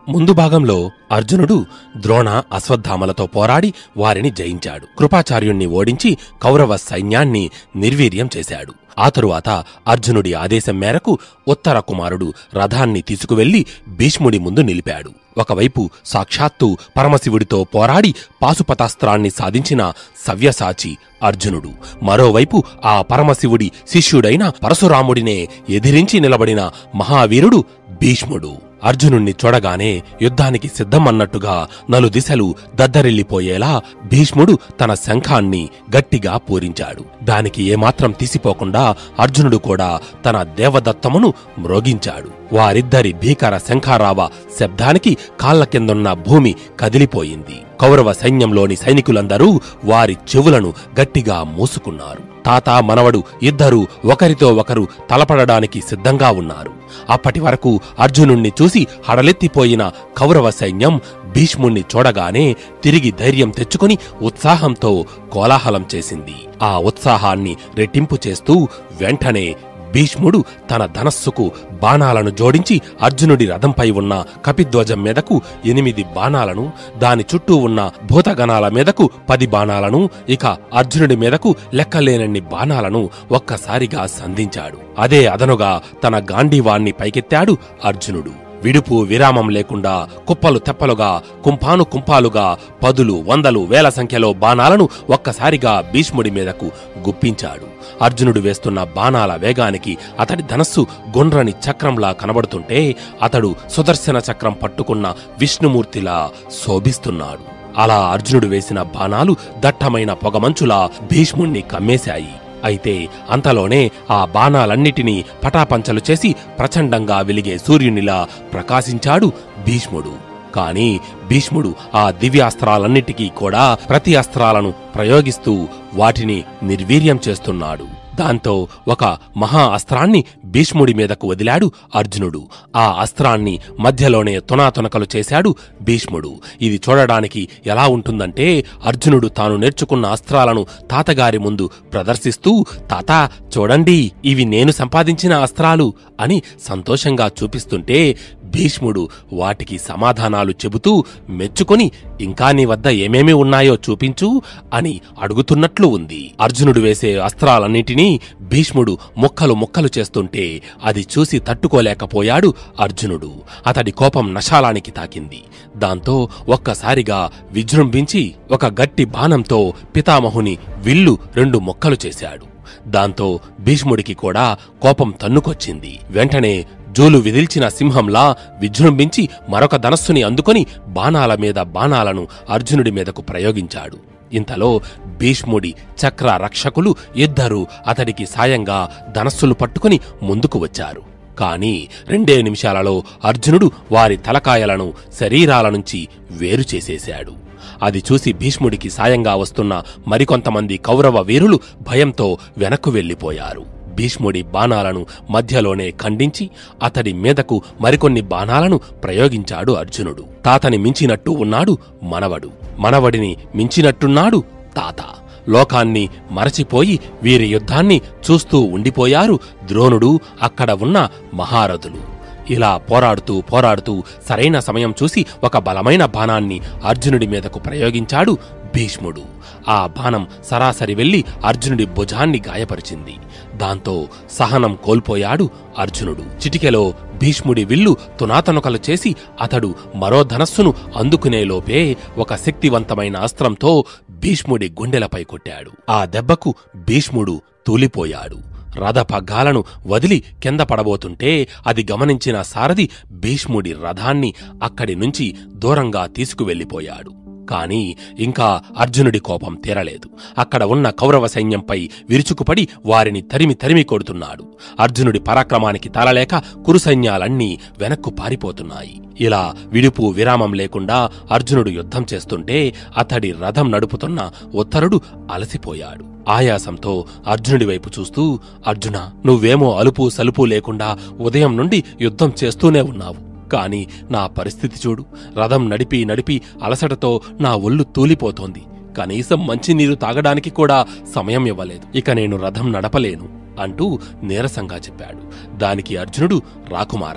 ముందు భాగంలో అర్జునుడు ద్రోణ అశ్వత్థామలతో పోరాడి వారిని జయించాడు కృపాచార్యుణ్ణి ఓడించి కౌరవ సైన్యాన్ని నిర్వీర్యం చేశాడు ఆ తరువాత అర్జునుడి ఆదేశం మేరకు ఉత్తర కుమారుడు రథాన్ని తీసుకువెళ్లి భీష్ముడి ముందు నిలిపాడు ఒకవైపు సాక్షాత్తు పరమశివుడితో పోరాడి పాశుపతాస్త్రాన్ని సాధించిన సవ్యసాచి అర్జునుడు మరోవైపు ఆ పరమశివుడి శిష్యుడైన పరశురాముడినే ఎదిరించి నిలబడిన మహావీరుడు భీష్ముడు అర్జునుణ్ణి చూడగానే యుద్ధానికి సిద్ధమన్నట్టుగా నలుదిశలు దద్దరిల్లిపోయేలా భీష్ముడు తన శంఖాన్ని గట్టిగా పూరించాడు దానికి ఏమాత్రం తీసిపోకుండా అర్జునుడు కూడా తన దేవదత్తమును మ్రోగించాడు వారిద్దరి భీకర శంఖారావ శబ్దానికి కాళ్ల కిందున్న భూమి కదిలిపోయింది కౌరవ సైన్యంలోని సైనికులందరూ వారి చెవులను గట్టిగా మూసుకున్నారు తాత మనవడు ఇద్దరూ ఒకరితో ఒకరు తలపడడానికి సిద్ధంగా ఉన్నారు అప్పటి వరకు అర్జునుణ్ణి చూసి హడలెత్తిపోయిన కౌరవ సైన్యం భీష్ముణ్ణి చూడగానే తిరిగి ధైర్యం తెచ్చుకుని ఉత్సాహంతో కోలాహలం చేసింది ఆ ఉత్సాహాన్ని రెట్టింపు చేస్తూ వెంటనే భీష్ముడు తన ధనస్సుకు బాణాలను జోడించి అర్జునుడి రథంపై ఉన్న కపిధ్వజం మీదకు ఎనిమిది బాణాలను దాని చుట్టూ ఉన్న భూతగణాల మీదకు పది బాణాలను ఇక అర్జునుడి మీదకు లెక్కలేనన్ని బాణాలను ఒక్కసారిగా సంధించాడు అదే అదనుగా తన గాంధీవాన్ని పైకెత్తాడు అర్జునుడు విడుపు విరామం లేకుండా కుప్పలు తెప్పలుగా కుంపాను కుంపాలుగా పదులు వందలు వేల సంఖ్యలో బాణాలను ఒక్కసారిగా భీష్ముడి మీదకు గుప్పించాడు అర్జునుడు వేస్తున్న బాణాల వేగానికి అతడి ధనస్సు గుండ్రని చక్రంలా కనబడుతుంటే అతడు సుదర్శన చక్రం పట్టుకున్న విష్ణుమూర్తిలా శోభిస్తున్నాడు అలా అర్జునుడు వేసిన బాణాలు దట్టమైన పొగమంచులా భీష్ముణ్ణి కమ్మేశాయి అయితే అంతలోనే ఆ బాణాలన్నిటినీ పటాపంచలు చేసి ప్రచండంగా వెలిగే సూర్యునిలా ప్రకాశించాడు భీష్ముడు కాని భీష్ముడు ఆ దివ్యాస్త్రాలన్నిటికీ కూడా ప్రతి అస్త్రాలను ప్రయోగిస్తూ వాటిని నిర్వీర్యం చేస్తున్నాడు దాంతో ఒక మహా అస్త్రాన్ని భీష్ముడి మీదకు వదిలాడు అర్జునుడు ఆ అస్త్రాన్ని మధ్యలోనే తునాతునకలు చేశాడు భీష్ముడు ఇది చూడడానికి ఎలా ఉంటుందంటే అర్జునుడు తాను నేర్చుకున్న అస్త్రాలను తాతగారి ముందు ప్రదర్శిస్తూ తాత చూడండి ఇవి నేను సంపాదించిన అస్త్రాలు అని సంతోషంగా చూపిస్తుంటే భీష్ముడు వాటికి సమాధానాలు చెబుతూ మెచ్చుకొని ఇంకా నీ వద్ద ఏమేమి ఉన్నాయో చూపించు అని అడుగుతున్నట్లు ఉంది అర్జునుడు వేసే అస్త్రాలన్నిటినీ భీష్ముడు ముక్కలు ముక్కలు చేస్తుంటే అది చూసి తట్టుకోలేకపోయాడు అర్జునుడు అతడి కోపం నశాలానికి తాకింది దాంతో ఒక్కసారిగా విజృంభించి ఒక గట్టి బాణంతో పితామహుని విల్లు రెండు ముక్కలు చేశాడు దాంతో భీష్ముడికి కూడా కోపం తన్నుకొచ్చింది వెంటనే జోలు విదిల్చిన సింహంలా విజృంభించి మరొక ధనస్సుని అందుకొని బాణాల మీద బాణాలను అర్జునుడి మీదకు ప్రయోగించాడు ఇంతలో భీష్ముడి చక్ర రక్షకులు ఇద్దరూ అతడికి సాయంగా ధనస్సులు పట్టుకుని ముందుకు వచ్చారు కాని రెండే నిమిషాలలో అర్జునుడు వారి తలకాయలను శరీరాల నుంచి వేరు చేసేశాడు అది చూసి భీష్ముడికి సాయంగా వస్తున్న మరికొంతమంది కౌరవ వీరులు భయంతో వెనక్కు వెళ్లిపోయారు భీష్ముడి బాణాలను మధ్యలోనే ఖండించి అతడి మీదకు మరికొన్ని బాణాలను ప్రయోగించాడు అర్జునుడు తాతని మించినట్టు ఉన్నాడు మనవడు మనవడిని మించినట్టున్నాడు తాత లోకాన్ని మరచిపోయి వీరి యుద్ధాన్ని చూస్తూ ఉండిపోయారు ద్రోణుడు అక్కడ ఉన్న మహారథులు ఇలా పోరాడుతూ పోరాడుతూ సరైన సమయం చూసి ఒక బలమైన బాణాన్ని అర్జునుడి మీదకు ప్రయోగించాడు భీష్ముడు ఆ బాణం సరాసరి వెళ్లి అర్జునుడి భుజాన్ని గాయపరిచింది దాంతో సహనం కోల్పోయాడు అర్జునుడు చిటికెలో భీష్ముడి విల్లు తునాతనుకలు చేసి అతడు మరో ధనస్సును అందుకునేలోపే ఒక శక్తివంతమైన అస్త్రంతో భీష్ముడి గుండెలపై కొట్టాడు ఆ దెబ్బకు భీష్ముడు తూలిపోయాడు రథపగ్గాలను వదిలి కింద పడబోతుంటే అది గమనించిన సారథి భీష్ముడి రథాన్ని అక్కడి నుంచి దూరంగా తీసుకువెళ్లిపోయాడు కాని ఇంకా అర్జునుడి కోపం తీరలేదు అక్కడ ఉన్న కౌరవ సైన్యంపై విరుచుకుపడి వారిని తరిమి తరిమి కొడుతున్నాడు అర్జునుడి పరాక్రమానికి తలలేక కురు సైన్యాలన్నీ వెనక్కు పారిపోతున్నాయి ఇలా విడుపు విరామం లేకుండా అర్జునుడు యుద్ధం చేస్తుంటే అతడి రథం నడుపుతున్న ఉత్తరుడు అలసిపోయాడు ఆయాసంతో అర్జునుడి వైపు చూస్తూ అర్జున నువ్వేమో అలుపు సలుపు లేకుండా ఉదయం నుండి యుద్ధం చేస్తూనే ఉన్నావు కాని నా పరిస్థితి చూడు రథం నడిపి నడిపి అలసటతో నా ఒళ్ళు తూలిపోతోంది కనీసం మంచినీరు తాగడానికి కూడా సమయం ఇవ్వలేదు ఇక నేను రథం నడపలేను అంటూ నీరసంగా చెప్పాడు దానికి అర్జునుడు రాకుమారా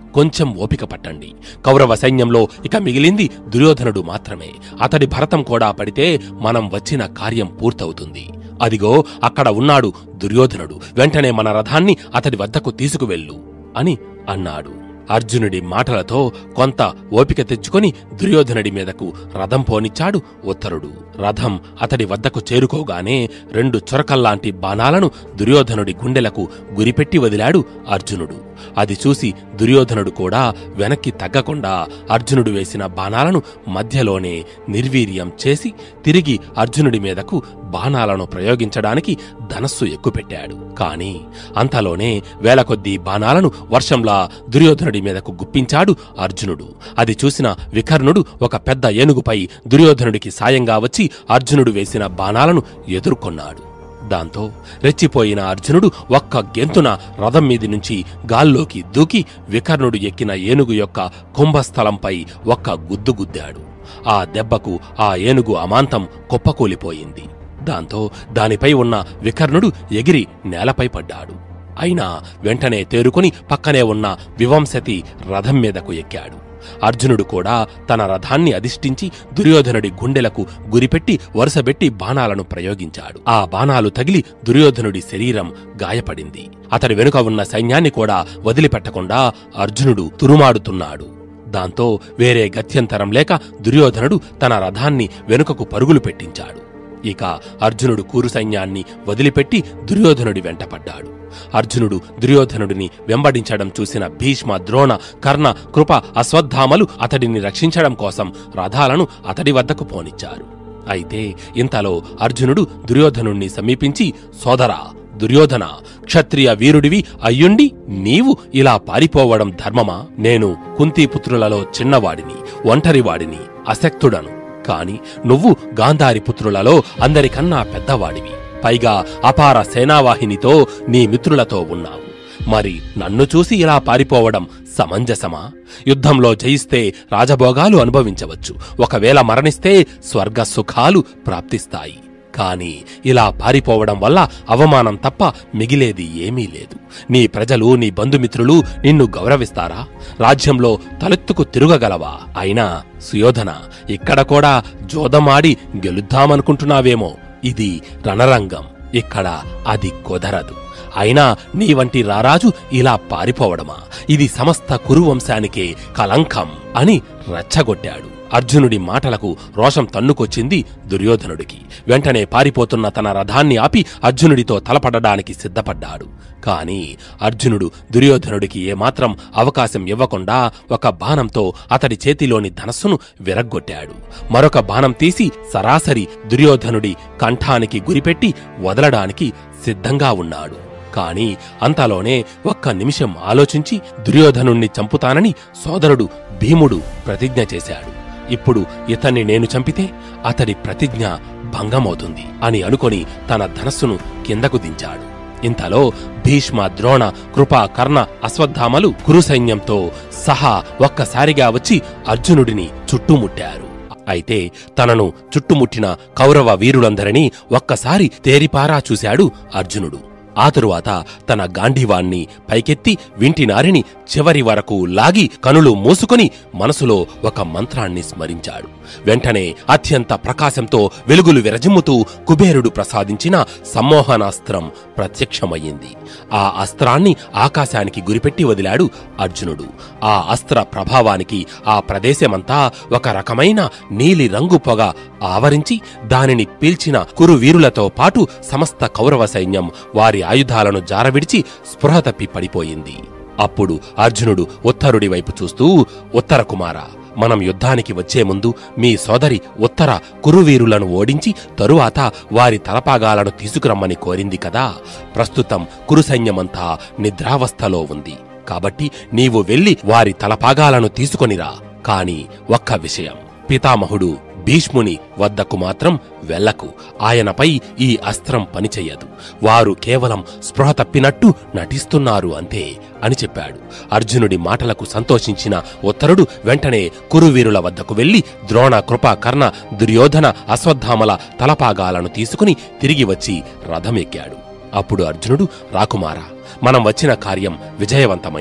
కొంచెం ఓపిక పట్టండి కౌరవ సైన్యంలో ఇక మిగిలింది దుర్యోధనుడు మాత్రమే అతడి భరతం కూడా పడితే మనం వచ్చిన కార్యం పూర్తవుతుంది అదిగో అక్కడ ఉన్నాడు దుర్యోధనుడు వెంటనే మన రథాన్ని అతడి వద్దకు తీసుకువెళ్ళు అని అన్నాడు అర్జునుడి మాటలతో కొంత ఓపిక తెచ్చుకొని దుర్యోధనుడి మీదకు రథం పోనిచ్చాడు ఉత్తరుడు రథం అతడి వద్దకు చేరుకోగానే రెండు చొరకల్లాంటి బాణాలను దుర్యోధనుడి గుండెలకు గురిపెట్టి వదిలాడు అర్జునుడు అది చూసి దుర్యోధనుడు కూడా వెనక్కి తగ్గకుండా అర్జునుడు వేసిన బాణాలను మధ్యలోనే నిర్వీర్యం చేసి తిరిగి అర్జునుడి మీదకు బాణాలను ప్రయోగించడానికి ధనస్సు ఎక్కుపెట్టాడు కాని అంతలోనే వేల కొద్దీ బాణాలను వర్షంలా దుర్యోధనుడి మీదకు గుప్పించాడు అర్జునుడు అది చూసిన వికర్ణుడు ఒక పెద్ద ఏనుగుపై దుర్యోధనుడికి సాయంగా వచ్చి అర్జునుడు వేసిన బాణాలను ఎదుర్కొన్నాడు దాంతో రెచ్చిపోయిన అర్జునుడు ఒక్క గెంతున రథం మీది నుంచి గాల్లోకి దూకి వికర్ణుడు ఎక్కిన ఏనుగు యొక్క కుంభస్థలంపై ఒక్క గుద్దు గుద్దాడు ఆ దెబ్బకు ఆ ఏనుగు అమాంతం కుప్పకూలిపోయింది దాంతో దానిపై ఉన్న వికర్ణుడు ఎగిరి నేలపై పడ్డాడు అయినా వెంటనే తేరుకుని పక్కనే ఉన్న వివంశతి రథం మీదకు ఎక్కాడు అర్జునుడు కూడా తన రథాన్ని అధిష్ఠించి దుర్యోధనుడి గుండెలకు గురిపెట్టి వరుసబెట్టి బాణాలను ప్రయోగించాడు ఆ బాణాలు తగిలి దుర్యోధనుడి శరీరం గాయపడింది అతడి వెనుక ఉన్న సైన్యాన్ని కూడా వదిలిపెట్టకుండా అర్జునుడు తురుమాడుతున్నాడు దాంతో వేరే గత్యంతరం లేక దుర్యోధనుడు తన రథాన్ని వెనుకకు పరుగులు పెట్టించాడు ఇక అర్జునుడు కూరు సైన్యాన్ని వదిలిపెట్టి దుర్యోధనుడి వెంటపడ్డాడు అర్జునుడు దుర్యోధనుడిని వెంబడించడం చూసిన భీష్మ ద్రోణ కర్ణ కృప అశ్వత్థామలు అతడిని రక్షించడం కోసం రథాలను అతడి వద్దకు పోనిచ్చారు అయితే ఇంతలో అర్జునుడు దుర్యోధనుణ్ణి సమీపించి సోదరా దుర్యోధన క్షత్రియ వీరుడివి అయ్యుండి నీవు ఇలా పారిపోవడం ధర్మమా నేను కుంతీపుత్రులలో చిన్నవాడిని ఒంటరివాడిని అశక్తుడను కాని నువ్వు గాంధారి పుత్రులలో అందరికన్నా పెద్దవాడివి పైగా అపార సేనావాహినితో నీ మిత్రులతో ఉన్నావు మరి నన్ను చూసి ఇలా పారిపోవడం సమంజసమా యుద్ధంలో జయిస్తే రాజభోగాలు అనుభవించవచ్చు ఒకవేళ మరణిస్తే స్వర్గ సుఖాలు ప్రాప్తిస్తాయి కాని ఇలా పారిపోవడం వల్ల అవమానం తప్ప మిగిలేది ఏమీ లేదు నీ ప్రజలు నీ బంధుమిత్రులు నిన్ను గౌరవిస్తారా రాజ్యంలో తలెత్తుకు తిరుగగలవా అయినా సుయోధన ఇక్కడ కూడా జోదమాడి గెలుద్దామనుకుంటున్నావేమో ఇది రణరంగం ఇక్కడ అది కుదరదు అయినా నీ వంటి రారాజు ఇలా పారిపోవడమా ఇది సమస్త కురువంశానికే కలంకం అని రెచ్చగొట్టాడు అర్జునుడి మాటలకు రోషం తన్నుకొచ్చింది దుర్యోధనుడికి వెంటనే పారిపోతున్న తన రథాన్ని ఆపి అర్జునుడితో తలపడడానికి సిద్ధపడ్డాడు కాని అర్జునుడు దుర్యోధనుడికి ఏమాత్రం అవకాశం ఇవ్వకుండా ఒక బాణంతో అతడి చేతిలోని ధనస్సును విరగ్గొట్టాడు మరొక బాణం తీసి సరాసరి దుర్యోధనుడి కంఠానికి గురిపెట్టి వదలడానికి సిద్ధంగా ఉన్నాడు కాని అంతలోనే ఒక్క నిమిషం ఆలోచించి దుర్యోధనుణ్ణి చంపుతానని సోదరుడు భీముడు ప్రతిజ్ఞ చేశాడు ఇప్పుడు ఇతన్ని నేను చంపితే అతడి ప్రతిజ్ఞ భంగమవుతుంది అని అనుకొని తన ధనస్సును కిందకు దించాడు ఇంతలో భీష్మ ద్రోణ కృప కర్ణ అశ్వత్థామలు కురు సైన్యంతో సహా ఒక్కసారిగా వచ్చి అర్జునుడిని చుట్టుముట్టారు అయితే తనను చుట్టుముట్టిన కౌరవ వీరులందరినీ ఒక్కసారి తేరిపారా చూశాడు అర్జునుడు ఆ తరువాత తన గాంధీవాన్ని పైకెత్తి వింటినారిని చివరి వరకు లాగి కనులు మూసుకొని మనసులో ఒక మంత్రాన్ని స్మరించాడు వెంటనే అత్యంత ప్రకాశంతో వెలుగులు విరజిమ్ముతూ కుబేరుడు ప్రసాదించిన సమ్మోహనాస్త్రం ప్రత్యక్షమయ్యింది ఆ అస్త్రాన్ని ఆకాశానికి గురిపెట్టి వదిలాడు అర్జునుడు ఆ అస్త్ర ప్రభావానికి ఆ ప్రదేశమంతా ఒక రకమైన నీలి రంగు పొగ ఆవరించి దానిని పీల్చిన కురు వీరులతో పాటు సమస్త కౌరవ సైన్యం వారి ఆయుధాలను జారవిడిచి స్పృహ తప్పి పడిపోయింది అప్పుడు అర్జునుడు ఉత్తరుడి వైపు చూస్తూ ఉత్తర కుమార మనం యుద్ధానికి వచ్చే ముందు మీ సోదరి ఉత్తర కురువీరులను ఓడించి తరువాత వారి తలపాగాలను తీసుకురమ్మని కోరింది కదా ప్రస్తుతం కురు సైన్యమంతా నిద్రావస్థలో ఉంది కాబట్టి నీవు వెళ్లి వారి తలపాగాలను తీసుకొనిరా కాని ఒక్క విషయం పితామహుడు భీష్ముని వద్దకు మాత్రం వెళ్లకు ఆయనపై ఈ అస్త్రం పనిచెయ్యదు వారు కేవలం స్పృహ తప్పినట్టు నటిస్తున్నారు అంతే అని చెప్పాడు అర్జునుడి మాటలకు సంతోషించిన ఉత్తరుడు వెంటనే కురువీరుల వద్దకు వెళ్లి ద్రోణ కృప కర్ణ దుర్యోధన అశ్వత్థామల తలపాగాలను తీసుకుని తిరిగి వచ్చి రథమెక్కాడు అప్పుడు అర్జునుడు రాకుమారా మనం వచ్చిన కార్యం విజయవంతమైంది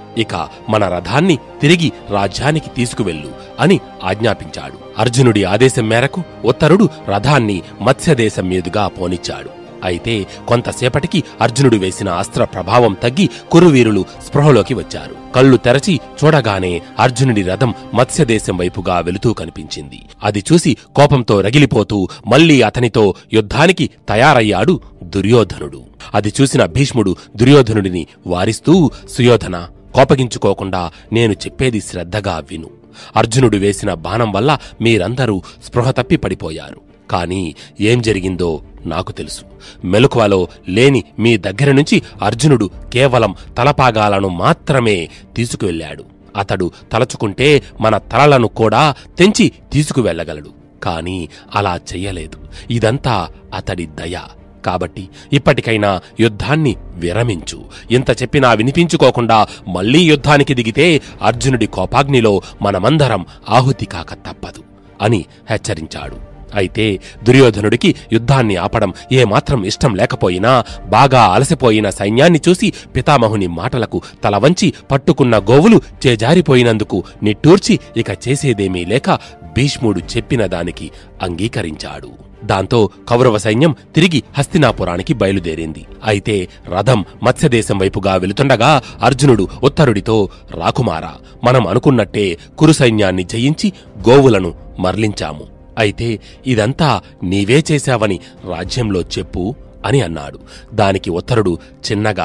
ఇక మన రథాన్ని తిరిగి రాజ్యానికి తీసుకువెళ్ళు అని ఆజ్ఞాపించాడు అర్జునుడి ఆదేశం మేరకు ఉత్తరుడు రథాన్ని మత్స్యదేశం మీదుగా పోనిచ్చాడు అయితే కొంతసేపటికి అర్జునుడు వేసిన అస్త్ర ప్రభావం తగ్గి కురువీరులు స్పృహలోకి వచ్చారు కళ్ళు తెరచి చూడగానే అర్జునుడి రథం మత్స్యదేశం వైపుగా వెళుతూ కనిపించింది అది చూసి కోపంతో రగిలిపోతూ మళ్లీ అతనితో యుద్ధానికి తయారయ్యాడు దుర్యోధనుడు అది చూసిన భీష్ముడు దుర్యోధనుడిని వారిస్తూ సుయోధన కోపగించుకోకుండా నేను చెప్పేది శ్రద్ధగా విను అర్జునుడు వేసిన బాణం వల్ల మీరందరూ స్పృహ తప్పి పడిపోయారు కాని ఏం జరిగిందో నాకు తెలుసు మెలకువలో లేని మీ దగ్గర నుంచి అర్జునుడు కేవలం తలపాగాలను మాత్రమే తీసుకువెళ్ళాడు అతడు తలచుకుంటే మన తలలను కూడా తెంచి తీసుకువెళ్ళగలడు కాని అలా చెయ్యలేదు ఇదంతా అతడి దయ కాబట్టి ఇప్పటికైనా యుద్ధాన్ని విరమించు ఇంత చెప్పినా వినిపించుకోకుండా మళ్లీ యుద్ధానికి దిగితే అర్జునుడి కోపాగ్నిలో మనమందరం ఆహుతి కాక తప్పదు అని హెచ్చరించాడు అయితే దుర్యోధనుడికి యుద్ధాన్ని ఆపడం ఏమాత్రం ఇష్టం లేకపోయినా బాగా అలసిపోయిన సైన్యాన్ని చూసి పితామహుని మాటలకు తల వంచి పట్టుకున్న గోవులు చేజారిపోయినందుకు నిట్టూర్చి ఇక చేసేదేమీ లేక భీష్ముడు చెప్పిన దానికి అంగీకరించాడు దాంతో కౌరవ సైన్యం తిరిగి హస్తినాపురానికి బయలుదేరింది అయితే రథం మత్స్యదేశం వైపుగా వెళుతుండగా అర్జునుడు ఉత్తరుడితో రాకుమారా మనం అనుకున్నట్టే కురు సైన్యాన్ని జయించి గోవులను మరలించాము అయితే ఇదంతా నీవే చేశావని రాజ్యంలో చెప్పు అని అన్నాడు దానికి ఉత్తరుడు చిన్నగా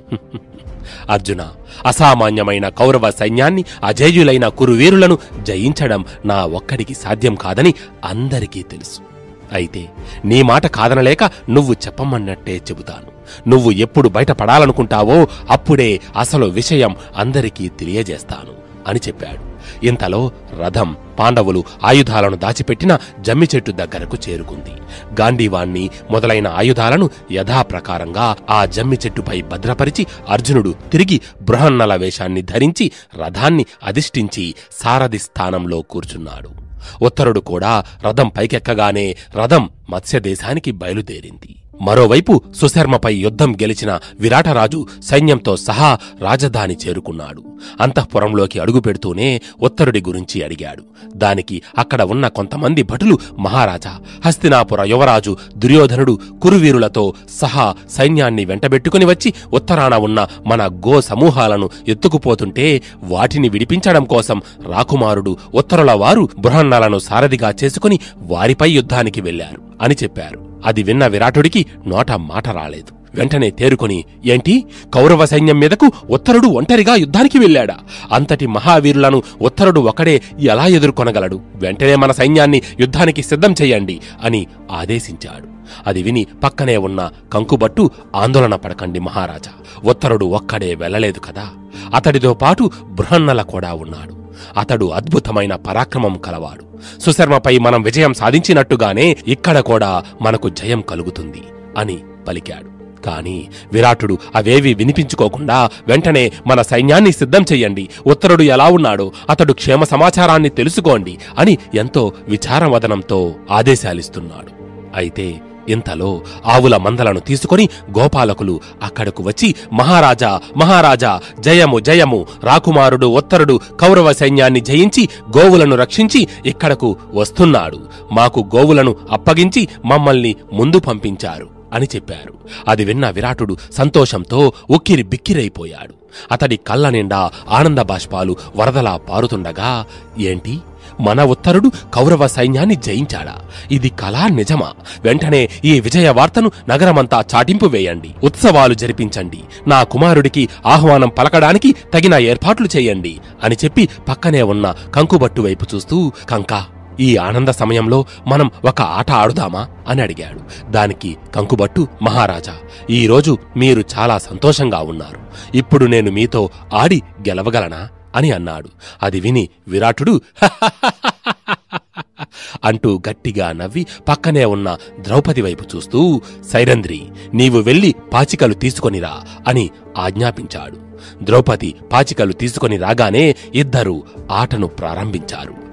అర్జున అసామాన్యమైన కౌరవ సైన్యాన్ని అజేయులైన కురువీరులను జయించడం నా ఒక్కడికి సాధ్యం కాదని అందరికీ తెలుసు అయితే నీ మాట కాదనలేక నువ్వు చెప్పమన్నట్టే చెబుతాను నువ్వు ఎప్పుడు బయటపడాలనుకుంటావో అప్పుడే అసలు విషయం అందరికీ తెలియజేస్తాను అని చెప్పాడు ఇంతలో రథం పాండవులు ఆయుధాలను దాచిపెట్టిన జమ్మి చెట్టు దగ్గరకు చేరుకుంది గాంధీవాణ్ణి మొదలైన ఆయుధాలను యథాప్రకారంగా ఆ జమ్మి చెట్టుపై భద్రపరిచి అర్జునుడు తిరిగి బృహన్నల వేషాన్ని ధరించి రథాన్ని అధిష్ఠించి సారథి స్థానంలో కూర్చున్నాడు ఉత్తరుడు కూడా రథం పైకెక్కగానే రథం మత్స్యదేశానికి బయలుదేరింది మరోవైపు సుశర్మపై యుద్ధం గెలిచిన విరాటరాజు సైన్యంతో సహా రాజధాని చేరుకున్నాడు అంతఃపురంలోకి అడుగుపెడుతూనే ఉత్తరుడి గురించి అడిగాడు దానికి అక్కడ ఉన్న కొంతమంది భటులు మహారాజా హస్తినాపుర యువరాజు దుర్యోధనుడు కురువీరులతో సహా సైన్యాన్ని వెంటబెట్టుకుని వచ్చి ఉత్తరాన ఉన్న మన గో సమూహాలను ఎత్తుకుపోతుంటే వాటిని విడిపించడం కోసం రాకుమారుడు ఉత్తరుల వారు బృహన్నలను సారథిగా చేసుకుని వారిపై యుద్ధానికి వెళ్లారు అని చెప్పారు అది విన్న విరాటుడికి నోట మాట రాలేదు వెంటనే తేరుకొని ఏంటి కౌరవ సైన్యం మీదకు ఉత్తరుడు ఒంటరిగా యుద్ధానికి వెళ్ళాడా అంతటి మహావీరులను ఉత్తరుడు ఒకడే ఎలా ఎదుర్కొనగలడు వెంటనే మన సైన్యాన్ని యుద్ధానికి సిద్ధం చెయ్యండి అని ఆదేశించాడు అది విని పక్కనే ఉన్న కంకుబట్టు ఆందోళన పడకండి మహారాజా ఉత్తరుడు ఒక్కడే వెళ్ళలేదు కదా అతడితో పాటు బృహన్నల కూడా ఉన్నాడు అతడు అద్భుతమైన పరాక్రమం కలవాడు సుశర్మపై మనం విజయం సాధించినట్టుగానే ఇక్కడ కూడా మనకు జయం కలుగుతుంది అని పలికాడు కాని విరాటుడు అవేవి వినిపించుకోకుండా వెంటనే మన సైన్యాన్ని సిద్ధం చెయ్యండి ఉత్తరుడు ఎలా ఉన్నాడో అతడు క్షేమ సమాచారాన్ని తెలుసుకోండి అని ఎంతో విచారవదనంతో ఆదేశాలిస్తున్నాడు అయితే ఇంతలో ఆవుల మందలను తీసుకొని గోపాలకులు అక్కడకు వచ్చి మహారాజా మహారాజా జయము జయము రాకుమారుడు ఉత్తరుడు కౌరవ సైన్యాన్ని జయించి గోవులను రక్షించి ఇక్కడకు వస్తున్నాడు మాకు గోవులను అప్పగించి మమ్మల్ని ముందు పంపించారు అని చెప్పారు అది విన్న విరాటుడు సంతోషంతో ఉక్కిరి బిక్కిరైపోయాడు అతడి కళ్ళ నిండా ఆనంద బాష్పాలు వరదలా పారుతుండగా ఏంటి మన ఉత్తరుడు కౌరవ సైన్యాన్ని జయించాడా ఇది కళా నిజమా వెంటనే ఈ విజయ వార్తను నగరమంతా చాటింపు వేయండి ఉత్సవాలు జరిపించండి నా కుమారుడికి ఆహ్వానం పలకడానికి తగిన ఏర్పాట్లు చేయండి అని చెప్పి పక్కనే ఉన్న కంకుబట్టు వైపు చూస్తూ కంకా ఈ ఆనంద సమయంలో మనం ఒక ఆట ఆడుదామా అని అడిగాడు దానికి కంకుబట్టు మహారాజా ఈరోజు మీరు చాలా సంతోషంగా ఉన్నారు ఇప్పుడు నేను మీతో ఆడి గెలవగలనా అని అన్నాడు అది విని విరాటుడు అంటూ గట్టిగా నవ్వి పక్కనే ఉన్న ద్రౌపది వైపు చూస్తూ సైరంధ్రి నీవు వెళ్ళి పాచికలు తీసుకొనిరా అని ఆజ్ఞాపించాడు ద్రౌపది పాచికలు తీసుకొని రాగానే ఇద్దరూ ఆటను ప్రారంభించారు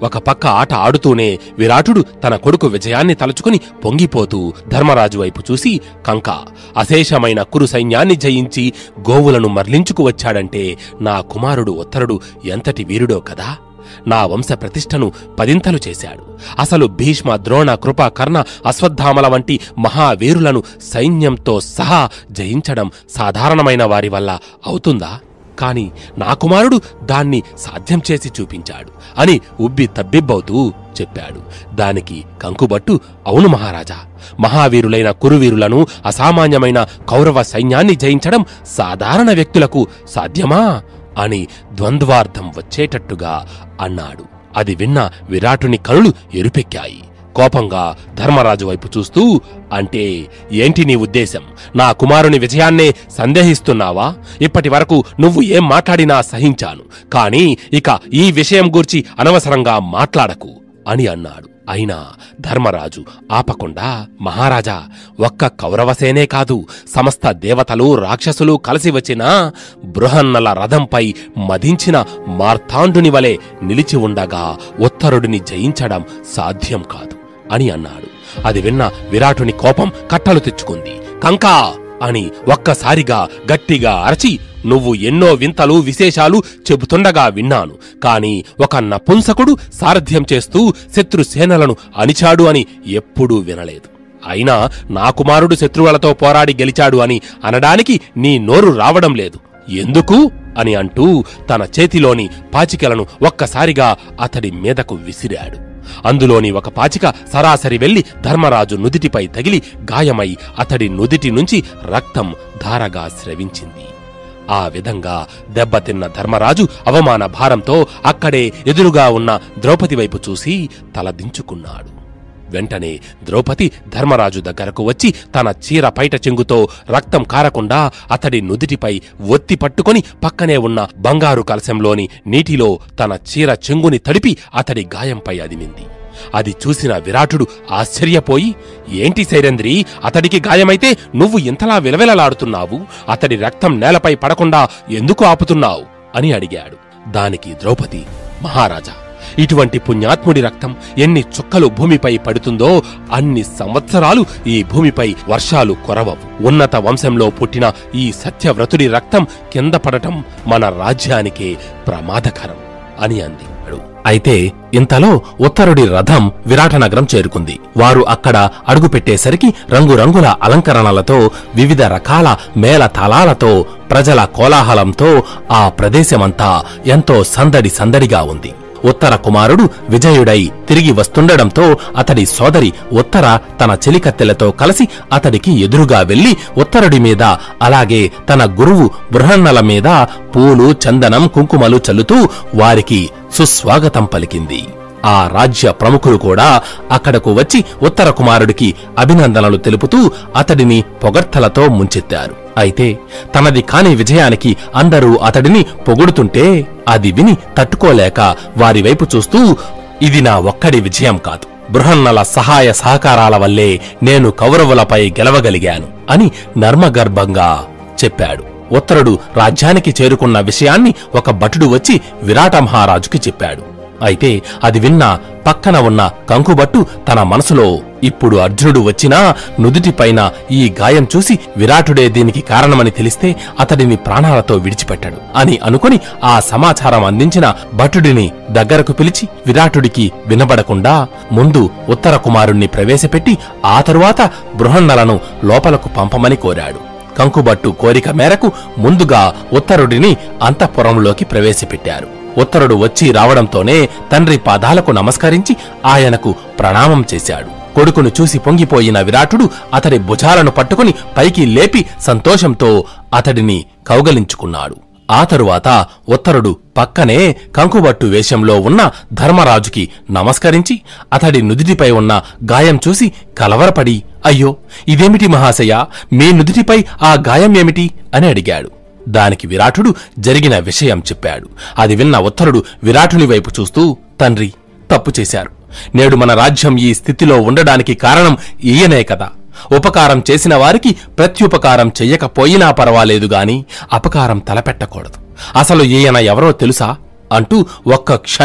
ఒక పక్క ఆట ఆడుతూనే విరాటుడు తన కొడుకు విజయాన్ని తలుచుకుని పొంగిపోతూ ధర్మరాజు వైపు చూసి కంక అశేషమైన కురు సైన్యాన్ని జయించి గోవులను మర్లించుకు వచ్చాడంటే నా కుమారుడు ఉత్తరుడు ఎంతటి వీరుడో కదా నా వంశ ప్రతిష్టను పదింతలు చేశాడు అసలు భీష్మ ద్రోణ కృప కర్ణ అశ్వత్థామల వంటి మహావీరులను సైన్యంతో సహా జయించడం సాధారణమైన వారి వల్ల అవుతుందా కాని నా కుమారుడు దాన్ని సాధ్యం చేసి చూపించాడు అని ఉబ్బి తబ్బిబ్బవుతూ చెప్పాడు దానికి కంకుబట్టు అవును మహారాజా మహావీరులైన కురువీరులను అసామాన్యమైన కౌరవ సైన్యాన్ని జయించడం సాధారణ వ్యక్తులకు సాధ్యమా అని ద్వంద్వార్థం వచ్చేటట్టుగా అన్నాడు అది విన్న విరాటుని కనులు ఎరుపెక్కాయి కోపంగా ధర్మరాజు వైపు చూస్తూ అంటే ఏంటి నీ ఉద్దేశం నా కుమారుని విజయాన్నే సందేహిస్తున్నావా ఇప్పటి వరకు నువ్వు ఏం మాట్లాడినా సహించాను కాని ఇక ఈ విషయం గూర్చి అనవసరంగా మాట్లాడకు అని అన్నాడు అయినా ధర్మరాజు ఆపకుండా మహారాజా ఒక్క కౌరవసేనే కాదు సమస్త దేవతలు రాక్షసులు కలిసి వచ్చిన బృహన్నల రథంపై మదించిన మార్తాండుని వలె నిలిచి ఉండగా ఉత్తరుడిని జయించడం సాధ్యం కాదు అని అన్నాడు అది విన్న విరాటుని కోపం కట్టలు తెచ్చుకుంది కంకా అని ఒక్కసారిగా గట్టిగా అరచి నువ్వు ఎన్నో వింతలు విశేషాలు చెబుతుండగా విన్నాను కాని ఒక నపుంసకుడు సారథ్యం చేస్తూ శత్రు సేనలను అణిచాడు అని ఎప్పుడూ వినలేదు అయినా నా కుమారుడు శత్రువులతో పోరాడి గెలిచాడు అని అనడానికి నీ నోరు రావడం లేదు ఎందుకు అని అంటూ తన చేతిలోని పాచికలను ఒక్కసారిగా అతడి మీదకు విసిరాడు అందులోని ఒక పాచిక సరాసరి వెళ్లి ధర్మరాజు నుదిటిపై తగిలి గాయమై అతడి నుదిటి నుంచి రక్తం ధారగా స్రవించింది ఆ విధంగా దెబ్బతిన్న ధర్మరాజు అవమాన భారంతో అక్కడే ఎదురుగా ఉన్న ద్రౌపది వైపు చూసి తలదించుకున్నాడు వెంటనే ద్రౌపది ధర్మరాజు దగ్గరకు వచ్చి తన చీర పైట చెంగుతో రక్తం కారకుండా అతడి నుదిటిపై ఒత్తి పట్టుకొని పక్కనే ఉన్న బంగారు కలశంలోని నీటిలో తన చీర చెంగుని తడిపి అతడి గాయంపై అదిమింది అది చూసిన విరాటుడు ఆశ్చర్యపోయి ఏంటి సైరంద్రి అతడికి గాయమైతే నువ్వు ఇంతలా విలవిలలాడుతున్నావు అతడి రక్తం నేలపై పడకుండా ఎందుకు ఆపుతున్నావు అని అడిగాడు దానికి ద్రౌపది మహారాజా ఇటువంటి పుణ్యాత్ముడి రక్తం ఎన్ని చుక్కలు భూమిపై పడుతుందో అన్ని సంవత్సరాలు ఈ భూమిపై వర్షాలు కొరవవు ఉన్నత వంశంలో పుట్టిన ఈ సత్యవ్రతుడి రక్తం కింద పడటం మన రాజ్యానికే ప్రమాదకరం అని అంది అయితే ఇంతలో ఉత్తరుడి రథం విరాటనగరం చేరుకుంది వారు అక్కడ అడుగుపెట్టేసరికి రంగురంగుల అలంకరణలతో వివిధ రకాల మేళ తాళాలతో ప్రజల కోలాహలంతో ఆ ప్రదేశమంతా ఎంతో సందడి సందడిగా ఉంది ఉత్తర కుమారుడు విజయుడై తిరిగి వస్తుండడంతో అతడి సోదరి ఉత్తర తన చెలికత్తెలతో కలిసి అతడికి ఎదురుగా వెళ్లి ఉత్తరుడి మీద అలాగే తన గురువు బృహన్నల మీద పూలు చందనం కుంకుమలు చల్లుతూ వారికి సుస్వాగతం పలికింది ఆ రాజ్య ప్రముఖులు కూడా అక్కడకు వచ్చి ఉత్తర కుమారుడికి అభినందనలు తెలుపుతూ అతడిని పొగడ్తలతో ముంచెత్తారు అయితే తనది కాని విజయానికి అందరూ అతడిని పొగుడుతుంటే అది విని తట్టుకోలేక వారి వైపు చూస్తూ ఇది నా ఒక్కడి విజయం కాదు బృహన్నల సహాయ సహకారాల వల్లే నేను కౌరవులపై గెలవగలిగాను అని నర్మగర్భంగా చెప్పాడు ఉత్తరుడు రాజ్యానికి చేరుకున్న విషయాన్ని ఒక భటుడు వచ్చి విరాట మహారాజుకి చెప్పాడు అయితే అది విన్న పక్కన ఉన్న కంకుబట్టు తన మనసులో ఇప్పుడు అర్జునుడు వచ్చినా నుదుటిపైన ఈ గాయం చూసి విరాటుడే దీనికి కారణమని తెలిస్తే అతడిని ప్రాణాలతో విడిచిపెట్టాడు అని అనుకుని ఆ సమాచారం అందించిన భటుడిని దగ్గరకు పిలిచి విరాటుడికి వినబడకుండా ముందు ఉత్తర కుమారుణ్ణి ప్రవేశపెట్టి ఆ తరువాత బృహన్నలను లోపలకు పంపమని కోరాడు కంకుబట్టు కోరిక మేరకు ముందుగా ఉత్తరుడిని అంతఃపురంలోకి ప్రవేశపెట్టారు ఉత్తరుడు వచ్చి రావడంతోనే తండ్రి పాదాలకు నమస్కరించి ఆయనకు ప్రణామం చేశాడు కొడుకును చూసి పొంగిపోయిన విరాటుడు అతడి భుజాలను పట్టుకుని పైకి లేపి సంతోషంతో అతడిని కౌగలించుకున్నాడు ఆ తరువాత ఉత్తరుడు పక్కనే కంకుబట్టు వేషంలో ఉన్న ధర్మరాజుకి నమస్కరించి అతడి నుదిటిపై ఉన్న గాయం చూసి కలవరపడి అయ్యో ఇదేమిటి మహాశయ మీ నుదిటిపై ఆ గాయం ఏమిటి అని అడిగాడు దానికి విరాటుడు జరిగిన విషయం చెప్పాడు అది విన్న ఉత్తరుడు విరాటుని వైపు చూస్తూ తండ్రి తప్పు చేశారు నేడు మన రాజ్యం ఈ స్థితిలో ఉండడానికి కారణం ఈయనే కదా ఉపకారం చేసిన వారికి ప్రత్యుపకారం చెయ్యకపోయినా పర్వాలేదు గాని అపకారం తలపెట్టకూడదు అసలు ఈయన ఎవరో తెలుసా అంటూ ఒక్క క్షణం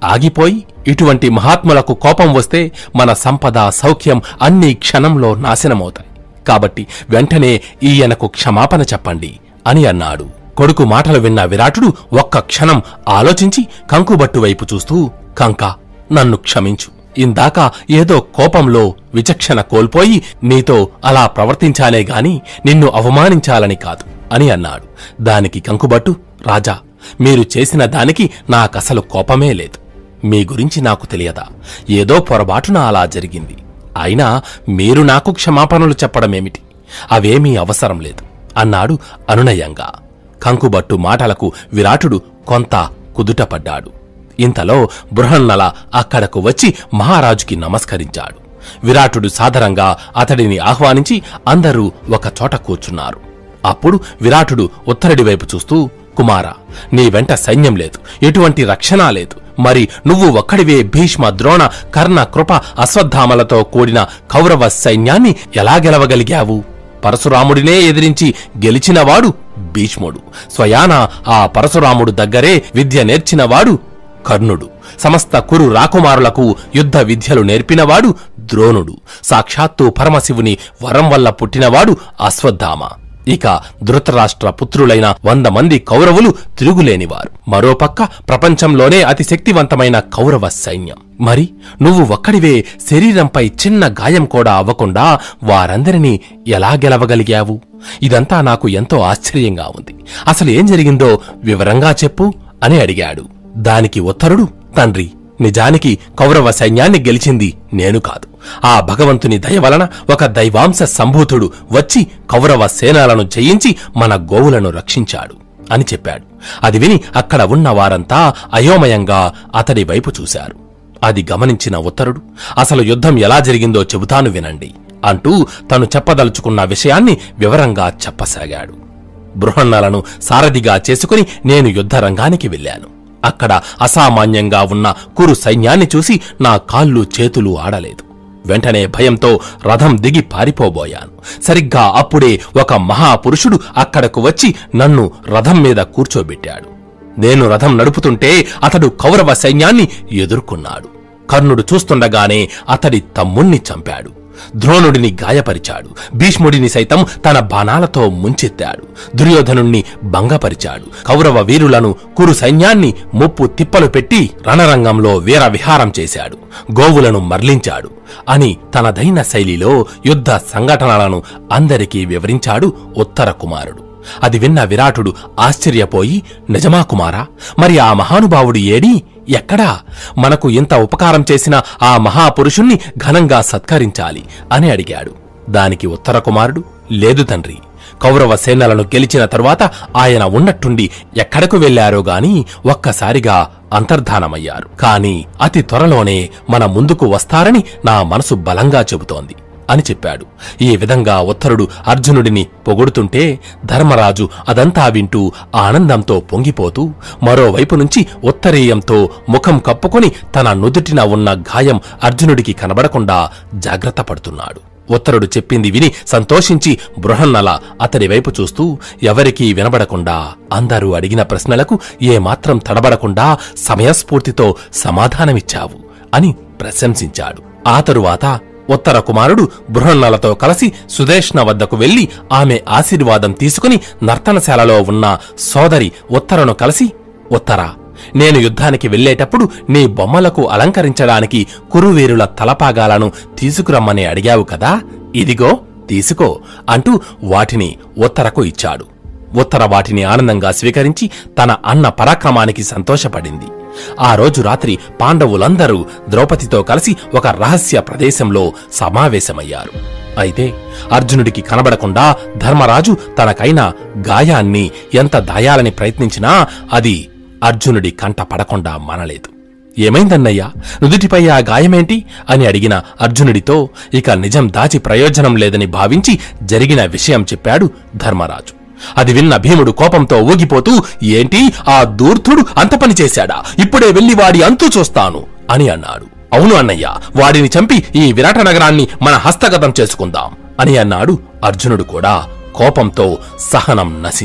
ఆగిపోయి ఇటువంటి మహాత్ములకు కోపం వస్తే మన సంపద సౌఖ్యం అన్ని క్షణంలో నాశనమవుతాయి కాబట్టి వెంటనే ఈయనకు క్షమాపణ చెప్పండి అని అన్నాడు కొడుకు మాటలు విన్న విరాటుడు ఒక్క క్షణం ఆలోచించి కంకుబట్టు వైపు చూస్తూ కంక నన్ను క్షమించు ఇందాక ఏదో కోపంలో విచక్షణ కోల్పోయి నీతో అలా ప్రవర్తించానే గాని నిన్ను అవమానించాలని కాదు అని అన్నాడు దానికి కంకుబట్టు రాజా మీరు చేసిన దానికి నాకసలు కోపమే లేదు మీ గురించి నాకు తెలియదా ఏదో పొరబాటున అలా జరిగింది అయినా మీరు నాకు క్షమాపణలు చెప్పడమేమిటి అవేమీ అవసరం లేదు అన్నాడు అనునయంగా కంకుబట్టు మాటలకు విరాటుడు కొంత కుదుటపడ్డాడు ఇంతలో బృహన్నల అక్కడకు వచ్చి మహారాజుకి నమస్కరించాడు విరాటుడు సాదరంగా అతడిని ఆహ్వానించి అందరూ ఒక చోట కూర్చున్నారు అప్పుడు విరాటుడు ఉత్తరుడి వైపు చూస్తూ కుమారా నీ వెంట సైన్యం లేదు ఎటువంటి రక్షణ లేదు మరి నువ్వు ఒక్కడివే భీష్మ ద్రోణ కర్ణ కృప అశ్వత్థామలతో కూడిన కౌరవ సైన్యాన్ని ఎలా గెలవగలిగావు పరశురాముడినే ఎదిరించి గెలిచినవాడు భీష్ముడు స్వయాన ఆ పరశురాముడు దగ్గరే విద్య నేర్చినవాడు కర్ణుడు సమస్త కురు రాకుమారులకు యుద్ధ విద్యలు నేర్పినవాడు ద్రోణుడు సాక్షాత్తు పరమశివుని వరం వల్ల పుట్టినవాడు అశ్వత్థామ ఇక ధృతరాష్ట్ర పుత్రులైన వంద మంది కౌరవులు తిరుగులేనివారు మరోపక్క ప్రపంచంలోనే అతి శక్తివంతమైన కౌరవ సైన్యం మరి నువ్వు ఒక్కడివే శరీరంపై చిన్న గాయం కూడా అవ్వకుండా వారందరినీ ఎలా గెలవగలిగావు ఇదంతా నాకు ఎంతో ఆశ్చర్యంగా ఉంది అసలు ఏం జరిగిందో వివరంగా చెప్పు అని అడిగాడు దానికి ఉత్తరుడు తండ్రి నిజానికి కౌరవ సైన్యాన్ని గెలిచింది నేను కాదు ఆ భగవంతుని దయ వలన ఒక దైవాంశ సంభూతుడు వచ్చి కౌరవ సేనాలను జయించి మన గోవులను రక్షించాడు అని చెప్పాడు అది విని అక్కడ ఉన్న వారంతా అయోమయంగా అతడి వైపు చూశారు అది గమనించిన ఉత్తరుడు అసలు యుద్ధం ఎలా జరిగిందో చెబుతాను వినండి అంటూ తను చెప్పదలుచుకున్న విషయాన్ని వివరంగా చెప్పసాగాడు బృహన్నలను సారథిగా చేసుకుని నేను యుద్ధరంగానికి వెళ్ళాను అక్కడ అసామాన్యంగా ఉన్న కురు సైన్యాన్ని చూసి నా కాళ్ళు చేతులు ఆడలేదు వెంటనే భయంతో రథం దిగి పారిపోబోయాను సరిగ్గా అప్పుడే ఒక మహాపురుషుడు అక్కడకు వచ్చి నన్ను రథం మీద కూర్చోబెట్టాడు నేను రథం నడుపుతుంటే అతడు కౌరవ సైన్యాన్ని ఎదుర్కొన్నాడు కర్ణుడు చూస్తుండగానే అతడి తమ్ముణ్ణి చంపాడు ద్రోణుడిని గాయపరిచాడు భీష్ముడిని సైతం తన బాణాలతో ముంచెత్తాడు దుర్యోధనుణ్ణి భంగపరిచాడు కౌరవ వీరులను కురు సైన్యాన్ని ముప్పు తిప్పలు పెట్టి రణరంగంలో వీర విహారం చేశాడు గోవులను మర్లించాడు అని తనదైన శైలిలో యుద్ధ సంఘటనలను అందరికీ వివరించాడు ఉత్తర కుమారుడు అది విన్న విరాటుడు ఆశ్చర్యపోయి నిజమా కుమారా మరి ఆ మహానుభావుడు ఏడి ఎక్కడా మనకు ఇంత ఉపకారం చేసిన ఆ మహాపురుషుణ్ణి ఘనంగా సత్కరించాలి అని అడిగాడు దానికి ఉత్తర కుమారుడు లేదు తండ్రి కౌరవ సేనలను గెలిచిన తరువాత ఆయన ఉన్నట్టుండి ఎక్కడకు వెళ్లారో గాని ఒక్కసారిగా అంతర్ధానమయ్యారు కాని అతి త్వరలోనే మన ముందుకు వస్తారని నా మనసు బలంగా చెబుతోంది అని చెప్పాడు ఈ విధంగా ఉత్తరుడు అర్జునుడిని పొగుడుతుంటే ధర్మరాజు అదంతా వింటూ ఆనందంతో పొంగిపోతూ మరోవైపు నుంచి ఉత్తరీయంతో ముఖం కప్పుకొని తన నుదుటిన ఉన్న గాయం అర్జునుడికి కనబడకుండా జాగ్రత్త పడుతున్నాడు ఉత్తరుడు చెప్పింది విని సంతోషించి బృహన్నల అతడి వైపు చూస్తూ ఎవరికీ వినబడకుండా అందరూ అడిగిన ప్రశ్నలకు ఏమాత్రం తడబడకుండా సమయస్ఫూర్తితో సమాధానమిచ్చావు అని ప్రశంసించాడు ఆ తరువాత ఉత్తర కుమారుడు బృహన్నలతో కలిసి సుదేష్ణ వద్దకు వెళ్లి ఆమె ఆశీర్వాదం తీసుకుని నర్తనశాలలో ఉన్న సోదరి ఉత్తరను కలిసి ఉత్తర నేను యుద్ధానికి వెళ్ళేటప్పుడు నీ బొమ్మలకు అలంకరించడానికి కురువీరుల తలపాగాలను తీసుకురమ్మని అడిగావు కదా ఇదిగో తీసుకో అంటూ వాటిని ఉత్తరకు ఇచ్చాడు ఉత్తర వాటిని ఆనందంగా స్వీకరించి తన అన్న పరాక్రమానికి సంతోషపడింది ఆ రోజు రాత్రి పాండవులందరూ ద్రౌపదితో కలిసి ఒక రహస్య ప్రదేశంలో సమావేశమయ్యారు అయితే అర్జునుడికి కనబడకుండా ధర్మరాజు తనకైన గాయాన్ని ఎంత దాయాలని ప్రయత్నించినా అది అర్జునుడి కంట పడకుండా మనలేదు ఏమైందన్నయ్యా నుదుటిపై ఆ గాయమేంటి అని అడిగిన అర్జునుడితో ఇక నిజం దాచి ప్రయోజనం లేదని భావించి జరిగిన విషయం చెప్పాడు ధర్మరాజు అది విన్న భీముడు కోపంతో ఊగిపోతూ ఏంటి ఆ దూర్తుడు అంత పని చేశాడా ఇప్పుడే వెళ్లి వాడి అంతు చూస్తాను అని అన్నాడు అవును అన్నయ్య వాడిని చంపి ఈ విరాట నగరాన్ని మన హస్తగతం చేసుకుందాం అని అన్నాడు అర్జునుడు కూడా కోపంతో సహనం నశించి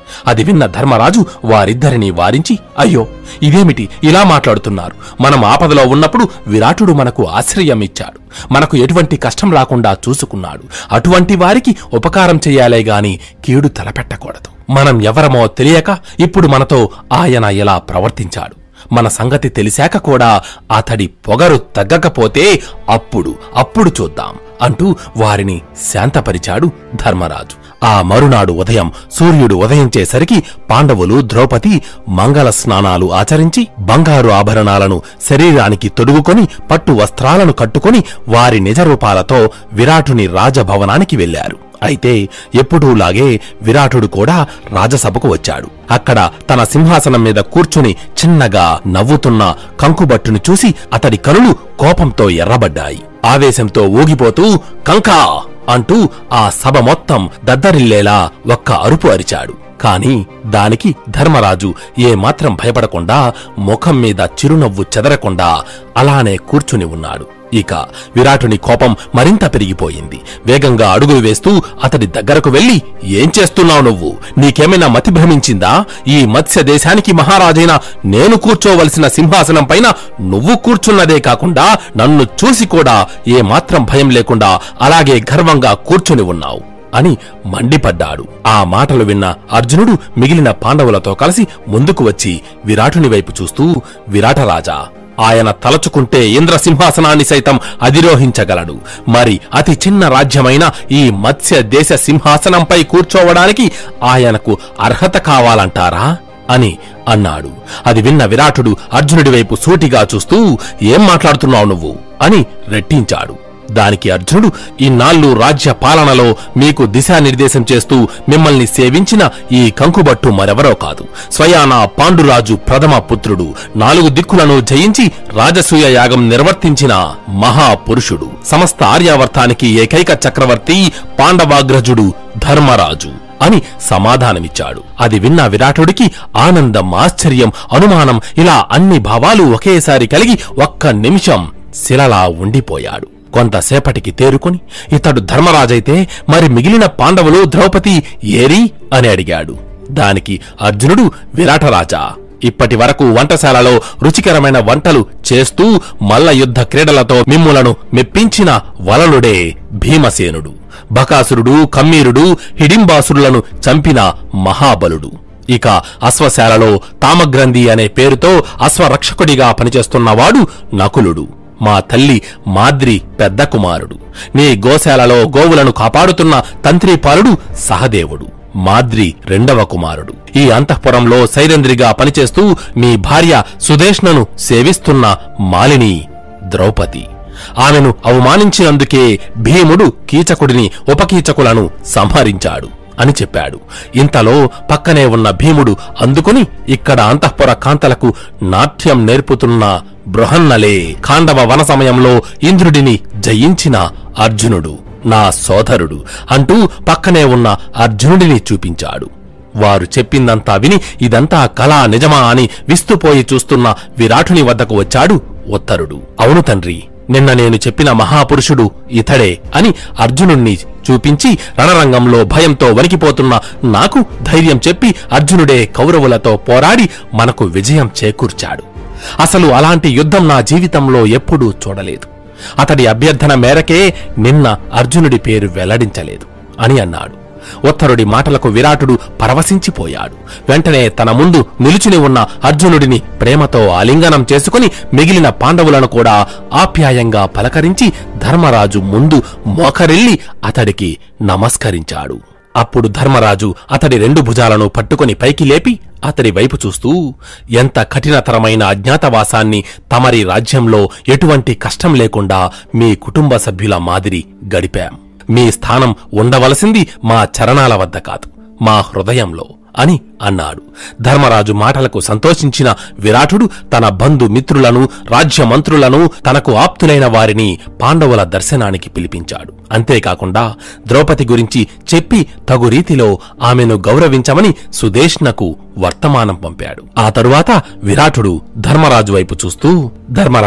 అది విన్న ధర్మరాజు వారిద్దరినీ వారించి అయ్యో ఇదేమిటి ఇలా మాట్లాడుతున్నారు మనం ఆపదలో ఉన్నప్పుడు విరాటుడు మనకు ఆశ్రయం ఇచ్చాడు మనకు ఎటువంటి కష్టం రాకుండా చూసుకున్నాడు అటువంటి వారికి ఉపకారం చెయ్యాలే గాని కీడు తలపెట్టకూడదు మనం ఎవరమో తెలియక ఇప్పుడు మనతో ఆయన ఎలా ప్రవర్తించాడు మన సంగతి తెలిసాక కూడా అతడి పొగరు తగ్గకపోతే అప్పుడు అప్పుడు చూద్దాం అంటూ వారిని శాంతపరిచాడు ధర్మరాజు ఆ మరునాడు ఉదయం సూర్యుడు ఉదయించేసరికి పాండవులు ద్రౌపది మంగళ స్నానాలు ఆచరించి బంగారు ఆభరణాలను శరీరానికి తొడుగుకొని పట్టు వస్త్రాలను కట్టుకొని వారి నిజ రూపాలతో విరాటుని రాజభవనానికి వెళ్లారు అయితే ఎప్పుడూలాగే విరాటుడు కూడా రాజసభకు వచ్చాడు అక్కడ తన సింహాసనం మీద కూర్చుని చిన్నగా నవ్వుతున్న కంకుబట్టును చూసి అతడి కనులు కోపంతో ఎర్రబడ్డాయి ఆవేశంతో ఊగిపోతూ కంకా అంటూ ఆ సభ మొత్తం దద్దరిల్లేలా ఒక్క అరుపు అరిచాడు కాని దానికి ధర్మరాజు ఏమాత్రం భయపడకుండా ముఖం మీద చిరునవ్వు చెదరకుండా అలానే కూర్చుని ఉన్నాడు ఇక విరాటుని కోపం మరింత పెరిగిపోయింది వేగంగా అడుగులు వేస్తూ అతడి దగ్గరకు వెళ్లి ఏం చేస్తున్నావు నువ్వు నీకేమైనా మతి భ్రమించిందా ఈ మత్స్య దేశానికి మహారాజైన నేను కూర్చోవలసిన సింహాసనం పైన నువ్వు కూర్చున్నదే కాకుండా నన్ను చూసి కూడా ఏ మాత్రం భయం లేకుండా అలాగే గర్వంగా కూర్చుని ఉన్నావు అని మండిపడ్డాడు ఆ మాటలు విన్న అర్జునుడు మిగిలిన పాండవులతో కలిసి ముందుకు వచ్చి విరాటుని వైపు చూస్తూ విరాటరాజా ఆయన తలచుకుంటే ఇంద్రసింహాసనాన్ని సైతం అధిరోహించగలడు మరి అతి చిన్న రాజ్యమైన ఈ మత్స్య దేశ సింహాసనంపై కూర్చోవడానికి ఆయనకు అర్హత కావాలంటారా అని అన్నాడు అది విన్న విరాటుడు అర్జునుడి వైపు సూటిగా చూస్తూ ఏం మాట్లాడుతున్నావు నువ్వు అని రెట్టించాడు దానికి అర్జునుడు ఇన్నాళ్ళు రాజ్య పాలనలో మీకు దిశానిర్దేశం చేస్తూ మిమ్మల్ని సేవించిన ఈ కంకుబట్టు మరెవరో కాదు స్వయాన పాండురాజు ప్రథమ పుత్రుడు నాలుగు దిక్కులను జయించి రాజసూయ యాగం నిర్వర్తించిన మహాపురుషుడు సమస్త ఆర్యావర్తానికి ఏకైక చక్రవర్తి పాండవాగ్రజుడు ధర్మరాజు అని సమాధానమిచ్చాడు అది విన్న విరాటుడికి ఆనందం ఆశ్చర్యం అనుమానం ఇలా అన్ని భావాలు ఒకేసారి కలిగి ఒక్క నిమిషం శిలలా ఉండిపోయాడు కొంతసేపటికి తేరుకొని ఇతడు ధర్మరాజైతే మరి మిగిలిన పాండవులు ద్రౌపది ఏరి అని అడిగాడు దానికి అర్జునుడు విరాటరాజా ఇప్పటి వరకు వంటశాలలో రుచికరమైన వంటలు చేస్తూ మల్ల యుద్ధ క్రీడలతో మిమ్ములను మెప్పించిన వలలుడే భీమసేనుడు బకాసురుడు కమ్మీరుడు హిడింబాసురులను చంపిన మహాబలుడు ఇక అశ్వశాలలో తామగ్రంథి అనే పేరుతో అశ్వరక్షకుడిగా పనిచేస్తున్నవాడు నకులుడు మా తల్లి మాద్రి పెద్ద కుమారుడు నీ గోశాలలో గోవులను కాపాడుతున్న తంత్రిపాలుడు సహదేవుడు మాద్రి రెండవ కుమారుడు ఈ అంతఃపురంలో సైరంద్రిగా పనిచేస్తూ మీ భార్య సుదేష్ణను సేవిస్తున్న మాలిని ద్రౌపది ఆమెను అవమానించినందుకే భీముడు కీచకుడిని ఉపకీచకులను సంహరించాడు అని చెప్పాడు ఇంతలో పక్కనే ఉన్న భీముడు అందుకుని ఇక్కడ అంతఃపుర కాంతలకు నాట్యం నేర్పుతున్న బృహన్నలే ఖాండవ వన సమయంలో ఇంద్రుడిని జయించిన అర్జునుడు నా సోదరుడు అంటూ పక్కనే ఉన్న అర్జునుడిని చూపించాడు వారు చెప్పిందంతా విని ఇదంతా కళా నిజమా అని విస్తుపోయి చూస్తున్న విరాటుని వద్దకు వచ్చాడు ఉత్తరుడు అవును తండ్రి నిన్న నేను చెప్పిన మహాపురుషుడు ఇతడే అని అర్జునుణ్ణి చూపించి రణరంగంలో భయంతో వణికిపోతున్న నాకు ధైర్యం చెప్పి అర్జునుడే కౌరవులతో పోరాడి మనకు విజయం చేకూర్చాడు అసలు అలాంటి యుద్ధం నా జీవితంలో ఎప్పుడూ చూడలేదు అతడి అభ్యర్థన మేరకే నిన్న అర్జునుడి పేరు వెల్లడించలేదు అని అన్నాడు ఉత్తరుడి మాటలకు విరాటుడు పరవశించిపోయాడు వెంటనే తన ముందు నిలుచుని ఉన్న అర్జునుడిని ప్రేమతో ఆలింగనం చేసుకుని మిగిలిన పాండవులను కూడా ఆప్యాయంగా పలకరించి ధర్మరాజు ముందు మోకరిల్లి అతడికి నమస్కరించాడు అప్పుడు ధర్మరాజు అతడి రెండు భుజాలను పట్టుకొని పైకి లేపి అతడి వైపు చూస్తూ ఎంత కఠినతరమైన అజ్ఞాతవాసాన్ని తమరి రాజ్యంలో ఎటువంటి కష్టం లేకుండా మీ కుటుంబ సభ్యుల మాదిరి గడిపాం మీ స్థానం ఉండవలసింది మా చరణాల వద్ద కాదు మా హృదయంలో అని అన్నాడు ధర్మరాజు మాటలకు సంతోషించిన విరాటుడు తన బంధు మిత్రులను రాజ్యమంత్రులను తనకు ఆప్తులైన వారిని పాండవుల దర్శనానికి పిలిపించాడు అంతేకాకుండా ద్రౌపది గురించి చెప్పి తగు రీతిలో ఆమెను గౌరవించమని సుదేష్ణకు వర్తమానం పంపాడు ఆ తరువాత విరాటుడు ధర్మరాజు వైపు చూస్తూ ధర్మరాజా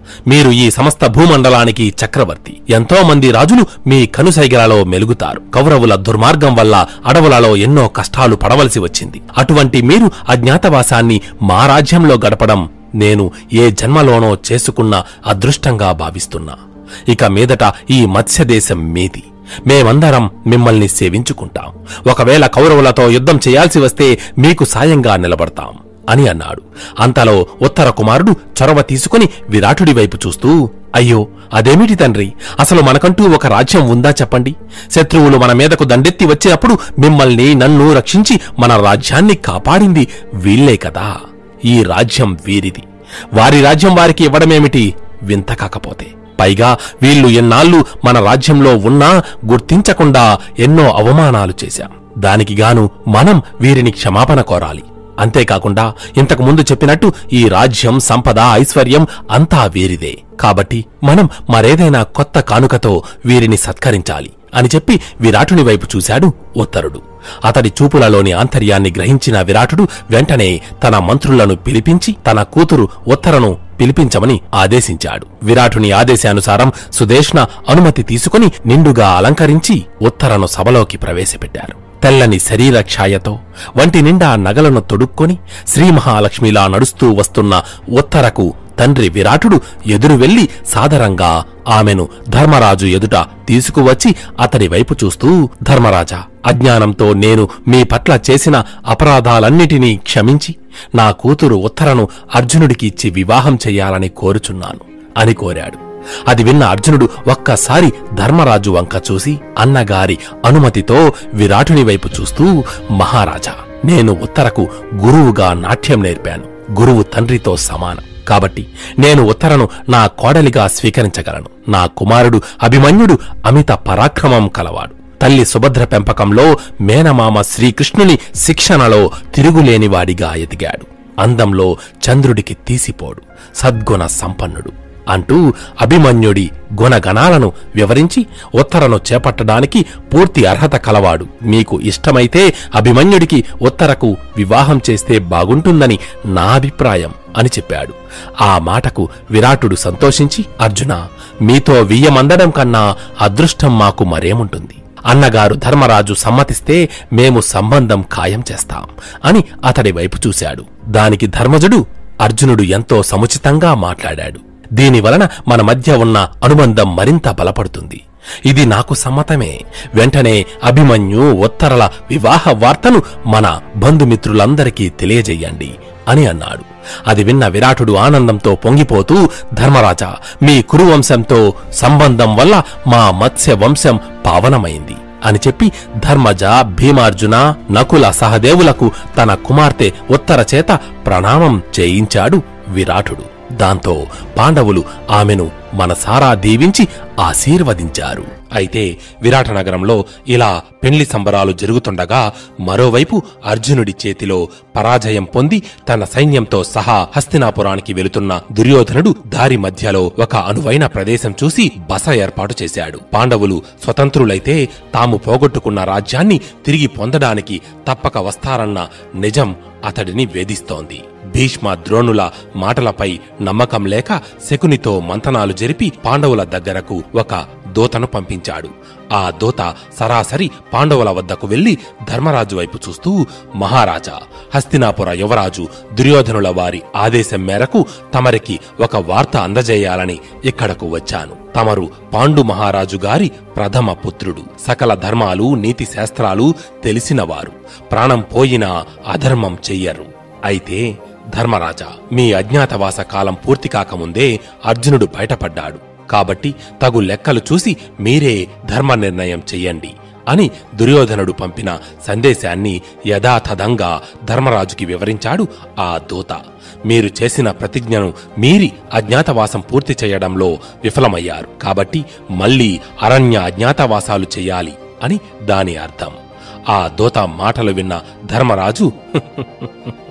మీరు ఈ సమస్త భూమండలానికి చక్రవర్తి ఎంతో మంది రాజులు మీ కనుసైగలలో మెలుగుతారు కౌరవుల దుర్మార్గం వల్ల అడవులలో ఎన్నో కష్టాలు పడవలసి వచ్చింది అటువంటి మీరు అజ్ఞాతవాసాన్ని మా రాజ్యంలో గడపడం నేను ఏ జన్మలోనో చేసుకున్న అదృష్టంగా భావిస్తున్నా ఇక మీదట ఈ మత్స్యదేశం మీది మేమందరం మిమ్మల్ని సేవించుకుంటాం ఒకవేళ కౌరవులతో యుద్ధం చేయాల్సి వస్తే మీకు సాయంగా నిలబడతాం అని అన్నాడు అంతలో ఉత్తర కుమారుడు చొరవ తీసుకుని విరాటుడి వైపు చూస్తూ అయ్యో అదేమిటి తండ్రి అసలు మనకంటూ ఒక రాజ్యం ఉందా చెప్పండి శత్రువులు మన మీదకు దండెత్తి వచ్చినప్పుడు మిమ్మల్ని నన్ను రక్షించి మన రాజ్యాన్ని కాపాడింది వీళ్ళే కదా ఈ రాజ్యం వీరిది వారి రాజ్యం వారికి ఇవ్వడమేమిటి వింత కాకపోతే పైగా వీళ్ళు ఎన్నాళ్ళు మన రాజ్యంలో ఉన్నా గుర్తించకుండా ఎన్నో అవమానాలు చేశాం దానికి గాను మనం వీరిని క్షమాపణ కోరాలి అంతేకాకుండా ఇంతకు ముందు చెప్పినట్టు ఈ రాజ్యం సంపద ఐశ్వర్యం అంతా వీరిదే కాబట్టి మనం మరేదైనా కొత్త కానుకతో వీరిని సత్కరించాలి అని చెప్పి విరాటుని వైపు చూశాడు ఉత్తరుడు అతడి చూపులలోని ఆంతర్యాన్ని గ్రహించిన విరాటుడు వెంటనే తన మంత్రులను పిలిపించి తన కూతురు ఉత్తరను పిలిపించమని ఆదేశించాడు విరాటుని ఆదేశానుసారం సుదేష్ణ అనుమతి తీసుకుని నిండుగా అలంకరించి ఉత్తరను సభలోకి ప్రవేశపెట్టారు తెల్లని శరీర ఛాయతో వంటి నిండా నగలను తొడుక్కొని శ్రీ మహాలక్ష్మిలా నడుస్తూ వస్తున్న ఉత్తరకు తండ్రి విరాటుడు ఎదురు వెళ్లి సాదరంగా ఆమెను ధర్మరాజు ఎదుట తీసుకువచ్చి అతడి వైపు చూస్తూ ధర్మరాజా అజ్ఞానంతో నేను మీ పట్ల చేసిన అపరాధాలన్నిటినీ క్షమించి నా కూతురు ఉత్తరను అర్జునుడికి ఇచ్చి వివాహం చెయ్యాలని కోరుచున్నాను అని కోరాడు అది విన్న అర్జునుడు ఒక్కసారి ధర్మరాజు వంక చూసి అన్నగారి అనుమతితో విరాటుని వైపు చూస్తూ మహారాజా నేను ఉత్తరకు గురువుగా నాట్యం నేర్పాను గురువు తండ్రితో సమానం కాబట్టి నేను ఉత్తరను నా కోడలిగా స్వీకరించగలను నా కుమారుడు అభిమన్యుడు అమిత పరాక్రమం కలవాడు తల్లి సుభద్ర పెంపకంలో మేనమామ శ్రీకృష్ణుని శిక్షణలో తిరుగులేనివాడిగా ఎదిగాడు అందంలో చంద్రుడికి తీసిపోడు సద్గుణ సంపన్నుడు అంటూ అభిమన్యుడి గుణగణాలను వివరించి ఉత్తరను చేపట్టడానికి పూర్తి అర్హత కలవాడు మీకు ఇష్టమైతే అభిమన్యుడికి ఉత్తరకు వివాహం చేస్తే బాగుంటుందని నా అభిప్రాయం అని చెప్పాడు ఆ మాటకు విరాటుడు సంతోషించి అర్జున మీతో వియ్యమందడం కన్నా అదృష్టం మాకు మరేముంటుంది అన్నగారు ధర్మరాజు సమ్మతిస్తే మేము సంబంధం ఖాయం చేస్తాం అని అతడి వైపు చూశాడు దానికి ధర్మజుడు అర్జునుడు ఎంతో సముచితంగా మాట్లాడాడు దీనివలన మన మధ్య ఉన్న అనుబంధం మరింత బలపడుతుంది ఇది నాకు సమ్మతమే వెంటనే అభిమన్యు ఉత్తరల వివాహ వార్తను మన బంధుమిత్రులందరికీ తెలియజెయ్యండి అని అన్నాడు అది విన్న విరాటుడు ఆనందంతో పొంగిపోతూ ధర్మరాజా మీ కురువంశంతో సంబంధం వల్ల మా మత్స్య వంశం పావనమైంది అని చెప్పి ధర్మజ భీమార్జున నకుల సహదేవులకు తన కుమార్తె ఉత్తర చేత ప్రణామం చేయించాడు విరాటుడు దాంతో పాండవులు ఆమెను మనసారా దీవించి ఆశీర్వదించారు అయితే విరాట నగరంలో ఇలా పెండ్లి సంబరాలు జరుగుతుండగా మరోవైపు అర్జునుడి చేతిలో పరాజయం పొంది తన సైన్యంతో సహా హస్తినాపురానికి వెళుతున్న దుర్యోధనుడు దారి మధ్యలో ఒక అనువైన ప్రదేశం చూసి బస ఏర్పాటు చేశాడు పాండవులు స్వతంత్రులైతే తాము పోగొట్టుకున్న రాజ్యాన్ని తిరిగి పొందడానికి తప్పక వస్తారన్న నిజం అతడిని వేధిస్తోంది భీష్మ ద్రోణుల మాటలపై నమ్మకం లేక శకునితో మంతనాలు జరిపి పాండవుల దగ్గరకు ఒక దూతను పంపించాడు ఆ దూత సరాసరి పాండవుల వద్దకు వెళ్లి ధర్మరాజు వైపు చూస్తూ మహారాజా హస్తినాపుర యువరాజు దుర్యోధనుల వారి ఆదేశం మేరకు తమరికి ఒక వార్త అందజేయాలని ఇక్కడకు వచ్చాను తమరు పాండు మహారాజు గారి ప్రథమ పుత్రుడు సకల ధర్మాలు నీతి శాస్త్రాలు తెలిసినవారు ప్రాణం పోయినా అధర్మం చెయ్యరు అయితే ధర్మరాజా మీ అజ్ఞాతవాస కాలం పూర్తి కాకముందే అర్జునుడు బయటపడ్డాడు కాబట్టి తగు లెక్కలు చూసి మీరే ధర్మ నిర్ణయం చెయ్యండి అని దుర్యోధనుడు పంపిన సందేశాన్ని యథాతథంగా ధర్మరాజుకి వివరించాడు ఆ దూత మీరు చేసిన ప్రతిజ్ఞను మీరి అజ్ఞాతవాసం పూర్తి చేయడంలో విఫలమయ్యారు కాబట్టి మళ్ళీ అరణ్య అజ్ఞాతవాసాలు చెయ్యాలి అని దాని అర్థం ఆ దూత మాటలు విన్న ధర్మరాజు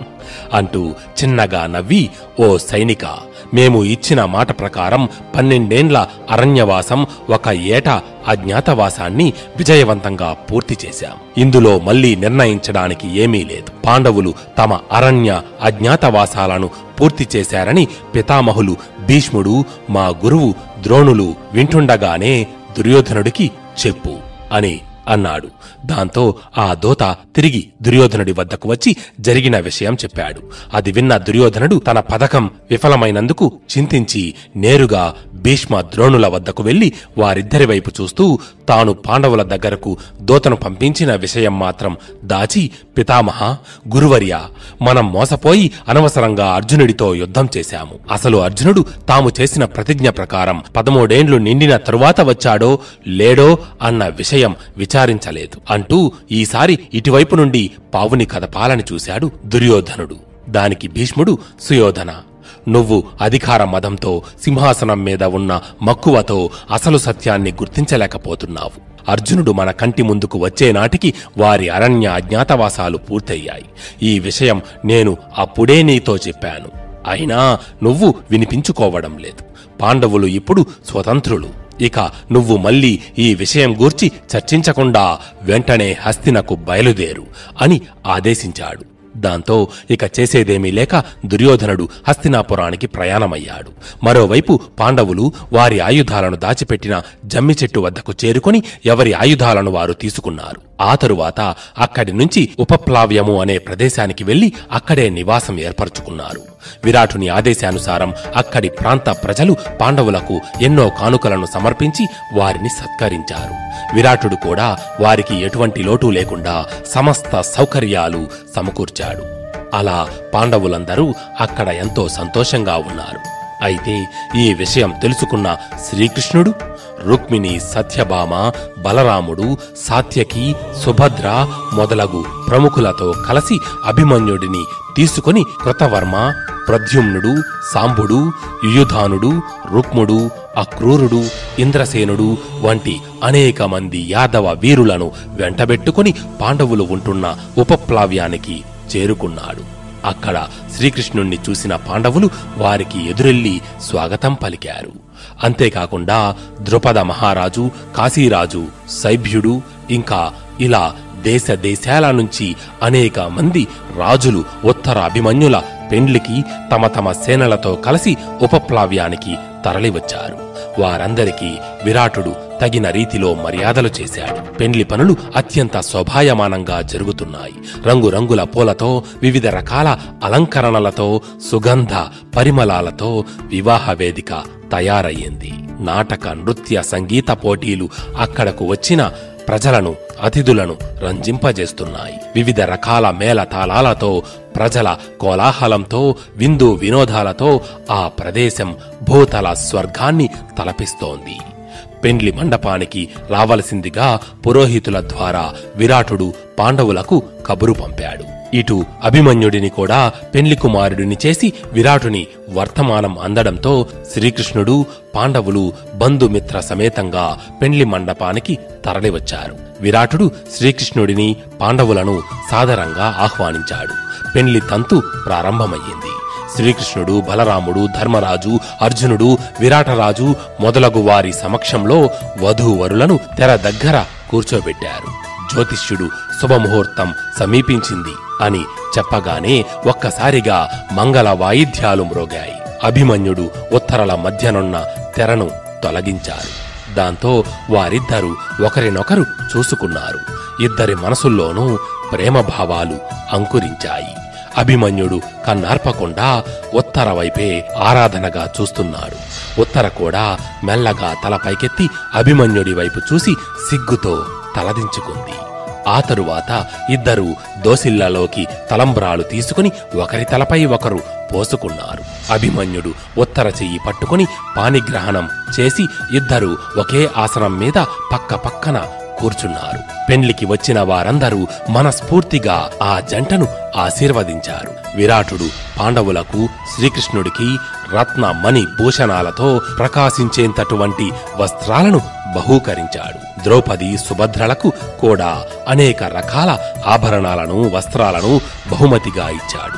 అంటూ చిన్నగా నవ్వి ఓ సైనిక మేము ఇచ్చిన మాట ప్రకారం పన్నెండేండ్ల అరణ్యవాసం ఒక ఏట అజ్ఞాతవాసాన్ని విజయవంతంగా పూర్తి చేశాం ఇందులో మళ్ళీ నిర్ణయించడానికి ఏమీ లేదు పాండవులు తమ అరణ్య అజ్ఞాతవాసాలను పూర్తి చేశారని పితామహులు భీష్ముడు మా గురువు ద్రోణులు వింటుండగానే దుర్యోధనుడికి చెప్పు అని అన్నాడు దాంతో ఆ దోత తిరిగి దుర్యోధనుడి వద్దకు వచ్చి జరిగిన విషయం చెప్పాడు అది విన్న దుర్యోధనుడు తన పథకం విఫలమైనందుకు చింతించి నేరుగా భీష్మ ద్రోణుల వద్దకు వెళ్లి వారిద్దరి వైపు చూస్తూ తాను పాండవుల దగ్గరకు దోతను పంపించిన విషయం మాత్రం దాచి పితామహ గురువర్య మనం మోసపోయి అనవసరంగా అర్జునుడితో యుద్ధం చేశాము అసలు అర్జునుడు తాము చేసిన ప్రతిజ్ఞ ప్రకారం పదమూడేండ్లు నిండిన తరువాత వచ్చాడో లేడో అన్న విషయం విచారించలేదు అంటూ ఈసారి ఇటువైపు నుండి పావుని కదపాలని చూశాడు దుర్యోధనుడు దానికి భీష్ముడు సుయోధన నువ్వు అధికార మదంతో సింహాసనం మీద ఉన్న మక్కువతో అసలు సత్యాన్ని గుర్తించలేకపోతున్నావు అర్జునుడు మన కంటి ముందుకు వచ్చే నాటికి వారి అరణ్య అజ్ఞాతవాసాలు పూర్తయ్యాయి ఈ విషయం నేను అప్పుడే నీతో చెప్పాను అయినా నువ్వు వినిపించుకోవడం లేదు పాండవులు ఇప్పుడు స్వతంత్రులు ఇక నువ్వు మళ్ళీ ఈ విషయం గూర్చి చర్చించకుండా వెంటనే హస్తినకు బయలుదేరు అని ఆదేశించాడు దాంతో ఇక చేసేదేమీ లేక దుర్యోధనుడు హస్తినాపురానికి ప్రయాణమయ్యాడు మరోవైపు పాండవులు వారి ఆయుధాలను దాచిపెట్టిన జమ్మి చెట్టు వద్దకు చేరుకొని ఎవరి ఆయుధాలను వారు తీసుకున్నారు ఆ తరువాత అక్కడి నుంచి ఉపప్లావ్యము అనే ప్రదేశానికి వెళ్లి అక్కడే నివాసం ఏర్పరచుకున్నారు విరాటుని ఆదేశానుసారం అక్కడి ప్రాంత ప్రజలు పాండవులకు ఎన్నో కానుకలను సమర్పించి వారిని సత్కరించారు విరాటుడు కూడా వారికి ఎటువంటి లోటు లేకుండా సమస్త సౌకర్యాలు సమకూర్చాడు అలా పాండవులందరూ అక్కడ ఎంతో సంతోషంగా ఉన్నారు అయితే ఈ విషయం తెలుసుకున్న శ్రీకృష్ణుడు రుక్మిణి సత్యభామ బలరాముడు సాత్యకి సుభద్ర మొదలగు ప్రముఖులతో కలిసి అభిమన్యుడిని తీసుకొని కృతవర్మ ప్రద్యుమ్నుడు సాంబుడు యుయుధానుడు రుక్ముడు అక్రూరుడు ఇంద్రసేనుడు వంటి అనేక మంది యాదవ వీరులను వెంటబెట్టుకుని పాండవులు ఉంటున్న ఉపప్లావ్యానికి చేరుకున్నాడు అక్కడ శ్రీకృష్ణుణ్ణి చూసిన పాండవులు వారికి ఎదురెళ్లి స్వాగతం పలికారు అంతేకాకుండా ద్రుపద మహారాజు కాశీరాజు సైభ్యుడు ఇంకా ఇలా దేశ దేశాల నుంచి అనేక మంది రాజులు ఉత్తర అభిమన్యుల పెండ్లికి తమ తమ సేనలతో కలిసి ఉపప్లావ్యానికి తరలివచ్చారు వారందరికీ విరాటుడు తగిన రీతిలో మర్యాదలు చేశాడు పెండ్లి పనులు అత్యంత శోభాయమానంగా జరుగుతున్నాయి రంగురంగుల పూలతో వివిధ రకాల అలంకరణలతో సుగంధ పరిమళాలతో వివాహ వేదిక తయారయ్యింది నాటక నృత్య సంగీత పోటీలు అక్కడకు వచ్చిన ప్రజలను అతిథులను రంజింపజేస్తున్నాయి వివిధ రకాల మేళ తాళాలతో ప్రజల కోలాహలంతో విందు వినోదాలతో ఆ ప్రదేశం భూతల స్వర్గాన్ని తలపిస్తోంది పెండ్లి మండపానికి రావలసిందిగా పురోహితుల ద్వారా విరాటుడు పాండవులకు కబురు పంపాడు ఇటు అభిమన్యుడిని కూడా పెండ్లి కుమారుడిని చేసి విరాటుని వర్తమానం అందడంతో శ్రీకృష్ణుడు పాండవులు బంధుమిత్ర సమేతంగా పెండ్లి మండపానికి తరలివచ్చారు విరాటుడు శ్రీకృష్ణుడిని పాండవులను సాదరంగా ఆహ్వానించాడు పెండ్లి తంతు ప్రారంభమయ్యింది శ్రీకృష్ణుడు బలరాముడు ధర్మరాజు అర్జునుడు విరాటరాజు మొదలగు వారి సమక్షంలో వధూవరులను తెర దగ్గర కూర్చోబెట్టారు జ్యోతిష్యుడు శుభముహూర్తం సమీపించింది అని చెప్పగానే ఒక్కసారిగా మంగళ వాయిద్యాలు మ్రోగాయి అభిమన్యుడు ఉత్తరల మధ్యనున్న తెరను తొలగించారు దాంతో వారిద్దరూ ఒకరినొకరు చూసుకున్నారు ఇద్దరి మనసుల్లోనూ ప్రేమభావాలు అంకురించాయి అభిమన్యుడు కన్నార్పకుండా ఉత్తర వైపే ఆరాధనగా చూస్తున్నాడు ఉత్తర కూడా మెల్లగా తల పైకెత్తి అభిమన్యుడి వైపు చూసి సిగ్గుతో తలదించుకుంది ఆ తరువాత ఇద్దరు దోసిళ్లలోకి తలంబ్రాలు తీసుకుని ఒకరి తలపై ఒకరు పోసుకున్నారు అభిమన్యుడు ఉత్తర చెయ్యి పట్టుకుని పాణిగ్రహణం చేసి ఇద్దరు ఒకే ఆసనం మీద పక్క పక్కన కూర్చున్నారు పెండ్లికి వచ్చిన వారందరూ మనస్ఫూర్తిగా ఆ జంటను ఆశీర్వదించారు విరాటుడు పాండవులకు శ్రీకృష్ణుడికి రత్న మణి భూషణాలతో ప్రకాశించేంతటువంటి వస్త్రాలను బహూకరించాడు ద్రౌపది సుభద్రలకు కూడా అనేక రకాల ఆభరణాలను వస్త్రాలను బహుమతిగా ఇచ్చాడు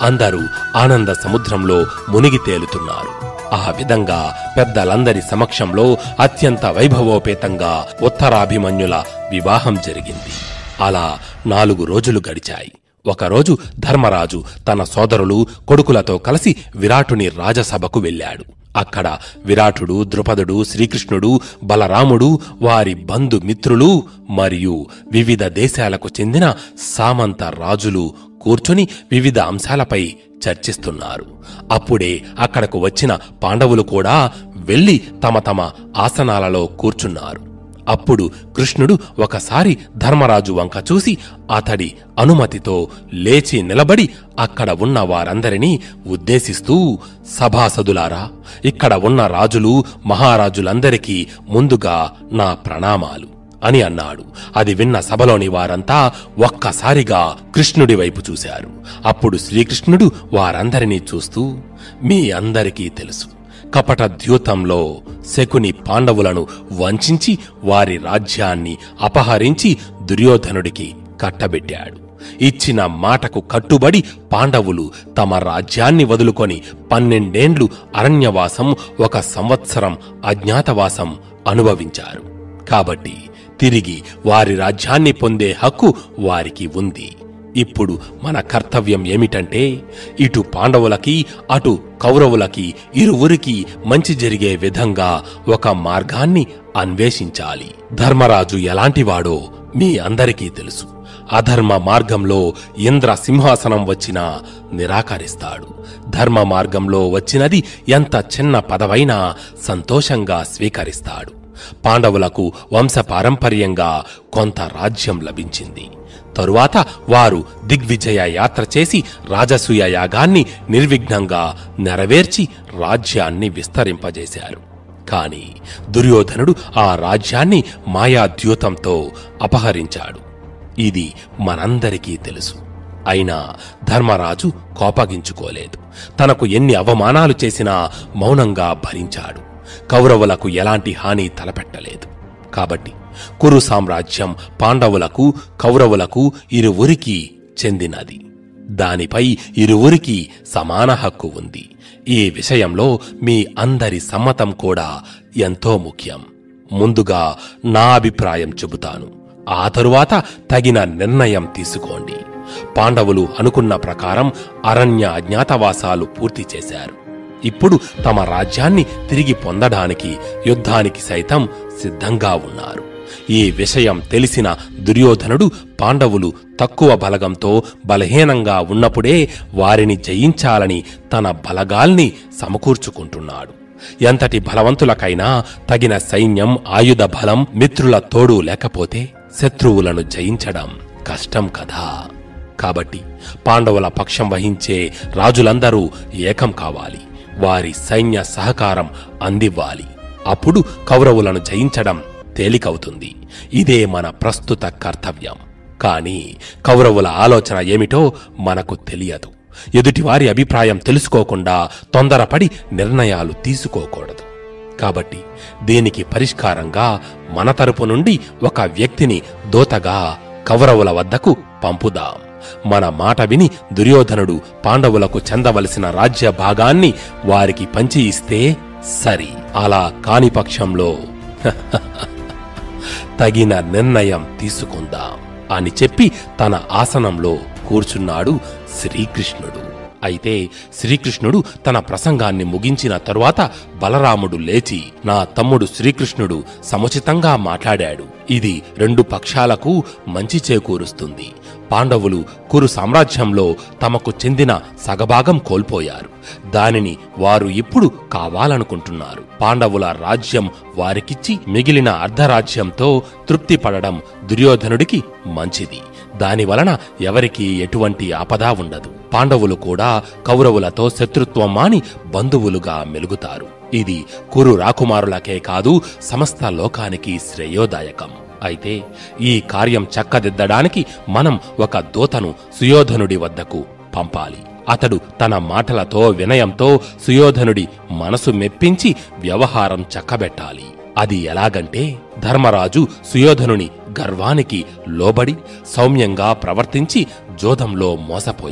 అందరూ ఆనంద సముద్రంలో మునిగి తేలుతున్నారు ఆ విధంగా పెద్దలందరి సమక్షంలో అత్యంత వైభవోపేతంగా ఉత్తరాభిమన్యుల వివాహం జరిగింది అలా నాలుగు రోజులు గడిచాయి ఒకరోజు ధర్మరాజు తన సోదరులు కొడుకులతో కలిసి విరాటుని రాజసభకు వెళ్ళాడు అక్కడ విరాటుడు ద్రుపదుడు శ్రీకృష్ణుడు బలరాముడు వారి బంధుమిత్రులు మరియు వివిధ దేశాలకు చెందిన సామంత రాజులు కూర్చుని వివిధ అంశాలపై చర్చిస్తున్నారు అప్పుడే అక్కడకు వచ్చిన పాండవులు కూడా వెళ్లి తమ తమ ఆసనాలలో కూర్చున్నారు అప్పుడు కృష్ణుడు ఒకసారి ధర్మరాజు వంక చూసి అతడి అనుమతితో లేచి నిలబడి అక్కడ ఉన్న వారందరినీ ఉద్దేశిస్తూ సభాసదులారా ఇక్కడ ఉన్న రాజులు మహారాజులందరికీ ముందుగా నా ప్రణామాలు అని అన్నాడు అది విన్న సభలోని వారంతా ఒక్కసారిగా కృష్ణుడి వైపు చూశారు అప్పుడు శ్రీకృష్ణుడు వారందరినీ చూస్తూ మీ అందరికీ తెలుసు కపట ద్యూతంలో శకుని పాండవులను వంచించి వారి రాజ్యాన్ని అపహరించి దుర్యోధనుడికి కట్టబెట్టాడు ఇచ్చిన మాటకు కట్టుబడి పాండవులు తమ రాజ్యాన్ని వదులుకొని పన్నెండేండ్లు అరణ్యవాసం ఒక సంవత్సరం అజ్ఞాతవాసం అనుభవించారు కాబట్టి తిరిగి వారి రాజ్యాన్ని పొందే హక్కు వారికి ఉంది ఇప్పుడు మన కర్తవ్యం ఏమిటంటే ఇటు పాండవులకి అటు కౌరవులకి ఇరువురికి మంచి జరిగే విధంగా ఒక మార్గాన్ని అన్వేషించాలి ధర్మరాజు ఎలాంటివాడో మీ అందరికీ తెలుసు అధర్మ మార్గంలో ఇంద్ర సింహాసనం వచ్చినా నిరాకరిస్తాడు ధర్మ మార్గంలో వచ్చినది ఎంత చిన్న పదవైనా సంతోషంగా స్వీకరిస్తాడు పాండవులకు వంశపారంపర్యంగా కొంత రాజ్యం లభించింది తరువాత వారు దిగ్విజయ యాత్ర చేసి రాజసూయ యాగాన్ని నిర్విఘ్నంగా నెరవేర్చి రాజ్యాన్ని విస్తరింపజేశారు కాని దుర్యోధనుడు ఆ రాజ్యాన్ని మాయాద్యూతంతో అపహరించాడు ఇది మనందరికీ తెలుసు అయినా ధర్మరాజు కోపగించుకోలేదు తనకు ఎన్ని అవమానాలు చేసినా మౌనంగా భరించాడు కౌరవులకు ఎలాంటి హాని తలపెట్టలేదు కాబట్టి కురు సామ్రాజ్యం పాండవులకు కౌరవులకు ఇరువురికి చెందినది దానిపై ఇరువురికి సమాన హక్కు ఉంది ఈ విషయంలో మీ అందరి సమ్మతం కూడా ఎంతో ముఖ్యం ముందుగా నా అభిప్రాయం చెబుతాను ఆ తరువాత తగిన నిర్ణయం తీసుకోండి పాండవులు అనుకున్న ప్రకారం అరణ్య అజ్ఞాతవాసాలు పూర్తి చేశారు ఇప్పుడు తమ రాజ్యాన్ని తిరిగి పొందడానికి యుద్ధానికి సైతం సిద్ధంగా ఉన్నారు ఈ విషయం తెలిసిన దుర్యోధనుడు పాండవులు తక్కువ బలగంతో బలహీనంగా ఉన్నప్పుడే వారిని జయించాలని తన బలగాల్ని సమకూర్చుకుంటున్నాడు ఎంతటి బలవంతులకైనా తగిన సైన్యం ఆయుధ బలం మిత్రుల తోడు లేకపోతే శత్రువులను జయించడం కష్టం కదా కాబట్టి పాండవుల పక్షం వహించే రాజులందరూ ఏకం కావాలి వారి సైన్య సహకారం అందివ్వాలి అప్పుడు కౌరవులను జయించడం తేలికవుతుంది ఇదే మన ప్రస్తుత కర్తవ్యం కాని కౌరవుల ఆలోచన ఏమిటో మనకు తెలియదు ఎదుటివారి అభిప్రాయం తెలుసుకోకుండా తొందరపడి నిర్ణయాలు తీసుకోకూడదు కాబట్టి దీనికి పరిష్కారంగా మన తరపు నుండి ఒక వ్యక్తిని దోతగా కౌరవుల వద్దకు పంపుదాం మన మాట విని దుర్యోధనుడు పాండవులకు చెందవలసిన రాజ్య భాగాన్ని వారికి పంచి ఇస్తే సరి అలా కాని పక్షంలో తగిన నిర్ణయం తీసుకుందాం అని చెప్పి తన ఆసనంలో కూర్చున్నాడు శ్రీకృష్ణుడు అయితే శ్రీకృష్ణుడు తన ప్రసంగాన్ని ముగించిన తరువాత బలరాముడు లేచి నా తమ్ముడు శ్రీకృష్ణుడు సముచితంగా మాట్లాడాడు ఇది రెండు పక్షాలకు మంచి చేకూరుస్తుంది పాండవులు కురు సామ్రాజ్యంలో తమకు చెందిన సగభాగం కోల్పోయారు దానిని వారు ఇప్పుడు కావాలనుకుంటున్నారు పాండవుల రాజ్యం వారికిచ్చి మిగిలిన అర్ధరాజ్యంతో తృప్తి పడడం దుర్యోధనుడికి మంచిది దాని వలన ఎవరికీ ఎటువంటి ఆపద ఉండదు పాండవులు కూడా కౌరవులతో శత్రుత్వం మాని బంధువులుగా మెలుగుతారు ఇది కురు రాకుమారులకే కాదు సమస్త లోకానికి శ్రేయోదాయకం అయితే ఈ కార్యం చక్కదిద్దడానికి మనం ఒక దూతను సుయోధనుడి వద్దకు పంపాలి అతడు తన మాటలతో వినయంతో సుయోధనుడి మనసు మెప్పించి వ్యవహారం చక్కబెట్టాలి అది ఎలాగంటే ధర్మరాజు సుయోధనుని గర్వానికి లోబడి సౌమ్యంగా ప్రవర్తించి జోదంలో మోసపోయాడు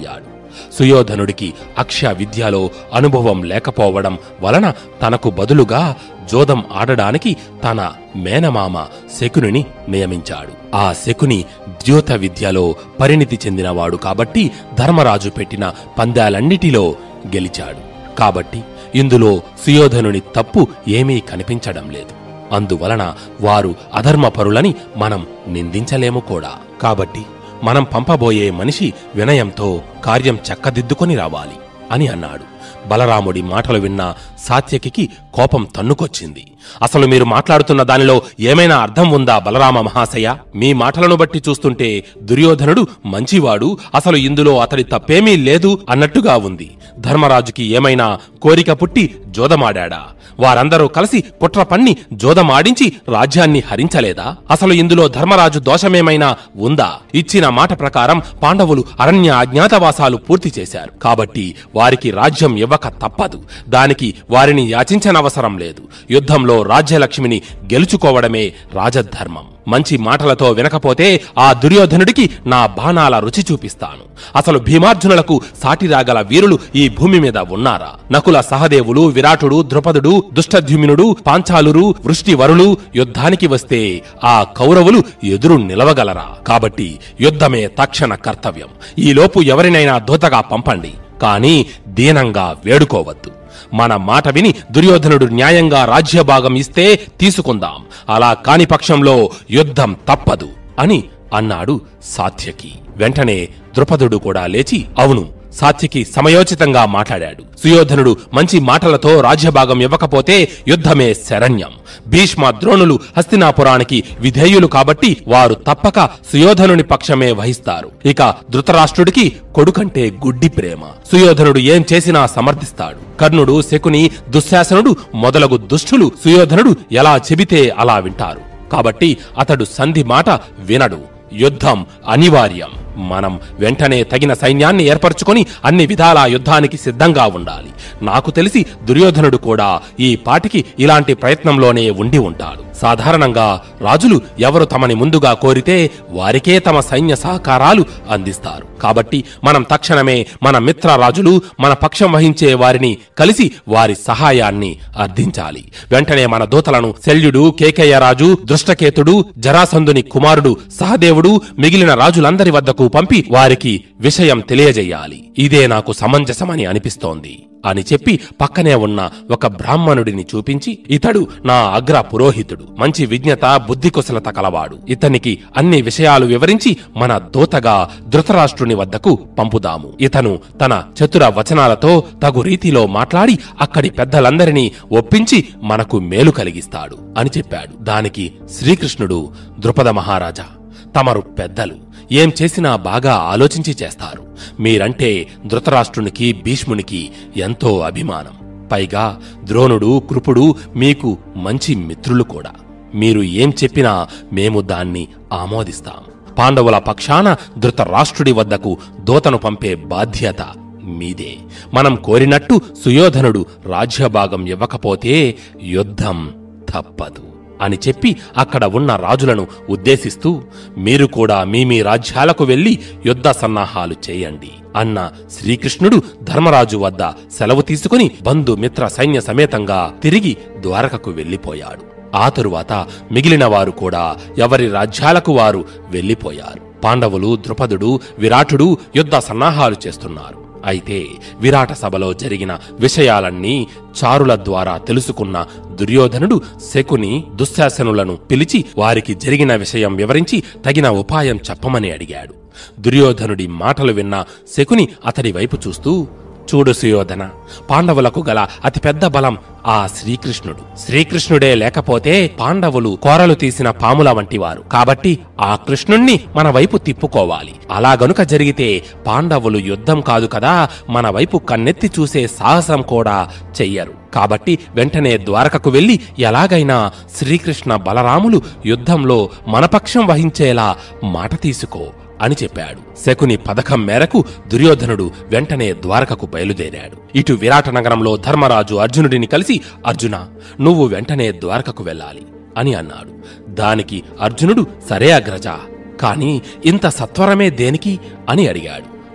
సుయోధనుడికి అక్ష విద్యలో అనుభవం లేకపోవడం వలన తనకు బదులుగా జోదం ఆడడానికి తన మేనమామ శకునిని నియమించాడు ఆ శకుని ద్యోత విద్యలో పరిణితి చెందినవాడు కాబట్టి ధర్మరాజు పెట్టిన పందాలన్నిటిలో గెలిచాడు కాబట్టి ఇందులో సుయోధనుని తప్పు ఏమీ కనిపించడం లేదు అందువలన వారు అధర్మపరులని మనం నిందించలేము కూడా కాబట్టి మనం పంపబోయే మనిషి వినయంతో కార్యం చక్కదిద్దుకొని రావాలి అని అన్నాడు బలరాముడి మాటలు విన్న సాత్యకికి కోపం తన్నుకొచ్చింది అసలు మీరు మాట్లాడుతున్న దానిలో ఏమైనా అర్థం ఉందా బలరామ మహాశయ మీ మాటలను బట్టి చూస్తుంటే దుర్యోధనుడు మంచివాడు అసలు ఇందులో అతడి తప్పేమీ లేదు అన్నట్టుగా ఉంది ధర్మరాజుకి ఏమైనా కోరిక పుట్టి జోదమాడా వారందరూ కలిసి కుట్ర పన్ని జోదమాడించి రాజ్యాన్ని హరించలేదా అసలు ఇందులో ధర్మరాజు దోషమేమైనా ఉందా ఇచ్చిన మాట ప్రకారం పాండవులు అరణ్య అజ్ఞాతవాసాలు పూర్తి చేశారు కాబట్టి వారికి రాజ్యం ఇవ్వక తప్పదు దానికి వారిని యాచించనవసరం లేదు యుద్ధంలో రాజ్యలక్ష్మిని గెలుచుకోవడమే రాజధర్మం మంచి మాటలతో వినకపోతే ఆ దుర్యోధనుడికి నా బాణాల రుచి చూపిస్తాను అసలు భీమార్జునులకు సాటి రాగల వీరులు ఈ భూమి మీద ఉన్నారా నకుల సహదేవులు విరాటుడు ద్రుపదుడు దుష్టద్యుమ్నుడు పాంచాలురు వృష్టివరులు యుద్ధానికి వస్తే ఆ కౌరవులు ఎదురు నిలవగలరా కాబట్టి యుద్ధమే తక్షణ కర్తవ్యం ఈలోపు ఎవరినైనా దూతగా పంపండి కానీ దీనంగా వేడుకోవద్దు మన మాట విని దుర్యోధనుడు న్యాయంగా రాజ్యభాగం ఇస్తే తీసుకుందాం అలా కాని పక్షంలో యుద్ధం తప్పదు అని అన్నాడు సాత్యకి వెంటనే ద్రుపదుడు కూడా లేచి అవును సాత్యకి సమయోచితంగా మాట్లాడాడు సుయోధనుడు మంచి మాటలతో రాజ్యభాగం ఇవ్వకపోతే యుద్ధమే శరణ్యం భీష్మ ద్రోణులు హస్తినాపురానికి విధేయులు కాబట్టి వారు తప్పక సుయోధనుని పక్షమే వహిస్తారు ఇక ధృతరాష్ట్రుడికి కొడుకంటే గుడ్డి ప్రేమ సుయోధనుడు ఏం చేసినా సమర్థిస్తాడు కర్ణుడు శకుని దుశ్శాసనుడు మొదలగు దుష్టులు సుయోధనుడు ఎలా చెబితే అలా వింటారు కాబట్టి అతడు సంధి మాట వినడు యుద్ధం అనివార్యం మనం వెంటనే తగిన సైన్యాన్ని ఏర్పరచుకొని అన్ని విధాలా యుద్ధానికి సిద్ధంగా ఉండాలి నాకు తెలిసి దుర్యోధనుడు కూడా ఈ పాటికి ఇలాంటి ప్రయత్నంలోనే ఉండి ఉంటాడు సాధారణంగా రాజులు ఎవరు తమని ముందుగా కోరితే వారికే తమ సైన్య సహకారాలు అందిస్తారు కాబట్టి మనం తక్షణమే మన మిత్ర రాజులు మన పక్షం వహించే వారిని కలిసి వారి సహాయాన్ని అర్థించాలి వెంటనే మన దూతలను శల్యుడు కేకయ్య రాజు దృష్టకేతుడు జరాసంధుని కుమారుడు సహదేవుడు మిగిలిన రాజులందరి వద్దకు పంపి వారికి విషయం తెలియజేయాలి ఇదే నాకు సమంజసమని అనిపిస్తోంది అని చెప్పి పక్కనే ఉన్న ఒక బ్రాహ్మణుడిని చూపించి ఇతడు నా అగ్ర పురోహితుడు మంచి విజ్ఞత బుద్ధి కుశలత కలవాడు ఇతనికి అన్ని విషయాలు వివరించి మన దూతగా ధృతరాష్ట్రుని వద్దకు పంపుదాము ఇతను తన చతుర వచనాలతో తగు రీతిలో మాట్లాడి అక్కడి పెద్దలందరినీ ఒప్పించి మనకు మేలు కలిగిస్తాడు అని చెప్పాడు దానికి శ్రీకృష్ణుడు ద్రుపద మహారాజా తమరు పెద్దలు ఏం చేసినా బాగా ఆలోచించి చేస్తారు మీరంటే ధృతరాష్ట్రునికి భీష్మునికి ఎంతో అభిమానం పైగా ద్రోణుడు కృపుడు మీకు మంచి మిత్రులు కూడా మీరు ఏం చెప్పినా మేము దాన్ని ఆమోదిస్తాం పాండవుల పక్షాన ధృతరాష్ట్రుడి వద్దకు దూతను పంపే బాధ్యత మీదే మనం కోరినట్టు సుయోధనుడు రాజ్యభాగం ఇవ్వకపోతే యుద్ధం తప్పదు అని చెప్పి అక్కడ ఉన్న రాజులను ఉద్దేశిస్తూ మీరు కూడా మీ మీ రాజ్యాలకు వెళ్లి యుద్ధ సన్నాహాలు చేయండి అన్న శ్రీకృష్ణుడు ధర్మరాజు వద్ద సెలవు తీసుకుని బంధుమిత్ర సైన్య సమేతంగా తిరిగి ద్వారకకు వెళ్లిపోయాడు ఆ తరువాత మిగిలిన వారు కూడా ఎవరి రాజ్యాలకు వారు వెళ్లిపోయారు పాండవులు ద్రుపదుడు విరాటుడు యుద్ధ సన్నాహాలు చేస్తున్నారు అయితే విరాట సభలో జరిగిన విషయాలన్నీ చారుల ద్వారా తెలుసుకున్న దుర్యోధనుడు శకుని దుశ్శాసనులను పిలిచి వారికి జరిగిన విషయం వివరించి తగిన ఉపాయం చెప్పమని అడిగాడు దుర్యోధనుడి మాటలు విన్న శకుని అతడి వైపు చూస్తూ చూడు సుయోధన పాండవులకు గల అతిపెద్ద బలం ఆ శ్రీకృష్ణుడు శ్రీకృష్ణుడే లేకపోతే పాండవులు కోరలు తీసిన పాముల వంటివారు కాబట్టి ఆ కృష్ణుణ్ణి మన వైపు తిప్పుకోవాలి అలా గనుక జరిగితే పాండవులు యుద్ధం కాదు కదా మన వైపు కన్నెత్తి చూసే సాహసం కూడా చెయ్యరు కాబట్టి వెంటనే ద్వారకకు వెళ్లి ఎలాగైనా శ్రీకృష్ణ బలరాములు యుద్ధంలో మనపక్షం వహించేలా మాట తీసుకో అని చెప్పాడు శకుని పథకం మేరకు దుర్యోధనుడు వెంటనే ద్వారకకు బయలుదేరాడు ఇటు విరాట నగరంలో ధర్మరాజు అర్జునుడిని కలిసి అర్జున నువ్వు వెంటనే ద్వారకకు వెళ్ళాలి అని అన్నాడు దానికి అర్జునుడు సరే అగ్రజ కాని ఇంత సత్వరమే దేనికి అని అడిగాడు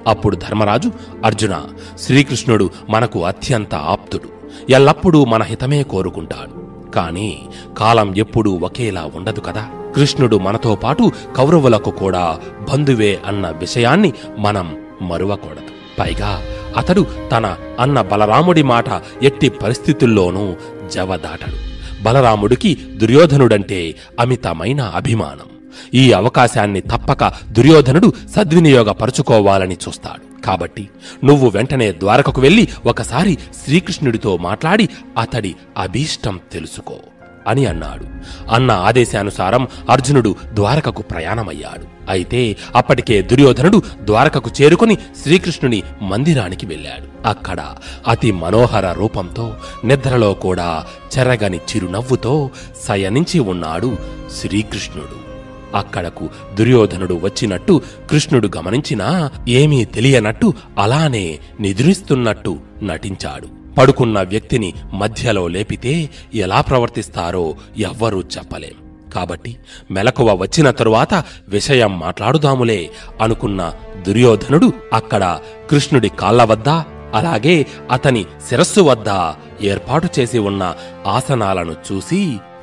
అప్పుడు ధర్మరాజు అర్జున శ్రీకృష్ణుడు మనకు అత్యంత ఆప్తుడు ఎల్లప్పుడూ మన హితమే కోరుకుంటాడు కాని కాలం ఎప్పుడూ ఒకేలా ఉండదు కదా కృష్ణుడు మనతో పాటు కౌరవులకు కూడా బంధువే అన్న విషయాన్ని మనం మరువకూడదు పైగా అతడు తన అన్న బలరాముడి మాట ఎట్టి పరిస్థితుల్లోనూ జవదాటడు బలరాముడికి దుర్యోధనుడంటే అమితమైన అభిమానం ఈ అవకాశాన్ని తప్పక దుర్యోధనుడు సద్వినియోగపరుచుకోవాలని చూస్తాడు కాబట్టి నువ్వు వెంటనే ద్వారకకు వెళ్లి ఒకసారి శ్రీకృష్ణుడితో మాట్లాడి అతడి అభీష్టం తెలుసుకో అని అన్నాడు అన్న ఆదేశానుసారం అర్జునుడు ద్వారకకు ప్రయాణమయ్యాడు అయితే అప్పటికే దుర్యోధనుడు ద్వారకకు చేరుకుని శ్రీకృష్ణుని మందిరానికి వెళ్ళాడు అక్కడ అతి మనోహర రూపంతో నిద్రలో కూడా చెరగని చిరునవ్వుతో శయనించి ఉన్నాడు శ్రీకృష్ణుడు అక్కడకు దుర్యోధనుడు వచ్చినట్టు కృష్ణుడు గమనించినా ఏమీ తెలియనట్టు అలానే నిద్రిస్తున్నట్టు నటించాడు పడుకున్న వ్యక్తిని మధ్యలో లేపితే ఎలా ప్రవర్తిస్తారో ఎవ్వరూ చెప్పలేం కాబట్టి మెలకువ వచ్చిన తరువాత విషయం మాట్లాడుదాములే అనుకున్న దుర్యోధనుడు అక్కడ కృష్ణుడి కాళ్ల వద్ద అలాగే అతని శిరస్సు వద్ద ఏర్పాటు చేసి ఉన్న ఆసనాలను చూసి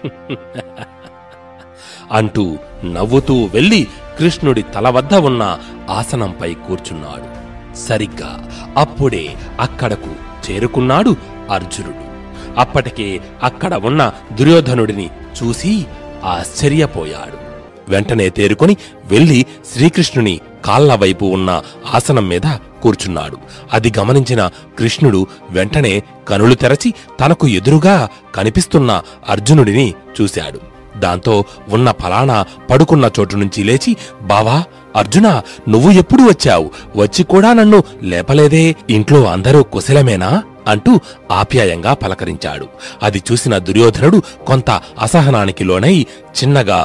అంటూ నవ్వుతూ వెళ్లి కృష్ణుడి తల వద్ద ఉన్న ఆసనంపై కూర్చున్నాడు సరిగ్గా అప్పుడే అక్కడకు చేరుకున్నాడు అర్జునుడు అప్పటికే అక్కడ ఉన్న దుర్యోధనుడిని చూసి ఆశ్చర్యపోయాడు వెంటనే తేరుకొని వెళ్లి శ్రీకృష్ణుని కాళ్ల వైపు ఉన్న ఆసనం మీద కూర్చున్నాడు అది గమనించిన కృష్ణుడు వెంటనే కనులు తెరచి తనకు ఎదురుగా కనిపిస్తున్న అర్జునుడిని చూశాడు దాంతో ఉన్న ఫలానా పడుకున్న చోటు నుంచి లేచి బావా అర్జున నువ్వు ఎప్పుడు వచ్చావు వచ్చి కూడా నన్ను లేపలేదే ఇంట్లో అందరూ కుశలమేనా అంటూ ఆప్యాయంగా పలకరించాడు అది చూసిన దుర్యోధనుడు కొంత అసహనానికి లోనై చిన్నగా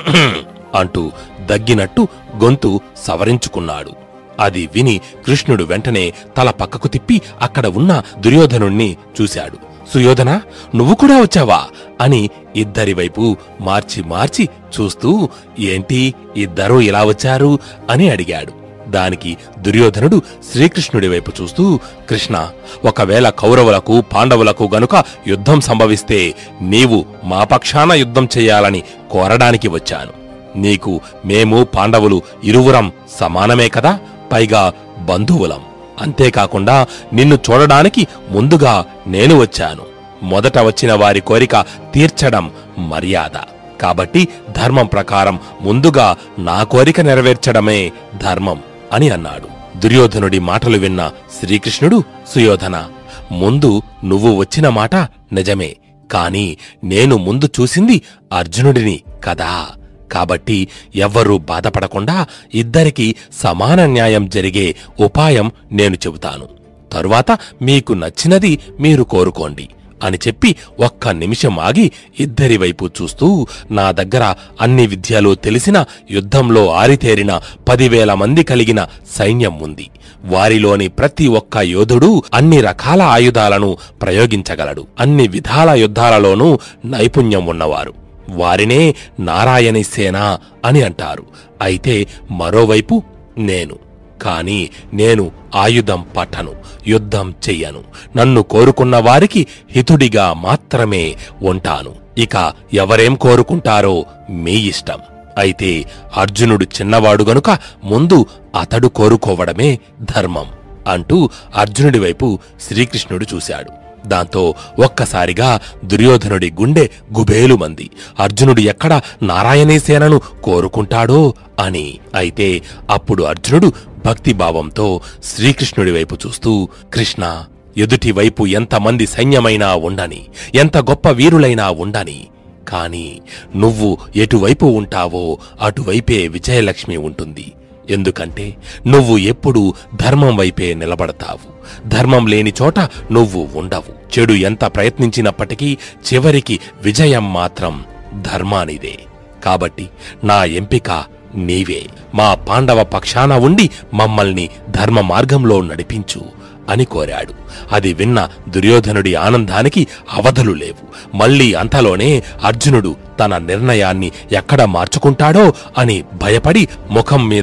అంటూ దగ్గినట్టు గొంతు సవరించుకున్నాడు అది విని కృష్ణుడు వెంటనే తల పక్కకు తిప్పి అక్కడ ఉన్న దుర్యోధనుణ్ణి చూశాడు సుయోధన నువ్వు కూడా వచ్చావా అని ఇద్దరి వైపు మార్చి మార్చి చూస్తూ ఏంటి ఇద్దరూ ఇలా వచ్చారు అని అడిగాడు దానికి దుర్యోధనుడు శ్రీకృష్ణుడి వైపు చూస్తూ కృష్ణ ఒకవేళ కౌరవులకు పాండవులకు గనుక యుద్ధం సంభవిస్తే నీవు మా పక్షాన యుద్ధం చెయ్యాలని కోరడానికి వచ్చాను నీకు మేము పాండవులు ఇరువురం సమానమే కదా పైగా బంధువులం అంతేకాకుండా నిన్ను చూడడానికి ముందుగా నేను వచ్చాను మొదట వచ్చిన వారి కోరిక తీర్చడం మర్యాద కాబట్టి ధర్మం ప్రకారం ముందుగా నా కోరిక నెరవేర్చడమే ధర్మం అని అన్నాడు దుర్యోధనుడి మాటలు విన్న శ్రీకృష్ణుడు సుయోధన ముందు నువ్వు వచ్చిన మాట నిజమే కాని నేను ముందు చూసింది అర్జునుడిని కదా కాబట్టి ఎవ్వరూ బాధపడకుండా ఇద్దరికీ సమాన న్యాయం జరిగే ఉపాయం నేను చెబుతాను తరువాత మీకు నచ్చినది మీరు కోరుకోండి అని చెప్పి ఒక్క నిమిషం ఆగి ఇద్దరి వైపు చూస్తూ నా దగ్గర అన్ని విద్యలు తెలిసిన యుద్ధంలో ఆరితేరిన పదివేల మంది కలిగిన సైన్యం ఉంది వారిలోని ప్రతి ఒక్క యోధుడు అన్ని రకాల ఆయుధాలను ప్రయోగించగలడు అన్ని విధాల యుద్ధాలలోనూ నైపుణ్యం ఉన్నవారు వారినే నారాయణి సేన అని అంటారు అయితే మరోవైపు నేను కాని నేను ఆయుధం పట్టను యుద్ధం చెయ్యను నన్ను కోరుకున్న వారికి హితుడిగా మాత్రమే ఉంటాను ఇక ఎవరేం కోరుకుంటారో మీ ఇష్టం అయితే అర్జునుడు చిన్నవాడు గనుక ముందు అతడు కోరుకోవడమే ధర్మం అంటూ అర్జునుడి వైపు శ్రీకృష్ణుడు చూశాడు దాంతో ఒక్కసారిగా దుర్యోధనుడి గుండె గుబేలుమంది అర్జునుడు ఎక్కడ నారాయణీసేనను కోరుకుంటాడో అని అయితే అప్పుడు అర్జునుడు భక్తిభావంతో శ్రీకృష్ణుడి వైపు చూస్తూ కృష్ణ ఎదుటి వైపు ఎంతమంది సైన్యమైనా ఉండని ఎంత గొప్ప వీరులైనా ఉండని కాని నువ్వు ఎటువైపు ఉంటావో అటువైపే విజయలక్ష్మి ఉంటుంది ఎందుకంటే నువ్వు ఎప్పుడూ ధర్మం వైపే నిలబడతావు ధర్మం లేని చోట నువ్వు ఉండవు చెడు ఎంత ప్రయత్నించినప్పటికీ చివరికి విజయం మాత్రం ధర్మానిదే కాబట్టి నా ఎంపిక నీవే మా పాండవ పక్షాన ఉండి మమ్మల్ని ధర్మ మార్గంలో నడిపించు అని కోరాడు అది విన్న దుర్యోధనుడి ఆనందానికి అవధులు లేవు మళ్ళీ అంతలోనే అర్జునుడు తన నిర్ణయాన్ని ఎక్కడ మార్చుకుంటాడో అని భయపడి ముఖం మీద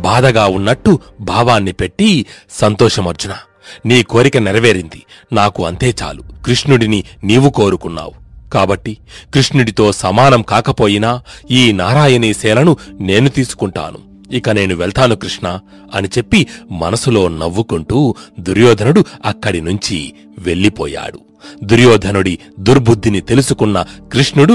బాధగా ఉన్నట్టు భావాన్ని పెట్టి సంతోషం అర్జున నీ కోరిక నెరవేరింది నాకు అంతే చాలు కృష్ణుడిని నీవు కోరుకున్నావు కాబట్టి కృష్ణుడితో సమానం కాకపోయినా ఈ నారాయణీ సేనను నేను తీసుకుంటాను ఇక నేను వెళ్తాను కృష్ణ అని చెప్పి మనసులో నవ్వుకుంటూ దుర్యోధనుడు అక్కడి నుంచి వెళ్ళిపోయాడు దుర్యోధనుడి దుర్బుద్ధిని తెలుసుకున్న కృష్ణుడు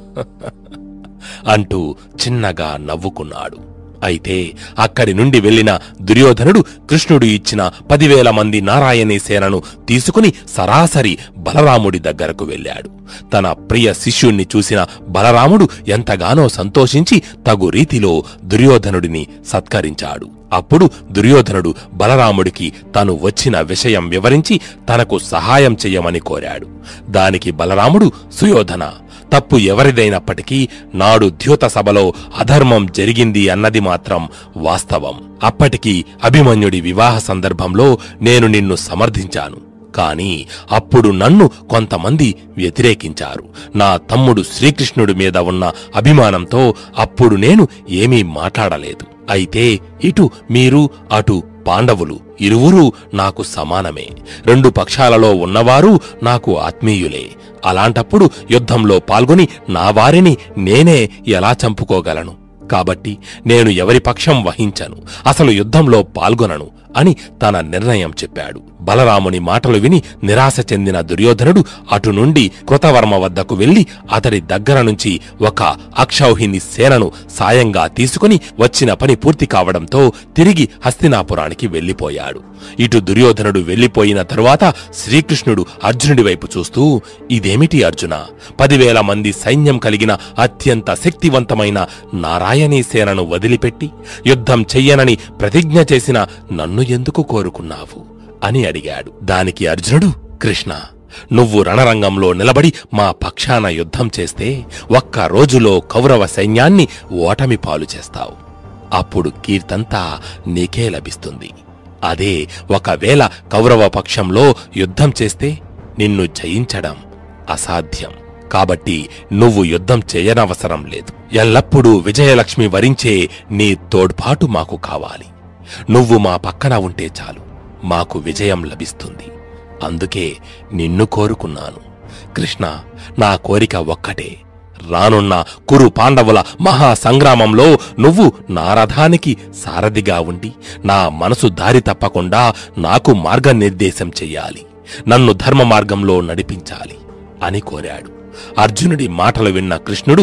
అంటూ చిన్నగా నవ్వుకున్నాడు అయితే అక్కడి నుండి వెళ్లిన దుర్యోధనుడు కృష్ణుడు ఇచ్చిన పదివేల మంది నారాయణీ సేనను తీసుకుని సరాసరి బలరాముడి దగ్గరకు వెళ్ళాడు తన ప్రియ శిష్యుణ్ణి చూసిన బలరాముడు ఎంతగానో సంతోషించి తగు రీతిలో దుర్యోధనుడిని సత్కరించాడు అప్పుడు దుర్యోధనుడు బలరాముడికి తను వచ్చిన విషయం వివరించి తనకు సహాయం చెయ్యమని కోరాడు దానికి బలరాముడు సుయోధన తప్పు ఎవరిదైనప్పటికీ నాడు ద్యూత సభలో అధర్మం జరిగింది అన్నది మాత్రం వాస్తవం అప్పటికి అభిమన్యుడి వివాహ సందర్భంలో నేను నిన్ను సమర్థించాను కాని అప్పుడు నన్ను కొంతమంది వ్యతిరేకించారు నా తమ్ముడు శ్రీకృష్ణుడి మీద ఉన్న అభిమానంతో అప్పుడు నేను ఏమీ మాట్లాడలేదు అయితే ఇటు మీరు అటు పాండవులు ఇరువురు నాకు సమానమే రెండు పక్షాలలో ఉన్నవారు నాకు ఆత్మీయులే అలాంటప్పుడు యుద్ధంలో పాల్గొని నా వారిని నేనే ఎలా చంపుకోగలను కాబట్టి నేను ఎవరి పక్షం వహించను అసలు యుద్ధంలో పాల్గొనను అని తన నిర్ణయం చెప్పాడు బలరాముని మాటలు విని నిరాశ చెందిన దుర్యోధనుడు అటు నుండి కృతవర్మ వద్దకు వెళ్లి అతడి దగ్గర నుంచి ఒక అక్షౌహిణి సేనను సాయంగా తీసుకుని వచ్చిన పని పూర్తి కావడంతో తిరిగి హస్తినాపురానికి వెళ్లిపోయాడు ఇటు దుర్యోధనుడు వెళ్లిపోయిన తరువాత శ్రీకృష్ణుడు అర్జునుడి వైపు చూస్తూ ఇదేమిటి అర్జున పదివేల మంది సైన్యం కలిగిన అత్యంత శక్తివంతమైన నారాయణీ సేనను వదిలిపెట్టి యుద్ధం చెయ్యనని ప్రతిజ్ఞ చేసిన నన్ను ఎందుకు కోరుకున్నావు అని అడిగాడు దానికి అర్జునుడు కృష్ణ నువ్వు రణరంగంలో నిలబడి మా పక్షాన యుద్ధం చేస్తే ఒక్క రోజులో కౌరవ సైన్యాన్ని ఓటమి పాలు చేస్తావు అప్పుడు కీర్తంతా నీకే లభిస్తుంది అదే ఒకవేళ కౌరవ పక్షంలో యుద్ధం చేస్తే నిన్ను జయించడం అసాధ్యం కాబట్టి నువ్వు యుద్ధం చేయనవసరం లేదు ఎల్లప్పుడూ విజయలక్ష్మి వరించే నీ తోడ్పాటు మాకు కావాలి నువ్వు మా పక్కన ఉంటే చాలు మాకు విజయం లభిస్తుంది అందుకే నిన్ను కోరుకున్నాను కృష్ణ నా కోరిక ఒక్కటే రానున్న కురు పాండవుల మహా సంగ్రామంలో నువ్వు నా రథానికి సారథిగా ఉండి నా మనసు దారి తప్పకుండా నాకు మార్గనిర్దేశం చెయ్యాలి నన్ను ధర్మ మార్గంలో నడిపించాలి అని కోరాడు అర్జునుడి మాటలు విన్న కృష్ణుడు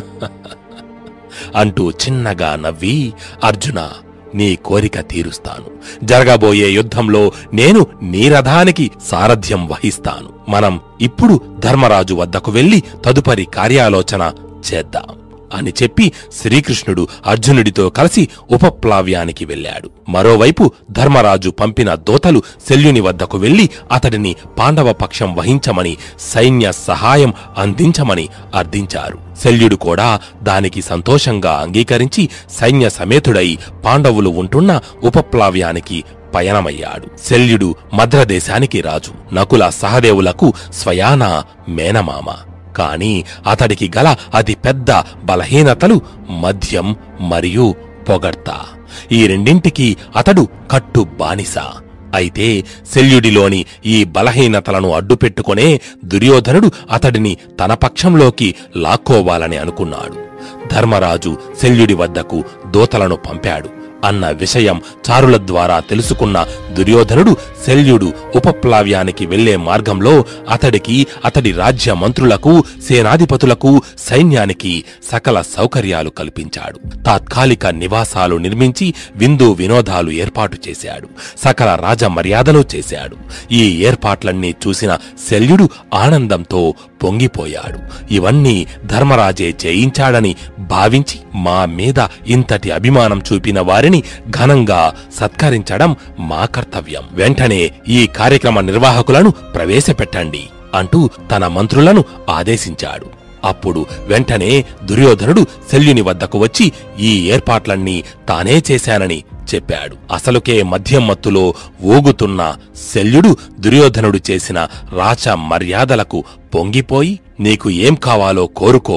అంటూ చిన్నగా నవ్వి అర్జున నీ కోరిక తీరుస్తాను జరగబోయే యుద్ధంలో నేను నీ రథానికి సారథ్యం వహిస్తాను మనం ఇప్పుడు ధర్మరాజు వద్దకు వెళ్లి తదుపరి కార్యాలోచన చేద్దాం అని చెప్పి శ్రీకృష్ణుడు అర్జునుడితో కలిసి ఉపప్లావ్యానికి వెళ్ళాడు మరోవైపు ధర్మరాజు పంపిన దోతలు శల్యుని వద్దకు వెళ్లి అతడిని పాండవ పక్షం వహించమని సైన్య సహాయం అందించమని అర్థించారు శల్యుడు కూడా దానికి సంతోషంగా అంగీకరించి సైన్య సమేతుడై పాండవులు ఉంటున్న ఉపప్లావ్యానికి పయనమయ్యాడు శల్యుడు మద్రదేశానికి రాజు నకుల సహదేవులకు స్వయాన మేనమామ కాని అతడికి గల అతి పెద్ద బలహీనతలు మద్యం మరియు పొగడ్త ఈ రెండింటికి అతడు కట్టు బానిస అయితే శల్యుడిలోని ఈ బలహీనతలను అడ్డుపెట్టుకునే దుర్యోధనుడు అతడిని తన పక్షంలోకి లాక్కోవాలని అనుకున్నాడు ధర్మరాజు శల్యుడి వద్దకు దూతలను పంపాడు అన్న విషయం చారుల ద్వారా తెలుసుకున్న దుర్యోధనుడు శల్యుడు ఉపప్లావ్యానికి వెళ్లే మార్గంలో అతడికి అతడి రాజ్య మంత్రులకు సేనాధిపతులకు సైన్యానికి సకల సౌకర్యాలు కల్పించాడు తాత్కాలిక నివాసాలు నిర్మించి విందు వినోదాలు ఏర్పాటు చేశాడు సకల రాజ మర్యాదలు చేశాడు ఈ ఏర్పాట్లన్నీ చూసిన శల్యుడు ఆనందంతో పొంగిపోయాడు ఇవన్నీ ధర్మరాజే చేయించాడని భావించి మా మీద ఇంతటి అభిమానం చూపిన వారిని ఘనంగా సత్కరించడం మా కర్తవ్యం వెంటనే ఈ కార్యక్రమ నిర్వాహకులను ప్రవేశపెట్టండి అంటూ తన మంత్రులను ఆదేశించాడు అప్పుడు వెంటనే దుర్యోధనుడు శల్యుని వద్దకు వచ్చి ఈ ఏర్పాట్లన్నీ తానే చేశానని చెప్పాడు అసలుకే మద్యం మత్తులో ఊగుతున్న శల్యుడు దుర్యోధనుడు చేసిన రాచ మర్యాదలకు పొంగిపోయి నీకు ఏం కావాలో కోరుకో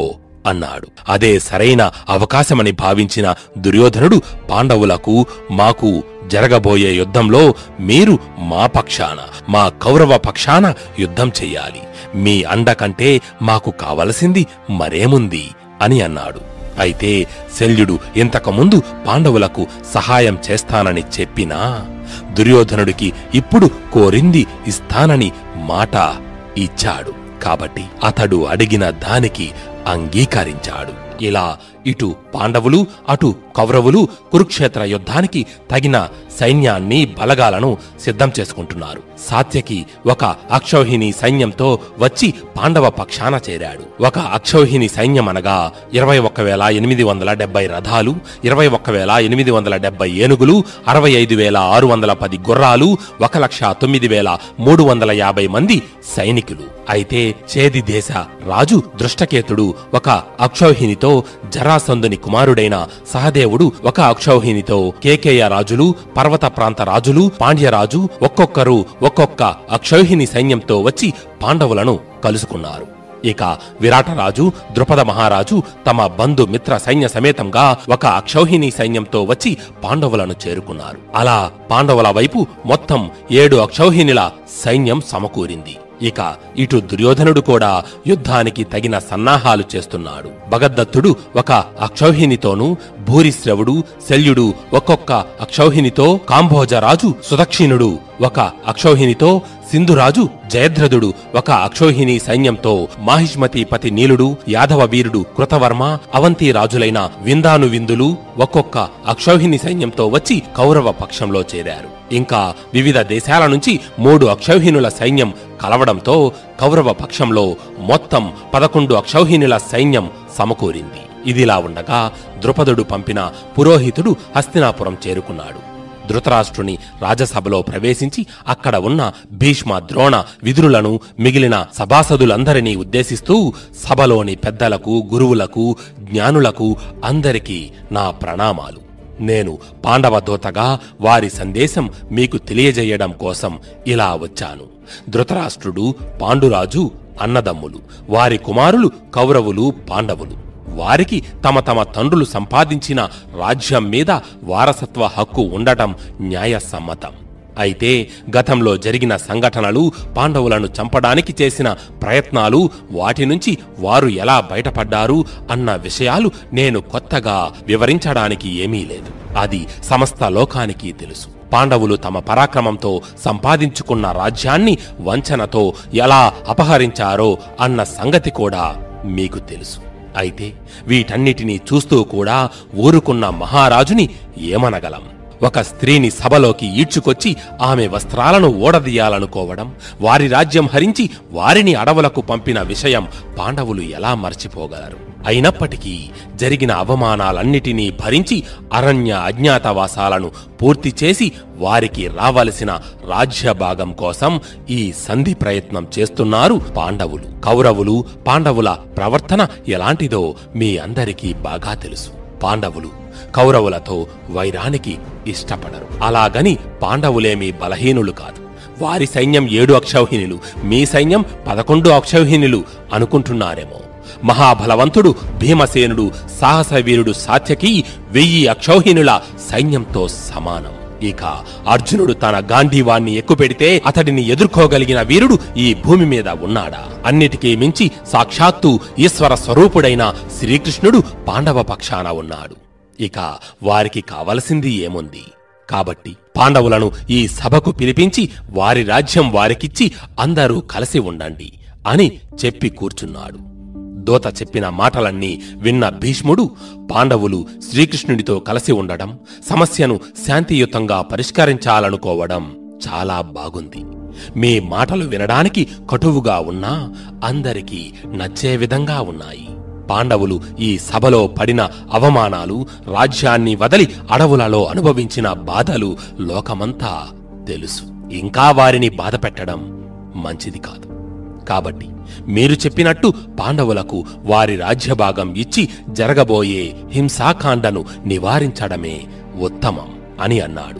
అన్నాడు అదే సరైన అవకాశమని భావించిన దుర్యోధనుడు పాండవులకు మాకు జరగబోయే యుద్ధంలో మీరు మా పక్షాన మా కౌరవ పక్షాన యుద్ధం చెయ్యాలి మీ అండ కంటే మాకు కావలసింది మరేముంది అని అన్నాడు అయితే శల్యుడు ఇంతకుముందు పాండవులకు సహాయం చేస్తానని చెప్పినా దుర్యోధనుడికి ఇప్పుడు కోరింది ఇస్తానని మాట ఇచ్చాడు కాబట్టి అతడు అడిగిన దానికి అంగీకరించాడు ఇలా ఇటు పాండవులు అటు కౌరవులు కురుక్షేత్ర యుద్ధానికి తగిన సైన్యాన్ని బలగాలను సిద్ధం చేసుకుంటున్నారు సాత్యకి ఒక అక్షౌహిణి సైన్యంతో వచ్చి పాండవ పక్షాన చేరాడు ఒక అక్షౌహిణి సైన్యం అనగా ఇరవై ఒక్క వేల ఎనిమిది వందల డెబ్బై రథాలు ఇరవై ఒక్క వేల ఎనిమిది వందల డెబ్బై ఏనుగులు అరవై ఐదు వేల ఆరు వందల పది గుర్రాలు ఒక లక్ష తొమ్మిది వేల మూడు వందల యాభై మంది సైనికులు అయితే చేది దేశ రాజు దృష్టకేతుడు ఒక అక్షౌహిణితో జరాసందుని కుమారుడైన సహదేవుడు ఒక అక్షౌహిణితో కేకేయ రాజులు పర్వత ప్రాంత రాజులు పాండ్యరాజు ఒక్కొక్కరు ఒక్కొక్క అక్షౌహిణి సైన్యంతో వచ్చి పాండవులను కలుసుకున్నారు ఇక విరాటరాజు ద్రుపద మహారాజు తమ బంధు మిత్ర సైన్య సమేతంగా ఒక అక్షౌహిణి సైన్యంతో వచ్చి పాండవులను చేరుకున్నారు అలా పాండవుల వైపు మొత్తం ఏడు అక్షౌహిణిల సైన్యం సమకూరింది ఇక ఇటు దుర్యోధనుడు కూడా యుద్ధానికి తగిన సన్నాహాలు చేస్తున్నాడు భగద్దత్తుడు ఒక అక్షౌహిణితోనూ భూరిశ్రవుడు శల్యుడు ఒక్కొక్క అక్షౌహిణితో కాంభోజరాజు సుదక్షిణుడు ఒక అక్షౌహిణితో సింధురాజు జయద్రథుడు ఒక అక్షౌహిణి సైన్యంతో మాహిష్మతి పతి నీలుడు యాదవ వీరుడు కృతవర్మ అవంతి రాజులైన విందాను విందులు ఒక్కొక్క అక్షౌహిణి సైన్యంతో వచ్చి కౌరవ పక్షంలో చేరారు ఇంకా వివిధ దేశాల నుంచి మూడు అక్షౌహిణుల సైన్యం కలవడంతో కౌరవ పక్షంలో మొత్తం పదకొండు అక్షౌహిణుల సైన్యం సమకూరింది ఇదిలా ఉండగా ద్రుపదుడు పంపిన పురోహితుడు హస్తినాపురం చేరుకున్నాడు ధృతరాష్ట్రుని రాజసభలో ప్రవేశించి అక్కడ ఉన్న భీష్మ ద్రోణ విదురులను మిగిలిన సభాసదులందరినీ ఉద్దేశిస్తూ సభలోని పెద్దలకు గురువులకు జ్ఞానులకు అందరికీ నా ప్రణామాలు నేను పాండవ దూతగా వారి సందేశం మీకు తెలియజేయడం కోసం ఇలా వచ్చాను ధృతరాష్ట్రుడు పాండురాజు అన్నదమ్ములు వారి కుమారులు కౌరవులు పాండవులు వారికి తమ తమ తండ్రులు సంపాదించిన రాజ్యం మీద వారసత్వ హక్కు ఉండటం న్యాయసమ్మతం అయితే గతంలో జరిగిన సంఘటనలు పాండవులను చంపడానికి చేసిన ప్రయత్నాలు వాటి నుంచి వారు ఎలా బయటపడ్డారు అన్న విషయాలు నేను కొత్తగా వివరించడానికి ఏమీ లేదు అది సమస్త లోకానికి తెలుసు పాండవులు తమ పరాక్రమంతో సంపాదించుకున్న రాజ్యాన్ని వంచనతో ఎలా అపహరించారో అన్న సంగతి కూడా మీకు తెలుసు అయితే వీటన్నిటినీ చూస్తూ కూడా ఊరుకున్న మహారాజుని ఏమనగలం ఒక స్త్రీని సభలోకి ఈడ్చుకొచ్చి ఆమె వస్త్రాలను ఓడదీయాలనుకోవడం వారి రాజ్యం హరించి వారిని అడవులకు పంపిన విషయం పాండవులు ఎలా మర్చిపోగలరు అయినప్పటికీ జరిగిన అవమానాలన్నిటినీ భరించి అరణ్య అజ్ఞాతవాసాలను పూర్తి చేసి వారికి రావలసిన రాజ్యభాగం కోసం ఈ సంధి ప్రయత్నం చేస్తున్నారు పాండవులు కౌరవులు పాండవుల ప్రవర్తన ఎలాంటిదో మీ అందరికీ బాగా తెలుసు పాండవులు కౌరవులతో వైరానికి ఇష్టపడరు అలాగని పాండవులేమీ బలహీనులు కాదు వారి సైన్యం ఏడు అక్షౌహిణులు మీ సైన్యం పదకొండు అక్షౌహిణులు అనుకుంటున్నారేమో మహాబలవంతుడు భీమసేనుడు సాహసవీరుడు సాత్యకి వెయ్యి అక్షౌహిణుల సైన్యంతో సమానం ఇక అర్జునుడు తన గాంధీవాన్ని ఎక్కుపెడితే అతడిని ఎదుర్కోగలిగిన వీరుడు ఈ భూమి మీద ఉన్నాడా అన్నిటికీ మించి సాక్షాత్తు ఈశ్వర స్వరూపుడైన శ్రీకృష్ణుడు పాండవ పక్షాన ఉన్నాడు ఇక వారికి కావలసింది ఏముంది కాబట్టి పాండవులను ఈ సభకు పిలిపించి వారి రాజ్యం వారికిచ్చి అందరూ కలిసి ఉండండి అని చెప్పి కూర్చున్నాడు దోత చెప్పిన మాటలన్నీ విన్న భీష్ముడు పాండవులు శ్రీకృష్ణుడితో కలిసి ఉండడం సమస్యను శాంతియుతంగా పరిష్కరించాలనుకోవడం చాలా బాగుంది మీ మాటలు వినడానికి కటువుగా ఉన్నా అందరికీ నచ్చే విధంగా ఉన్నాయి పాండవులు ఈ సభలో పడిన అవమానాలు రాజ్యాన్ని వదలి అడవులలో అనుభవించిన బాధలు లోకమంతా తెలుసు ఇంకా వారిని బాధపెట్టడం మంచిది కాదు కాబట్టి మీరు చెప్పినట్టు పాండవులకు వారి రాజ్యభాగం ఇచ్చి జరగబోయే హింసాకాండను నివారించడమే ఉత్తమం అని అన్నాడు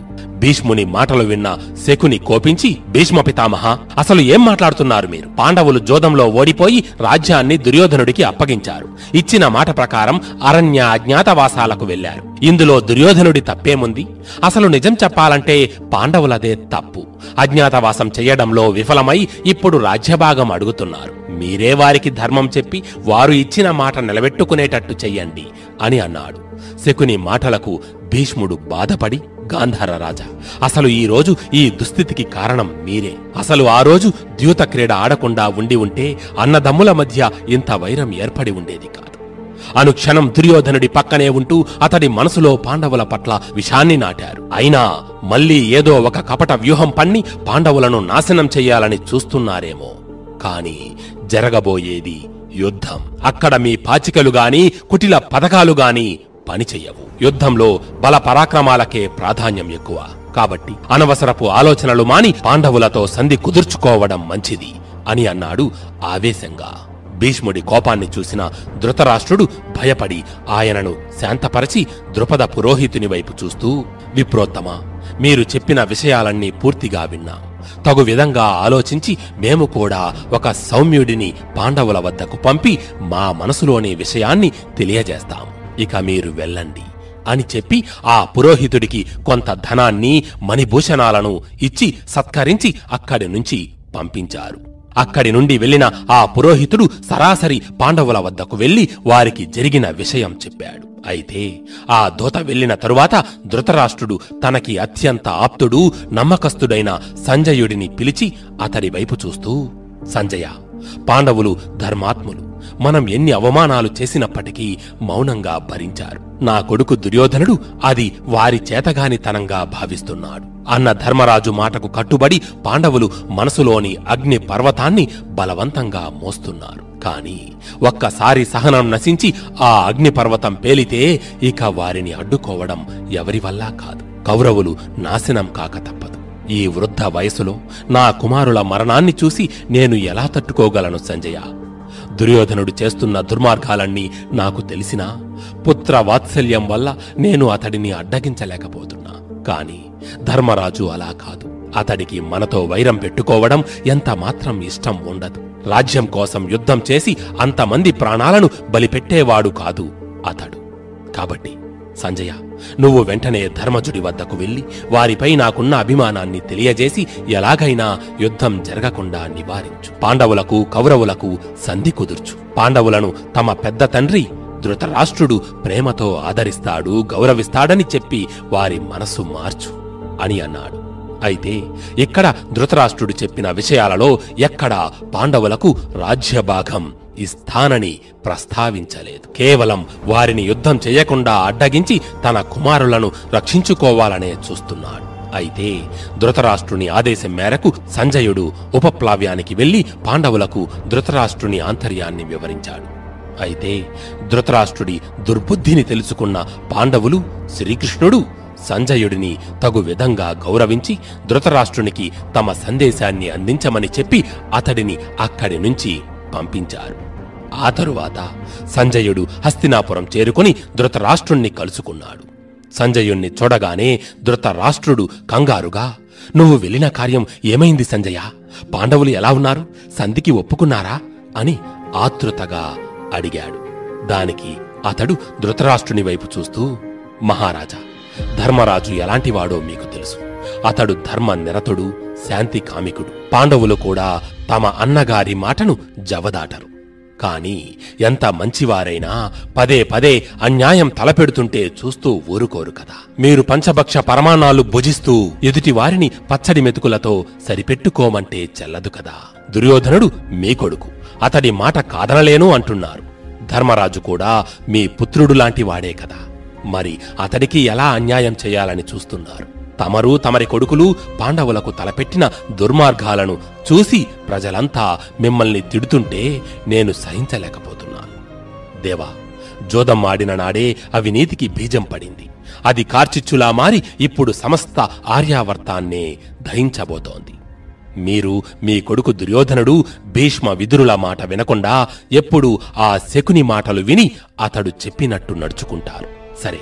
భీష్ముని మాటలు విన్న శకుని కోపించి భీష్మ పితామహ అసలు ఏం మాట్లాడుతున్నారు మీరు పాండవులు జోదంలో ఓడిపోయి రాజ్యాన్ని దుర్యోధనుడికి అప్పగించారు ఇచ్చిన మాట ప్రకారం అరణ్య అజ్ఞాతవాసాలకు వెళ్లారు ఇందులో దుర్యోధనుడి తప్పేముంది అసలు నిజం చెప్పాలంటే పాండవులదే తప్పు అజ్ఞాతవాసం చెయ్యడంలో విఫలమై ఇప్పుడు రాజ్యభాగం అడుగుతున్నారు మీరే వారికి ధర్మం చెప్పి వారు ఇచ్చిన మాట నిలబెట్టుకునేటట్టు చెయ్యండి అని అన్నాడు శకుని మాటలకు భీష్ముడు బాధపడి గాంధార రాజా అసలు ఈ రోజు ఈ దుస్థితికి కారణం మీరే అసలు ఆ రోజు ద్యూత క్రీడ ఆడకుండా ఉండి ఉంటే అన్నదమ్ముల మధ్య ఇంత వైరం ఏర్పడి ఉండేది కాదు అనుక్షణం దుర్యోధనుడి పక్కనే ఉంటూ అతడి మనసులో పాండవుల పట్ల విషాన్ని నాటారు అయినా మళ్ళీ ఏదో ఒక కపట వ్యూహం పన్ని పాండవులను నాశనం చెయ్యాలని చూస్తున్నారేమో కాని జరగబోయేది యుద్ధం అక్కడ మీ పాచికలు గాని కుటిల పథకాలు గాని పనిచెయ్యవు యుద్ధంలో బల పరాక్రమాలకే ప్రాధాన్యం ఎక్కువ కాబట్టి అనవసరపు ఆలోచనలు మాని పాండవులతో సంధి కుదుర్చుకోవడం మంచిది అని అన్నాడు ఆవేశంగా భీష్ముడి కోపాన్ని చూసిన ధృతరాష్ట్రుడు భయపడి ఆయనను శాంతపరచి ద్రుపద పురోహితుని వైపు చూస్తూ విప్రోత్తమ మీరు చెప్పిన విషయాలన్నీ పూర్తిగా విన్నాం తగు విధంగా ఆలోచించి మేము కూడా ఒక సౌమ్యుడిని పాండవుల వద్దకు పంపి మా మనసులోని విషయాన్ని తెలియజేస్తాం ఇక మీరు వెళ్ళండి అని చెప్పి ఆ పురోహితుడికి కొంత ధనాన్ని మణిభూషణాలను ఇచ్చి సత్కరించి అక్కడి నుంచి పంపించారు అక్కడి నుండి వెళ్లిన ఆ పురోహితుడు సరాసరి పాండవుల వద్దకు వెళ్లి వారికి జరిగిన విషయం చెప్పాడు అయితే ఆ దూత వెళ్లిన తరువాత ధృతరాష్ట్రుడు తనకి అత్యంత ఆప్తుడు నమ్మకస్తుడైన సంజయుడిని పిలిచి అతడి వైపు చూస్తూ సంజయ పాండవులు ధర్మాత్ములు మనం ఎన్ని అవమానాలు చేసినప్పటికీ మౌనంగా భరించారు నా కొడుకు దుర్యోధనుడు అది వారి చేతగానితనంగా భావిస్తున్నాడు అన్న ధర్మరాజు మాటకు కట్టుబడి పాండవులు మనసులోని అగ్ని పర్వతాన్ని బలవంతంగా మోస్తున్నారు కాని ఒక్కసారి సహనం నశించి ఆ అగ్ని పర్వతం పేలితే ఇక వారిని అడ్డుకోవడం ఎవరి వల్ల కాదు కౌరవులు నాశనం కాక తప్పదు ఈ వృద్ధ వయసులో నా కుమారుల మరణాన్ని చూసి నేను ఎలా తట్టుకోగలను సంజయ దుర్యోధనుడు చేస్తున్న దుర్మార్గాలన్నీ నాకు తెలిసినా పుత్ర వాత్సల్యం వల్ల నేను అతడిని అడ్డగించలేకపోతున్నా కాని ధర్మరాజు అలా కాదు అతడికి మనతో వైరం పెట్టుకోవడం ఎంత మాత్రం ఇష్టం ఉండదు రాజ్యం కోసం యుద్ధం చేసి అంతమంది ప్రాణాలను బలిపెట్టేవాడు కాదు అతడు కాబట్టి సంజయ నువ్వు వెంటనే ధర్మజుడి వద్దకు వెళ్లి వారిపై నాకున్న అభిమానాన్ని తెలియజేసి ఎలాగైనా యుద్ధం జరగకుండా నివారించు పాండవులకు కౌరవులకు సంధి కుదుర్చు పాండవులను తమ పెద్ద తండ్రి ధృతరాష్ట్రుడు ప్రేమతో ఆదరిస్తాడు గౌరవిస్తాడని చెప్పి వారి మనసు మార్చు అని అన్నాడు అయితే ఇక్కడ ధృతరాష్ట్రుడు చెప్పిన విషయాలలో ఎక్కడా పాండవులకు రాజ్యభాగం ఇస్తానని ప్రస్తావించలేదు కేవలం వారిని యుద్ధం చేయకుండా అడ్డగించి తన కుమారులను రక్షించుకోవాలనే చూస్తున్నాడు అయితే ధృతరాష్ట్రుని ఆదేశం మేరకు సంజయుడు ఉపప్లావ్యానికి వెళ్లి పాండవులకు ధృతరాష్ట్రుని ఆంతర్యాన్ని వివరించాడు అయితే ధృతరాష్ట్రుడి దుర్బుద్ధిని తెలుసుకున్న పాండవులు శ్రీకృష్ణుడు సంజయుడిని తగు విధంగా గౌరవించి ధృతరాష్ట్రునికి తమ సందేశాన్ని అందించమని చెప్పి అతడిని అక్కడి నుంచి పంపించారు ఆ తరువాత సంజయుడు హస్తినాపురం చేరుకుని ధృతరాష్ట్రుణ్ణి కలుసుకున్నాడు సంజయుణ్ణి చూడగానే ధృతరాష్ట్రుడు కంగారుగా నువ్వు వెళ్ళిన కార్యం ఏమైంది సంజయ పాండవులు ఎలా ఉన్నారు సంధికి ఒప్పుకున్నారా అని ఆతృతగా అడిగాడు దానికి అతడు ధృతరాష్ట్రుని వైపు చూస్తూ మహారాజా ధర్మరాజు ఎలాంటివాడో మీకు తెలుసు అతడు ధర్మ నిరతుడు శాంతి కామికుడు పాండవులు కూడా తమ అన్నగారి మాటను జవదాటరు కాని ఎంత మంచివారైనా పదే పదే అన్యాయం తలపెడుతుంటే చూస్తూ ఊరుకోరు కదా మీరు పంచభక్ష పరమాణాలు భుజిస్తూ ఎదుటి వారిని పచ్చడి మెతుకులతో సరిపెట్టుకోమంటే చెల్లదు కదా దుర్యోధనుడు మీ కొడుకు అతడి మాట కాదనలేను అంటున్నారు ధర్మరాజు కూడా మీ పుత్రుడు లాంటి వాడే కదా మరి అతడికి ఎలా అన్యాయం చేయాలని చూస్తున్నారు తమరు తమరి కొడుకులు పాండవులకు తలపెట్టిన దుర్మార్గాలను చూసి ప్రజలంతా మిమ్మల్ని తిడుతుంటే నేను సహించలేకపోతున్నాను దేవా జోదం ఆడిన నాడే అవినీతికి బీజం పడింది అది కార్చిచ్చులా మారి ఇప్పుడు సమస్త ఆర్యావర్తాన్నే దహించబోతోంది మీరు మీ కొడుకు దుర్యోధనుడు భీష్మ విదురుల మాట వినకుండా ఎప్పుడు ఆ శకుని మాటలు విని అతడు చెప్పినట్టు నడుచుకుంటారు సరే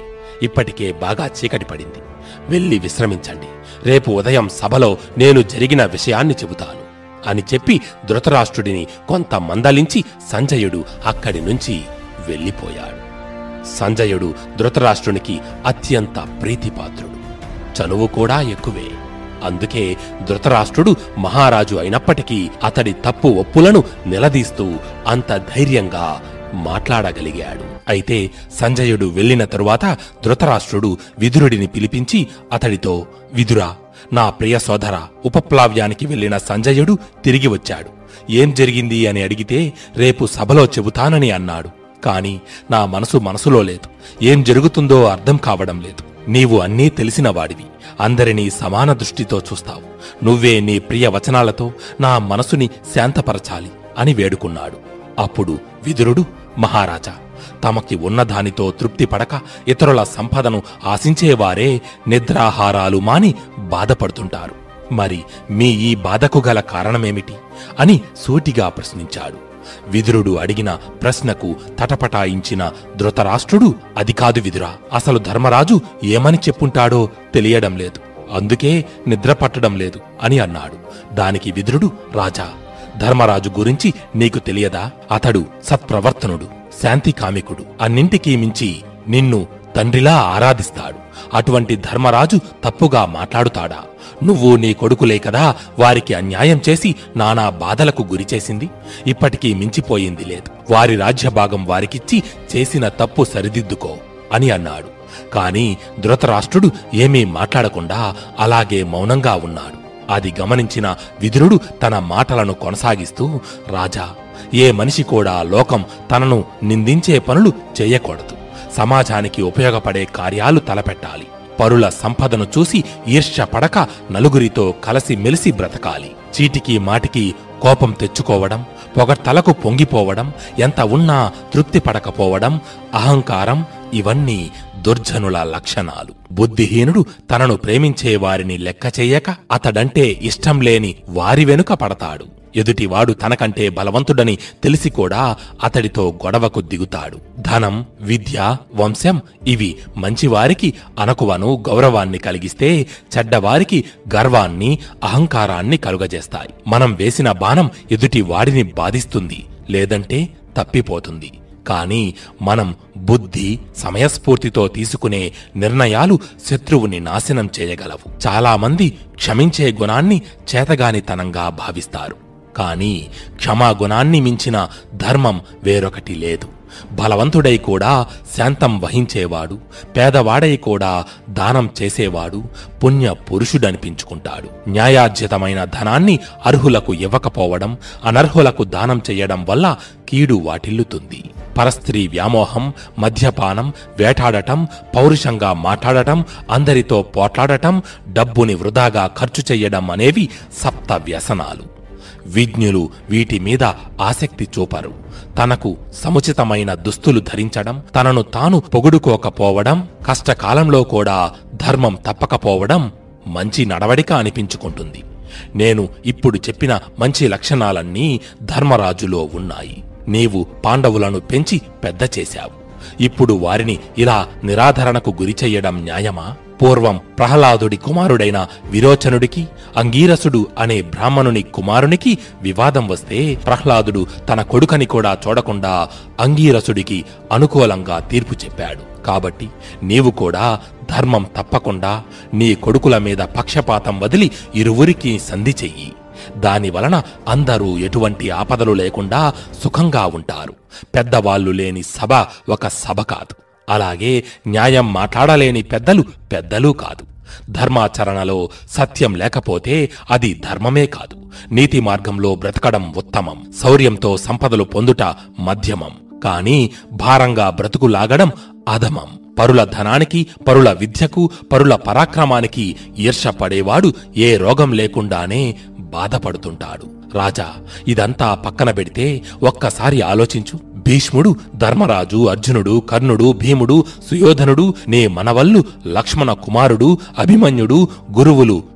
ఇప్పటికే బాగా చీకటి పడింది వెళ్ళి విశ్రమించండి రేపు ఉదయం సభలో నేను జరిగిన విషయాన్ని చెబుతాను అని చెప్పి ధృతరాష్ట్రుడిని కొంత మందలించి సంజయుడు అక్కడి నుంచి వెళ్ళిపోయాడు సంజయుడు ధృతరాష్ట్రునికి అత్యంత ప్రీతిపాత్రుడు చనువు కూడా ఎక్కువే అందుకే ధృతరాష్ట్రుడు మహారాజు అయినప్పటికీ అతడి తప్పు ఒప్పులను నిలదీస్తూ అంత ధైర్యంగా మాట్లాడగలిగాడు అయితే సంజయుడు వెళ్ళిన తరువాత ధృతరాష్ట్రుడు విదురుడిని పిలిపించి అతడితో విదురా నా ప్రియ సోదర ఉపప్లావ్యానికి వెళ్ళిన సంజయుడు తిరిగి వచ్చాడు ఏం జరిగింది అని అడిగితే రేపు సభలో చెబుతానని అన్నాడు కాని నా మనసు మనసులో లేదు ఏం జరుగుతుందో అర్థం కావడం లేదు నీవు అన్నీ తెలిసిన వాడివి అందరినీ సమాన దృష్టితో చూస్తావు నువ్వే నీ ప్రియ వచనాలతో నా మనసుని శాంతపరచాలి అని వేడుకున్నాడు అప్పుడు విదురుడు మహారాజా తమకి ఉన్నదానితో తృప్తి పడక ఇతరుల సంపదను ఆశించేవారే నిద్రాహారాలు మాని బాధపడుతుంటారు మరి మీ ఈ బాధకు గల కారణమేమిటి అని సూటిగా ప్రశ్నించాడు విదురుడు అడిగిన ప్రశ్నకు తటపటాయించిన ధృతరాష్ట్రుడు అది కాదు విదురా అసలు ధర్మరాజు ఏమని చెప్పుంటాడో తెలియడం లేదు అందుకే నిద్ర పట్టడం లేదు అని అన్నాడు దానికి విదురుడు రాజా ధర్మరాజు గురించి నీకు తెలియదా అతడు సత్ప్రవర్తనుడు శాంతి కామికుడు అన్నింటికీ మించి నిన్ను తండ్రిలా ఆరాధిస్తాడు అటువంటి ధర్మరాజు తప్పుగా మాట్లాడుతాడా నువ్వు నీ కొడుకులే కదా వారికి అన్యాయం చేసి నానా బాధలకు గురిచేసింది ఇప్పటికీ మించిపోయింది లేదు వారి రాజ్యభాగం వారికిచ్చి చేసిన తప్పు సరిదిద్దుకో అని అన్నాడు కాని ధృతరాష్ట్రుడు ఏమీ మాట్లాడకుండా అలాగే మౌనంగా ఉన్నాడు అది గమనించిన విదురుడు తన మాటలను కొనసాగిస్తూ రాజా ఏ మనిషి కూడా లోకం తనను నిందించే పనులు చేయకూడదు సమాజానికి ఉపయోగపడే కార్యాలు తలపెట్టాలి పరుల సంపదను చూసి ఈర్ష్య పడక నలుగురితో కలసి మెలిసి బ్రతకాలి చీటికి మాటికి కోపం తెచ్చుకోవడం పొగడ్తలకు పొంగిపోవడం ఎంత ఉన్నా తృప్తి పడకపోవడం అహంకారం ఇవన్నీ దుర్జనుల లక్షణాలు బుద్ధిహీనుడు తనను ప్రేమించే వారిని లెక్క చెయ్యక అతడంటే ఇష్టం లేని వారి వెనుక పడతాడు ఎదుటివాడు తనకంటే బలవంతుడని తెలిసి కూడా అతడితో గొడవకు దిగుతాడు ధనం విద్య వంశం ఇవి మంచివారికి అనకువను గౌరవాన్ని కలిగిస్తే చెడ్డవారికి గర్వాన్ని అహంకారాన్ని కలుగజేస్తాయి మనం వేసిన బాణం ఎదుటి వాడిని బాధిస్తుంది లేదంటే తప్పిపోతుంది కానీ మనం బుద్ధి సమయస్ఫూర్తితో తీసుకునే నిర్ణయాలు శత్రువుని నాశనం చేయగలవు చాలామంది క్షమించే గుణాన్ని చేతగానితనంగా భావిస్తారు కానీ క్షమాగుణాన్ని మించిన ధర్మం వేరొకటి లేదు బలవంతుడై కూడా శాంతం వహించేవాడు పేదవాడై కూడా దానం చేసేవాడు పుణ్య పురుషుడనిపించుకుంటాడు న్యాయార్జితమైన ధనాన్ని అర్హులకు ఇవ్వకపోవడం అనర్హులకు దానం చేయడం వల్ల కీడు వాటిల్లుతుంది పరస్త్రీ వ్యామోహం మద్యపానం వేటాడటం పౌరుషంగా మాట్లాడటం అందరితో పోట్లాడటం డబ్బుని వృధాగా ఖర్చు చెయ్యడం అనేవి సప్త వ్యసనాలు విజ్ఞులు వీటి మీద ఆసక్తి చూపరు తనకు సముచితమైన దుస్తులు ధరించడం తనను తాను పొగుడుకోకపోవడం కష్టకాలంలో కూడా ధర్మం తప్పకపోవడం మంచి నడవడిక అనిపించుకుంటుంది నేను ఇప్పుడు చెప్పిన మంచి లక్షణాలన్నీ ధర్మరాజులో ఉన్నాయి నీవు పాండవులను పెంచి పెద్ద చేశావు ఇప్పుడు వారిని ఇలా నిరాధరణకు గురిచెయ్యడం న్యాయమా పూర్వం ప్రహ్లాదుడి కుమారుడైన విరోచనుడికి అంగీరసుడు అనే బ్రాహ్మణుని కుమారునికి వివాదం వస్తే ప్రహ్లాదుడు తన కొడుకని కూడా చూడకుండా అంగీరసుడికి అనుకూలంగా తీర్పు చెప్పాడు కాబట్టి నీవు కూడా ధర్మం తప్పకుండా నీ కొడుకుల మీద పక్షపాతం వదిలి ఇరువురికి సంధి చెయ్యి దాని వలన అందరూ ఎటువంటి ఆపదలు లేకుండా సుఖంగా ఉంటారు పెద్దవాళ్లు లేని సభ ఒక సభ కాదు అలాగే న్యాయం మాట్లాడలేని పెద్దలు పెద్దలు కాదు ధర్మాచరణలో సత్యం లేకపోతే అది ధర్మమే కాదు నీతి మార్గంలో బ్రతకడం ఉత్తమం శౌర్యంతో సంపదలు పొందుట మధ్యమం కానీ భారంగా బ్రతుకులాగడం అధమం పరుల ధనానికి పరుల విద్యకు పరుల పరాక్రమానికి ఈర్ష పడేవాడు ఏ రోగం లేకుండానే బాధపడుతుంటాడు రాజా ఇదంతా పక్కన పెడితే ఒక్కసారి ఆలోచించు భీష్ముడు ధర్మరాజు అర్జునుడు కర్ణుడు భీముడు సుయోధనుడు నే మనవల్లు లక్ష్మణ కుమారుడు అభిమన్యుడు గురువులు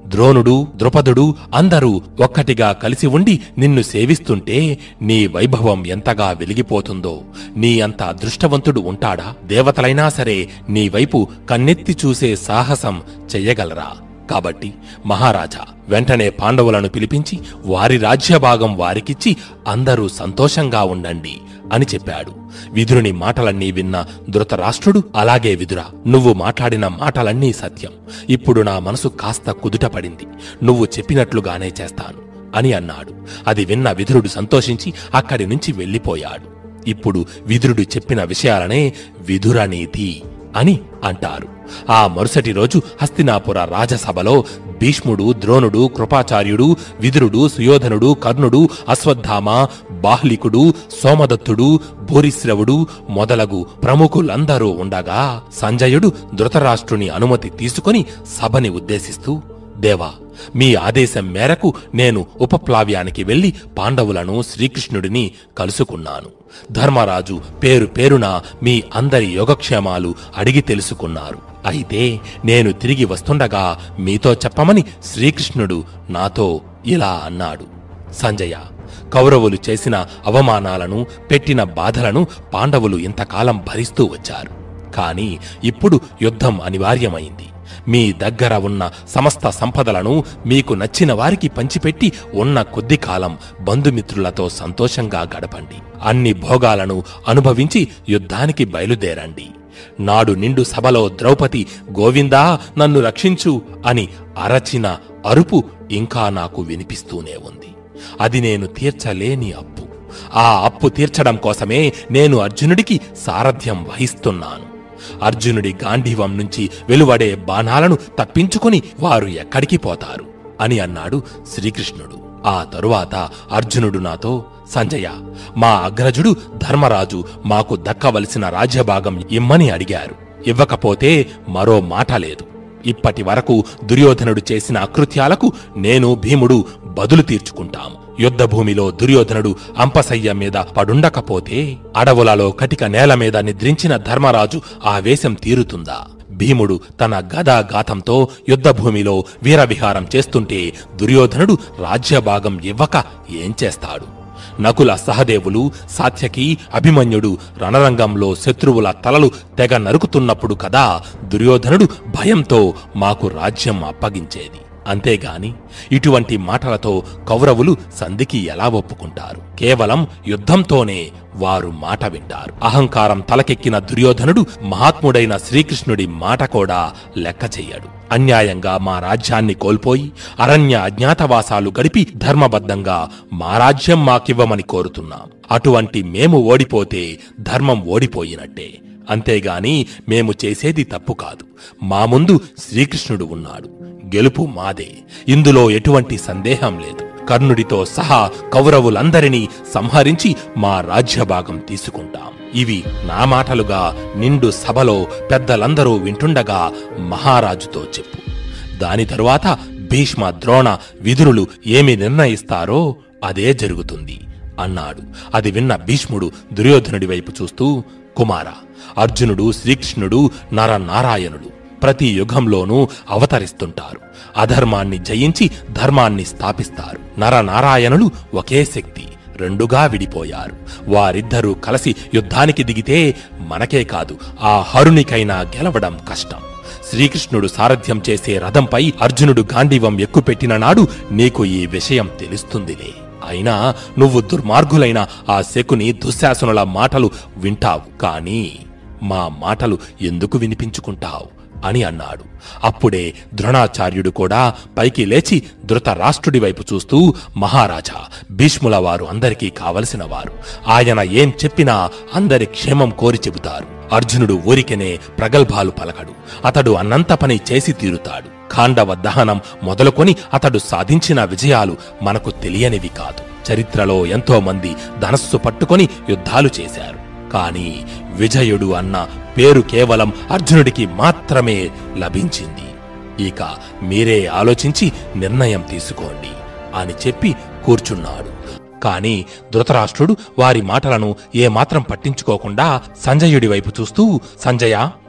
ద్రోణుడు ద్రుపదుడు అందరూ ఒక్కటిగా కలిసి ఉండి నిన్ను సేవిస్తుంటే నీ వైభవం ఎంతగా వెలిగిపోతుందో నీ అంత అదృష్టవంతుడు ఉంటాడా దేవతలైనా సరే నీ వైపు కన్నెత్తి చూసే సాహసం చెయ్యగలరా కాబట్టి మహారాజా వెంటనే పాండవులను పిలిపించి వారి రాజ్యభాగం వారికిచ్చి అందరూ సంతోషంగా ఉండండి అని చెప్పాడు విదురుని మాటలన్నీ విన్న ధృతరాష్ట్రుడు అలాగే విదురా నువ్వు మాట్లాడిన మాటలన్నీ సత్యం ఇప్పుడు నా మనసు కాస్త కుదుట పడింది నువ్వు చెప్పినట్లుగానే చేస్తాను అని అన్నాడు అది విన్న విదురుడు సంతోషించి అక్కడి నుంచి వెళ్ళిపోయాడు ఇప్పుడు విదురుడు చెప్పిన విషయాలనే విదురనీతి అని అంటారు ఆ మరుసటి రోజు హస్తినాపుర రాజసభలో భీష్ముడు ద్రోణుడు కృపాచార్యుడు విదురుడు సుయోధనుడు కర్ణుడు అశ్వత్థామ బాహ్లికుడు సోమదత్తుడు భూరిశ్రవుడు మొదలగు ప్రముఖులందరూ ఉండగా సంజయుడు ధృతరాష్ట్రుని అనుమతి తీసుకొని సభని ఉద్దేశిస్తూ దేవా మీ ఆదేశం మేరకు నేను ఉపప్లావ్యానికి వెళ్లి పాండవులను శ్రీకృష్ణుడిని కలుసుకున్నాను ధర్మరాజు పేరు పేరున మీ అందరి యోగక్షేమాలు అడిగి తెలుసుకున్నారు అయితే నేను తిరిగి వస్తుండగా మీతో చెప్పమని శ్రీకృష్ణుడు నాతో ఇలా అన్నాడు సంజయ కౌరవులు చేసిన అవమానాలను పెట్టిన బాధలను పాండవులు ఇంతకాలం భరిస్తూ వచ్చారు కాని ఇప్పుడు యుద్ధం అనివార్యమైంది మీ దగ్గర ఉన్న సమస్త సంపదలను మీకు నచ్చిన వారికి పంచిపెట్టి ఉన్న కొద్ది కాలం బంధుమిత్రులతో సంతోషంగా గడపండి అన్ని భోగాలను అనుభవించి యుద్ధానికి బయలుదేరండి నాడు నిండు సభలో ద్రౌపది గోవిందా నన్ను రక్షించు అని అరచిన అరుపు ఇంకా నాకు వినిపిస్తూనే ఉంది అది నేను తీర్చలేని అప్పు ఆ అప్పు తీర్చడం కోసమే నేను అర్జునుడికి సారథ్యం వహిస్తున్నాను అర్జునుడి గాంధీవం నుంచి వెలువడే బాణాలను తప్పించుకుని వారు ఎక్కడికి పోతారు అని అన్నాడు శ్రీకృష్ణుడు ఆ తరువాత అర్జునుడు నాతో సంజయ మా అగ్రజుడు ధర్మరాజు మాకు దక్కవలసిన రాజ్యభాగం ఇమ్మని అడిగారు ఇవ్వకపోతే మరో మాట లేదు ఇప్పటి వరకు దుర్యోధనుడు చేసిన అకృత్యాలకు నేను భీముడు బదులు తీర్చుకుంటాము యుద్ధభూమిలో దుర్యోధనుడు అంపసయ్య మీద పడుండకపోతే అడవులలో కటిక నేల మీద నిద్రించిన ధర్మరాజు ఆవేశం తీరుతుందా భీముడు తన గదాఘాతంతో యుద్ధభూమిలో వీరవిహారం చేస్తుంటే దుర్యోధనుడు రాజ్యభాగం ఇవ్వక ఏం చేస్తాడు నకుల సహదేవులు సాత్యకి అభిమన్యుడు రణరంగంలో శత్రువుల తలలు తెగ నరుకుతున్నప్పుడు కదా దుర్యోధనుడు భయంతో మాకు రాజ్యం అప్పగించేది అంతేగాని ఇటువంటి మాటలతో కౌరవులు సంధికి ఎలా ఒప్పుకుంటారు కేవలం యుద్ధంతోనే వారు మాట వింటారు అహంకారం తలకెక్కిన దుర్యోధనుడు మహాత్ముడైన శ్రీకృష్ణుడి మాట కూడా లెక్క చెయ్యడు అన్యాయంగా మా రాజ్యాన్ని కోల్పోయి అరణ్య అజ్ఞాతవాసాలు గడిపి ధర్మబద్ధంగా మా రాజ్యం మాకివ్వమని కోరుతున్నాం అటువంటి మేము ఓడిపోతే ధర్మం ఓడిపోయినట్టే అంతేగాని మేము చేసేది తప్పు కాదు మా ముందు శ్రీకృష్ణుడు ఉన్నాడు గెలుపు మాదే ఇందులో ఎటువంటి సందేహం లేదు కర్ణుడితో సహా కౌరవులందరినీ సంహరించి మా రాజ్యభాగం తీసుకుంటాం ఇవి నా మాటలుగా నిండు సభలో పెద్దలందరూ వింటుండగా మహారాజుతో చెప్పు దాని తరువాత భీష్మ ద్రోణ విదురులు ఏమి నిర్ణయిస్తారో అదే జరుగుతుంది అన్నాడు అది విన్న భీష్ముడు దుర్యోధనుడి వైపు చూస్తూ కుమార అర్జునుడు శ్రీకృష్ణుడు నరనారాయణుడు ప్రతి యుగంలోనూ అవతరిస్తుంటారు అధర్మాన్ని జయించి ధర్మాన్ని స్థాపిస్తారు నరనారాయణులు ఒకే శక్తి రెండుగా విడిపోయారు వారిద్దరూ కలిసి యుద్ధానికి దిగితే మనకే కాదు ఆ హరునికైనా గెలవడం కష్టం శ్రీకృష్ణుడు సారథ్యం చేసే రథంపై అర్జునుడు గాంధీవం ఎక్కుపెట్టిన నాడు నీకు ఈ విషయం తెలుస్తుందిలే అయినా నువ్వు దుర్మార్గులైన ఆ శకుని దుశ్శాసనుల మాటలు వింటావు కానీ మా మాటలు ఎందుకు వినిపించుకుంటావు అని అన్నాడు అప్పుడే ద్రోణాచార్యుడు కూడా పైకి లేచి ధృతరాష్ట్రుడి వైపు చూస్తూ మహారాజా భీష్ముల వారు అందరికీ కావలసిన వారు ఆయన ఏం చెప్పినా అందరి క్షేమం కోరి చెబుతారు అర్జునుడు ఊరికెనే ప్రగల్భాలు పలకడు అతడు అన్నంత పని చేసి తీరుతాడు ఖాండవ దహనం మొదలుకొని అతడు సాధించిన విజయాలు మనకు తెలియనివి కాదు చరిత్రలో ఎంతో మంది ధనస్సు పట్టుకొని యుద్ధాలు చేశారు కాని విజయుడు అన్న పేరు కేవలం అర్జునుడికి మాత్రమే లభించింది ఇక మీరే ఆలోచించి నిర్ణయం తీసుకోండి అని చెప్పి కూర్చున్నాడు కాని ధృతరాష్ట్రుడు వారి మాటలను ఏమాత్రం పట్టించుకోకుండా సంజయుడి వైపు చూస్తూ సంజయ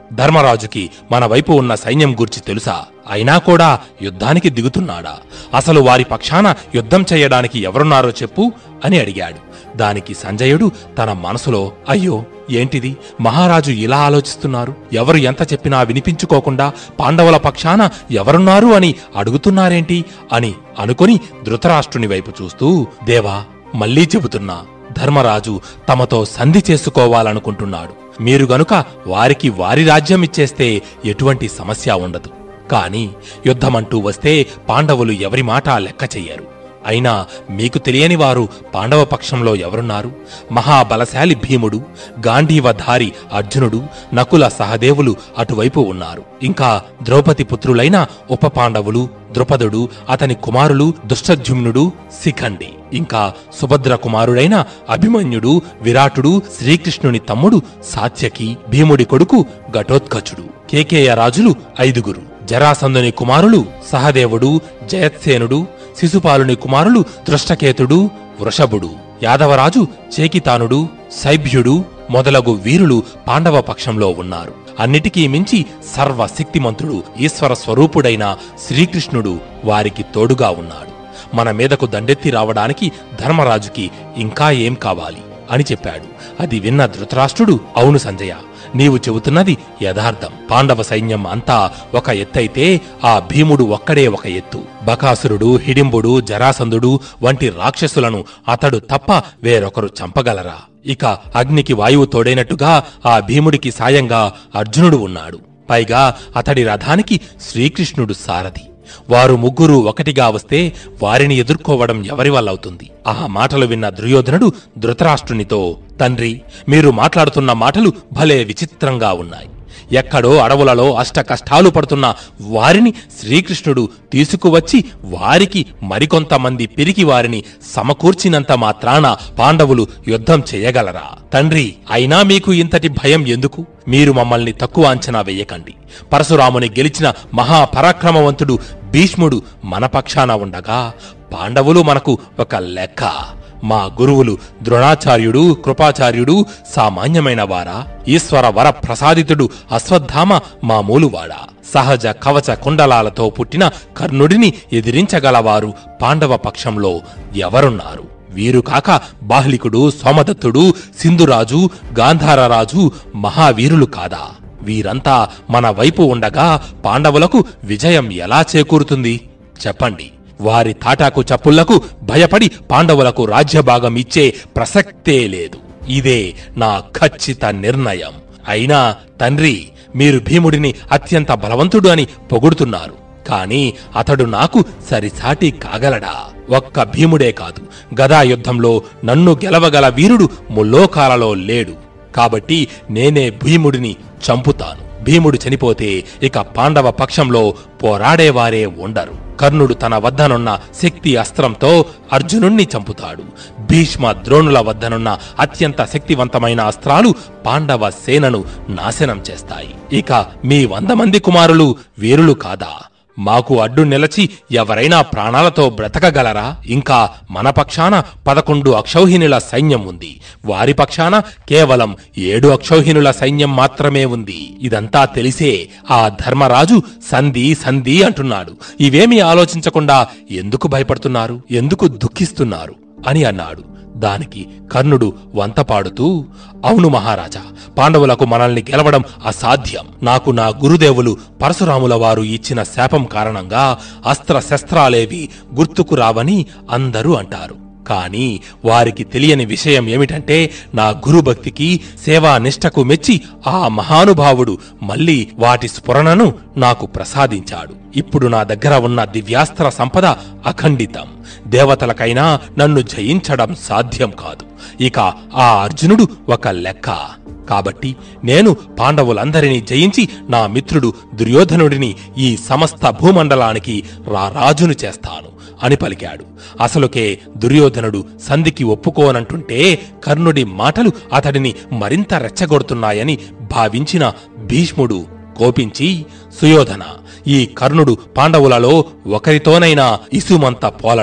ధర్మరాజుకి మన వైపు ఉన్న సైన్యం గూర్చి తెలుసా అయినా కూడా యుద్ధానికి దిగుతున్నాడా అసలు వారి పక్షాన యుద్ధం చేయడానికి ఎవరున్నారో చెప్పు అని అడిగాడు దానికి సంజయుడు తన మనసులో అయ్యో ఏంటిది మహారాజు ఇలా ఆలోచిస్తున్నారు ఎవరు ఎంత చెప్పినా వినిపించుకోకుండా పాండవుల పక్షాన ఎవరున్నారు అని అడుగుతున్నారేంటి అని అనుకొని ధృతరాష్ట్రుని వైపు చూస్తూ దేవా మళ్ళీ చెబుతున్నా ధర్మరాజు తమతో సంధి చేసుకోవాలనుకుంటున్నాడు మీరు గనుక వారికి వారి రాజ్యం ఇచ్చేస్తే ఎటువంటి సమస్య ఉండదు కాని యుద్ధమంటూ వస్తే పాండవులు ఎవరి మాట లెక్క చెయ్యరు అయినా మీకు తెలియని వారు పాండవ పక్షంలో ఎవరున్నారు మహాబలశాలి భీముడు గాంధీవధారి అర్జునుడు నకుల సహదేవులు అటువైపు ఉన్నారు ఇంకా ద్రౌపది పుత్రులైన ఉప పాండవులు ద్రుపదుడు అతని కుమారులు దుష్టజుమ్నుడు శిఖండి ఇంకా సుభద్ర కుమారుడైన అభిమన్యుడు విరాటుడు శ్రీకృష్ణుని తమ్ముడు సాత్యకి భీముడి కొడుకు ఘటోత్కచుడు కేకేయ రాజులు ఐదుగురు జరాసందుని కుమారులు సహదేవుడు జయత్సేనుడు శిశుపాలుని కుమారులు దృష్టకేతుడు వృషభుడు యాదవరాజు చేకితానుడు సైభ్యుడు మొదలగు వీరులు పాండవ పక్షంలో ఉన్నారు అన్నిటికీ మించి సర్వశక్తిమంతుడు ఈశ్వర స్వరూపుడైన శ్రీకృష్ణుడు వారికి తోడుగా ఉన్నాడు మన మీదకు దండెత్తి రావడానికి ధర్మరాజుకి ఇంకా ఏం కావాలి అని చెప్పాడు అది విన్న ధృతరాష్ట్రుడు అవును సంజయ నీవు చెబుతున్నది యథార్థం పాండవ సైన్యం అంతా ఒక ఎత్తైతే ఆ భీముడు ఒక్కడే ఒక ఎత్తు బకాసురుడు హిడింబుడు జరాసంధుడు వంటి రాక్షసులను అతడు తప్ప వేరొకరు చంపగలరా ఇక అగ్నికి వాయువు తోడైనట్టుగా ఆ భీముడికి సాయంగా అర్జునుడు ఉన్నాడు పైగా అతడి రథానికి శ్రీకృష్ణుడు సారథి వారు ముగ్గురు ఒకటిగా వస్తే వారిని ఎదుర్కోవడం ఎవరి వల్లవుతుంది ఆ మాటలు విన్న దుర్యోధనుడు ధృతరాష్ట్రునితో తండ్రి మీరు మాట్లాడుతున్న మాటలు భలే విచిత్రంగా ఉన్నాయి ఎక్కడో అడవులలో అష్ట కష్టాలు పడుతున్న వారిని శ్రీకృష్ణుడు తీసుకువచ్చి వారికి మరికొంతమంది పిరికి వారిని సమకూర్చినంత మాత్రాన పాండవులు యుద్ధం చేయగలరా తండ్రి అయినా మీకు ఇంతటి భయం ఎందుకు మీరు మమ్మల్ని తక్కువ అంచనా వేయకండి పరశురాముని గెలిచిన మహాపరాక్రమవంతుడు భీష్ముడు మన పక్షాన ఉండగా పాండవులు మనకు ఒక లెక్క మా గురువులు ద్రోణాచార్యుడు కృపాచార్యుడు సామాన్యమైన వారా ఈశ్వర వర ప్రసాదితుడు అశ్వత్థామ మామూలువాడా సహజ కవచ కుండలాలతో పుట్టిన కర్ణుడిని ఎదిరించగలవారు పాండవ పక్షంలో ఎవరున్నారు వీరు కాక బాహ్లికుడు సోమదత్తుడు సింధురాజు గాంధారరాజు మహావీరులు కాదా వీరంతా మన వైపు ఉండగా పాండవులకు విజయం ఎలా చేకూరుతుంది చెప్పండి వారి తాటాకు చప్పుళ్లకు భయపడి పాండవులకు రాజ్యభాగం ఇచ్చే ప్రసక్తే లేదు ఇదే నా ఖచ్చిత నిర్ణయం అయినా తండ్రి మీరు భీముడిని అత్యంత బలవంతుడు అని పొగుడుతున్నారు కాని అతడు నాకు సరిసాటి కాగలడా ఒక్క భీముడే కాదు గదా యుద్ధంలో నన్ను గెలవగల వీరుడు ముల్లోకాలలో లేడు కాబట్టి నేనే భీముడిని చంపుతాను భీముడు చనిపోతే ఇక పాండవ పక్షంలో పోరాడేవారే ఉండరు కర్ణుడు తన వద్దనున్న శక్తి అస్త్రంతో అర్జునుణ్ణి చంపుతాడు భీష్మ ద్రోణుల వద్దనున్న అత్యంత శక్తివంతమైన అస్త్రాలు పాండవ సేనను నాశనం చేస్తాయి ఇక మీ వంద మంది కుమారులు వీరులు కాదా మాకు అడ్డు నిలచి ఎవరైనా ప్రాణాలతో బ్రతకగలరా ఇంకా మన పక్షాన పదకొండు అక్షౌహిణుల సైన్యం ఉంది వారి పక్షాన కేవలం ఏడు అక్షౌహిణుల సైన్యం మాత్రమే ఉంది ఇదంతా తెలిసే ఆ ధర్మరాజు సంధి సంధి అంటున్నాడు ఇవేమీ ఆలోచించకుండా ఎందుకు భయపడుతున్నారు ఎందుకు దుఃఖిస్తున్నారు అని అన్నాడు దానికి కర్ణుడు వంతపాడుతూ అవును మహారాజా పాండవులకు మనల్ని గెలవడం అసాధ్యం నాకు నా గురుదేవులు పరశురాముల వారు ఇచ్చిన శాపం కారణంగా అస్త్ర శస్త్రాలేవి గుర్తుకు రావని అందరూ అంటారు కాని వారికి తెలియని విషయం ఏమిటంటే నా గురుభక్తికి సేవా నిష్టకు మెచ్చి ఆ మహానుభావుడు మళ్ళీ వాటి స్ఫురణను నాకు ప్రసాదించాడు ఇప్పుడు నా దగ్గర ఉన్న దివ్యాస్త్ర సంపద అఖండితం దేవతలకైనా నన్ను జయించడం సాధ్యం కాదు ఇక ఆ అర్జునుడు ఒక లెక్క కాబట్టి నేను పాండవులందరినీ జయించి నా మిత్రుడు దుర్యోధనుడిని ఈ సమస్త భూమండలానికి రారాజును చేస్తాను అని పలికాడు అసలుకే దుర్యోధనుడు సంధికి ఒప్పుకోనంటుంటే కర్ణుడి మాటలు అతడిని మరింత రెచ్చగొడుతున్నాయని భావించిన భీష్ముడు కోపించి సుయోధన ఈ కర్ణుడు పాండవులలో ఒకరితోనైనా ఇసుమంత పోలడు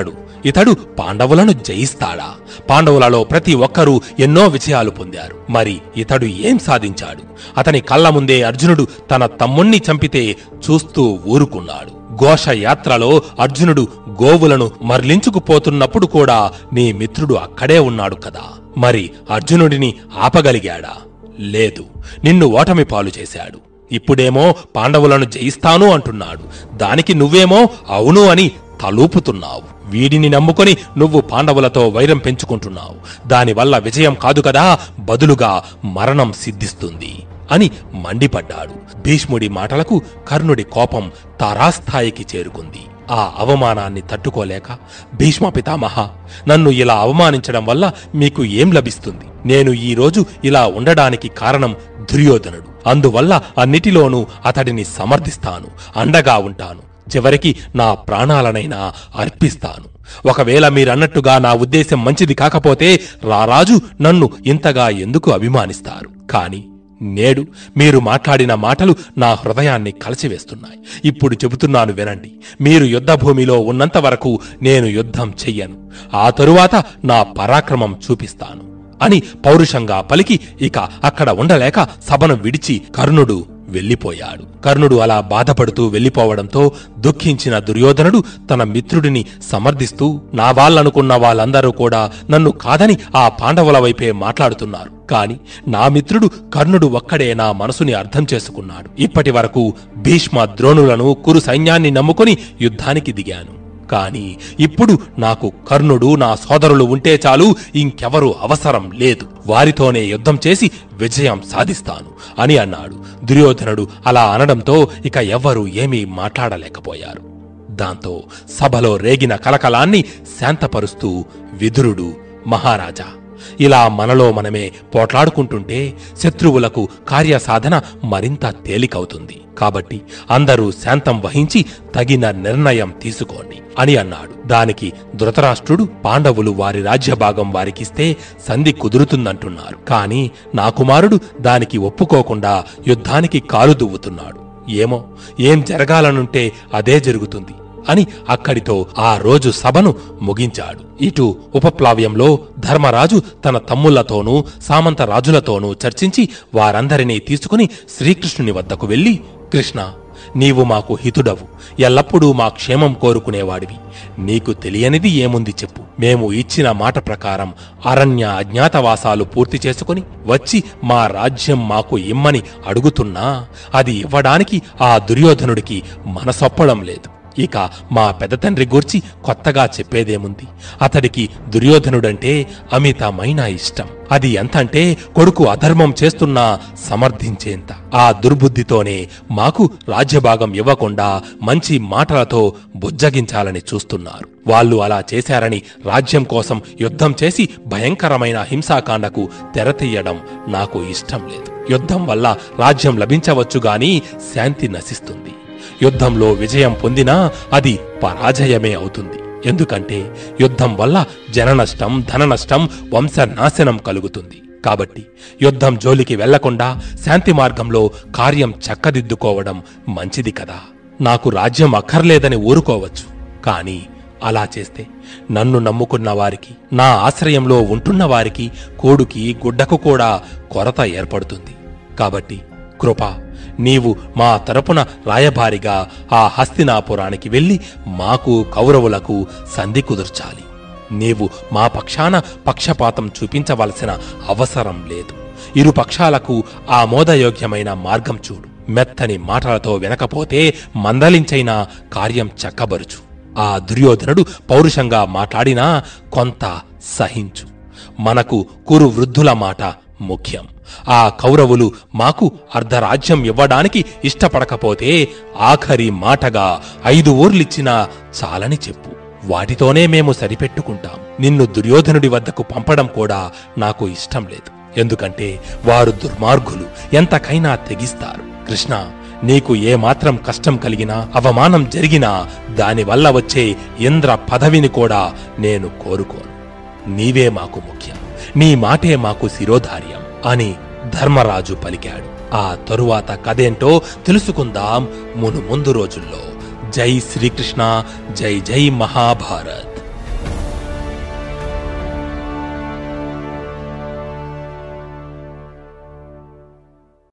ఇతడు పాండవులను జయిస్తాడా పాండవులలో ప్రతి ఒక్కరూ ఎన్నో విజయాలు పొందారు మరి ఇతడు ఏం సాధించాడు అతని కళ్ళ ముందే అర్జునుడు తన తమ్ముణ్ణి చంపితే చూస్తూ ఊరుకున్నాడు ఘోష యాత్రలో అర్జునుడు గోవులను మరలించుకుపోతున్నప్పుడు కూడా నీ మిత్రుడు అక్కడే ఉన్నాడు కదా మరి అర్జునుడిని ఆపగలిగాడా లేదు నిన్ను ఓటమి పాలు చేశాడు ఇప్పుడేమో పాండవులను జయిస్తాను అంటున్నాడు దానికి నువ్వేమో అవును అని తలూపుతున్నావు వీడిని నమ్ముకొని నువ్వు పాండవులతో వైరం పెంచుకుంటున్నావు దానివల్ల విజయం కాదు కదా బదులుగా మరణం సిద్ధిస్తుంది అని మండిపడ్డాడు భీష్ముడి మాటలకు కర్ణుడి కోపం తారాస్థాయికి చేరుకుంది ఆ అవమానాన్ని తట్టుకోలేక భీష్మ పితామహ నన్ను ఇలా అవమానించడం వల్ల మీకు ఏం లభిస్తుంది నేను ఈ రోజు ఇలా ఉండడానికి కారణం దుర్యోధనుడు అందువల్ల అన్నిటిలోనూ అతడిని సమర్థిస్తాను అండగా ఉంటాను చివరికి నా ప్రాణాలనైనా అర్పిస్తాను ఒకవేళ మీరన్నట్టుగా నా ఉద్దేశం మంచిది కాకపోతే రారాజు నన్ను ఇంతగా ఎందుకు అభిమానిస్తారు కాని నేడు మీరు మాట్లాడిన మాటలు నా హృదయాన్ని కలిసివేస్తున్నాయి ఇప్పుడు చెబుతున్నాను వినండి మీరు యుద్ధభూమిలో ఉన్నంత వరకు నేను యుద్ధం చెయ్యను ఆ తరువాత నా పరాక్రమం చూపిస్తాను అని పౌరుషంగా పలికి ఇక అక్కడ ఉండలేక సభను విడిచి కర్ణుడు వెళ్ళిపోయాడు కర్ణుడు అలా బాధపడుతూ వెళ్ళిపోవడంతో దుఃఖించిన దుర్యోధనుడు తన మిత్రుడిని సమర్థిస్తూ నా వాళ్ళనుకున్న వాళ్ళందరూ కూడా నన్ను కాదని ఆ పాండవుల వైపే మాట్లాడుతున్నారు కాని నా మిత్రుడు కర్ణుడు ఒక్కడే నా మనసుని అర్థం చేసుకున్నాడు ఇప్పటి వరకు భీష్మ ద్రోణులను కురు సైన్యాన్ని నమ్ముకొని యుద్ధానికి దిగాను కాని ఇప్పుడు నాకు కర్ణుడు నా సోదరులు ఉంటే చాలు ఇంకెవరూ అవసరం లేదు వారితోనే యుద్ధం చేసి విజయం సాధిస్తాను అని అన్నాడు దుర్యోధనుడు అలా అనడంతో ఇక ఎవ్వరూ ఏమీ మాట్లాడలేకపోయారు దాంతో సభలో రేగిన కలకలాన్ని శాంతపరుస్తూ విదురుడు మహారాజా ఇలా మనలో మనమే పోట్లాడుకుంటుంటే శత్రువులకు కార్యసాధన మరింత తేలికవుతుంది కాబట్టి అందరూ శాంతం వహించి తగిన నిర్ణయం తీసుకోండి అని అన్నాడు దానికి ధృతరాష్ట్రుడు పాండవులు వారి రాజ్యభాగం వారికిస్తే సంధి కుదురుతుందంటున్నారు కాని నా కుమారుడు దానికి ఒప్పుకోకుండా యుద్ధానికి కాలు దువ్వుతున్నాడు ఏమో ఏం జరగాలనుంటే అదే జరుగుతుంది అని అక్కడితో ఆ రోజు సభను ముగించాడు ఇటు ఉపప్లావ్యంలో ధర్మరాజు తన తమ్ముళ్లతోనూ సామంత రాజులతోనూ చర్చించి వారందరినీ తీసుకుని శ్రీకృష్ణుని వద్దకు వెళ్లి కృష్ణ నీవు మాకు హితుడవు ఎల్లప్పుడూ మా క్షేమం కోరుకునేవాడివి నీకు తెలియనిది ఏముంది చెప్పు మేము ఇచ్చిన మాట ప్రకారం అరణ్య అజ్ఞాతవాసాలు పూర్తి చేసుకుని వచ్చి మా రాజ్యం మాకు ఇమ్మని అడుగుతున్నా అది ఇవ్వడానికి ఆ దుర్యోధనుడికి మనసొప్పడం లేదు ఇక మా పెద్ద తండ్రి గూర్చి కొత్తగా చెప్పేదేముంది అతడికి దుర్యోధనుడంటే అమితమైన ఇష్టం అది ఎంతంటే కొడుకు అధర్మం చేస్తున్నా సమర్థించేంత ఆ దుర్బుద్ధితోనే మాకు రాజ్యభాగం ఇవ్వకుండా మంచి మాటలతో బుజ్జగించాలని చూస్తున్నారు వాళ్ళు అలా చేశారని రాజ్యం కోసం యుద్ధం చేసి భయంకరమైన హింసాకాండకు తెరతీయడం నాకు ఇష్టం లేదు యుద్ధం వల్ల రాజ్యం లభించవచ్చు గాని శాంతి నశిస్తుంది యుద్ధంలో విజయం పొందినా అది పరాజయమే అవుతుంది ఎందుకంటే యుద్ధం వల్ల జన నష్టం ధన నష్టం వంశ నాశనం కలుగుతుంది కాబట్టి యుద్ధం జోలికి వెళ్లకుండా శాంతి మార్గంలో కార్యం చక్కదిద్దుకోవడం మంచిది కదా నాకు రాజ్యం అక్కర్లేదని ఊరుకోవచ్చు కాని అలా చేస్తే నన్ను నమ్ముకున్న వారికి నా ఆశ్రయంలో ఉంటున్న వారికి కోడుకి గుడ్డకు కూడా కొరత ఏర్పడుతుంది కాబట్టి కృప నీవు మా తరపున రాయబారిగా ఆ హస్తినాపురానికి వెళ్లి మాకు కౌరవులకు సంధి కుదుర్చాలి నీవు మా పక్షాన పక్షపాతం చూపించవలసిన అవసరం లేదు ఇరు పక్షాలకు ఆమోదయోగ్యమైన మార్గం చూడు మెత్తని మాటలతో వినకపోతే మందలించైనా కార్యం చక్కబరుచు ఆ దుర్యోధనుడు పౌరుషంగా మాట్లాడినా కొంత సహించు మనకు కురు వృద్ధుల మాట ముఖ్యం ఆ కౌరవులు మాకు అర్ధరాజ్యం ఇవ్వడానికి ఇష్టపడకపోతే ఆఖరి మాటగా ఐదు ఊర్లిచ్చినా చాలని చెప్పు వాటితోనే మేము సరిపెట్టుకుంటాం నిన్ను దుర్యోధనుడి వద్దకు పంపడం కూడా నాకు ఇష్టం లేదు ఎందుకంటే వారు దుర్మార్గులు ఎంతకైనా తెగిస్తారు కృష్ణ నీకు ఏమాత్రం కష్టం కలిగినా అవమానం జరిగినా దానివల్ల వచ్చే ఇంద్ర పదవిని కూడా నేను కోరుకోను నీవే మాకు ముఖ్యం నీ మాటే మాకు శిరోధార్యం అని ధర్మరాజు పలికాడు ఆ తరువాత కథేంటో తెలుసుకుందాం మును ముందు రోజుల్లో జై శ్రీకృష్ణ జై జై మహాభారత్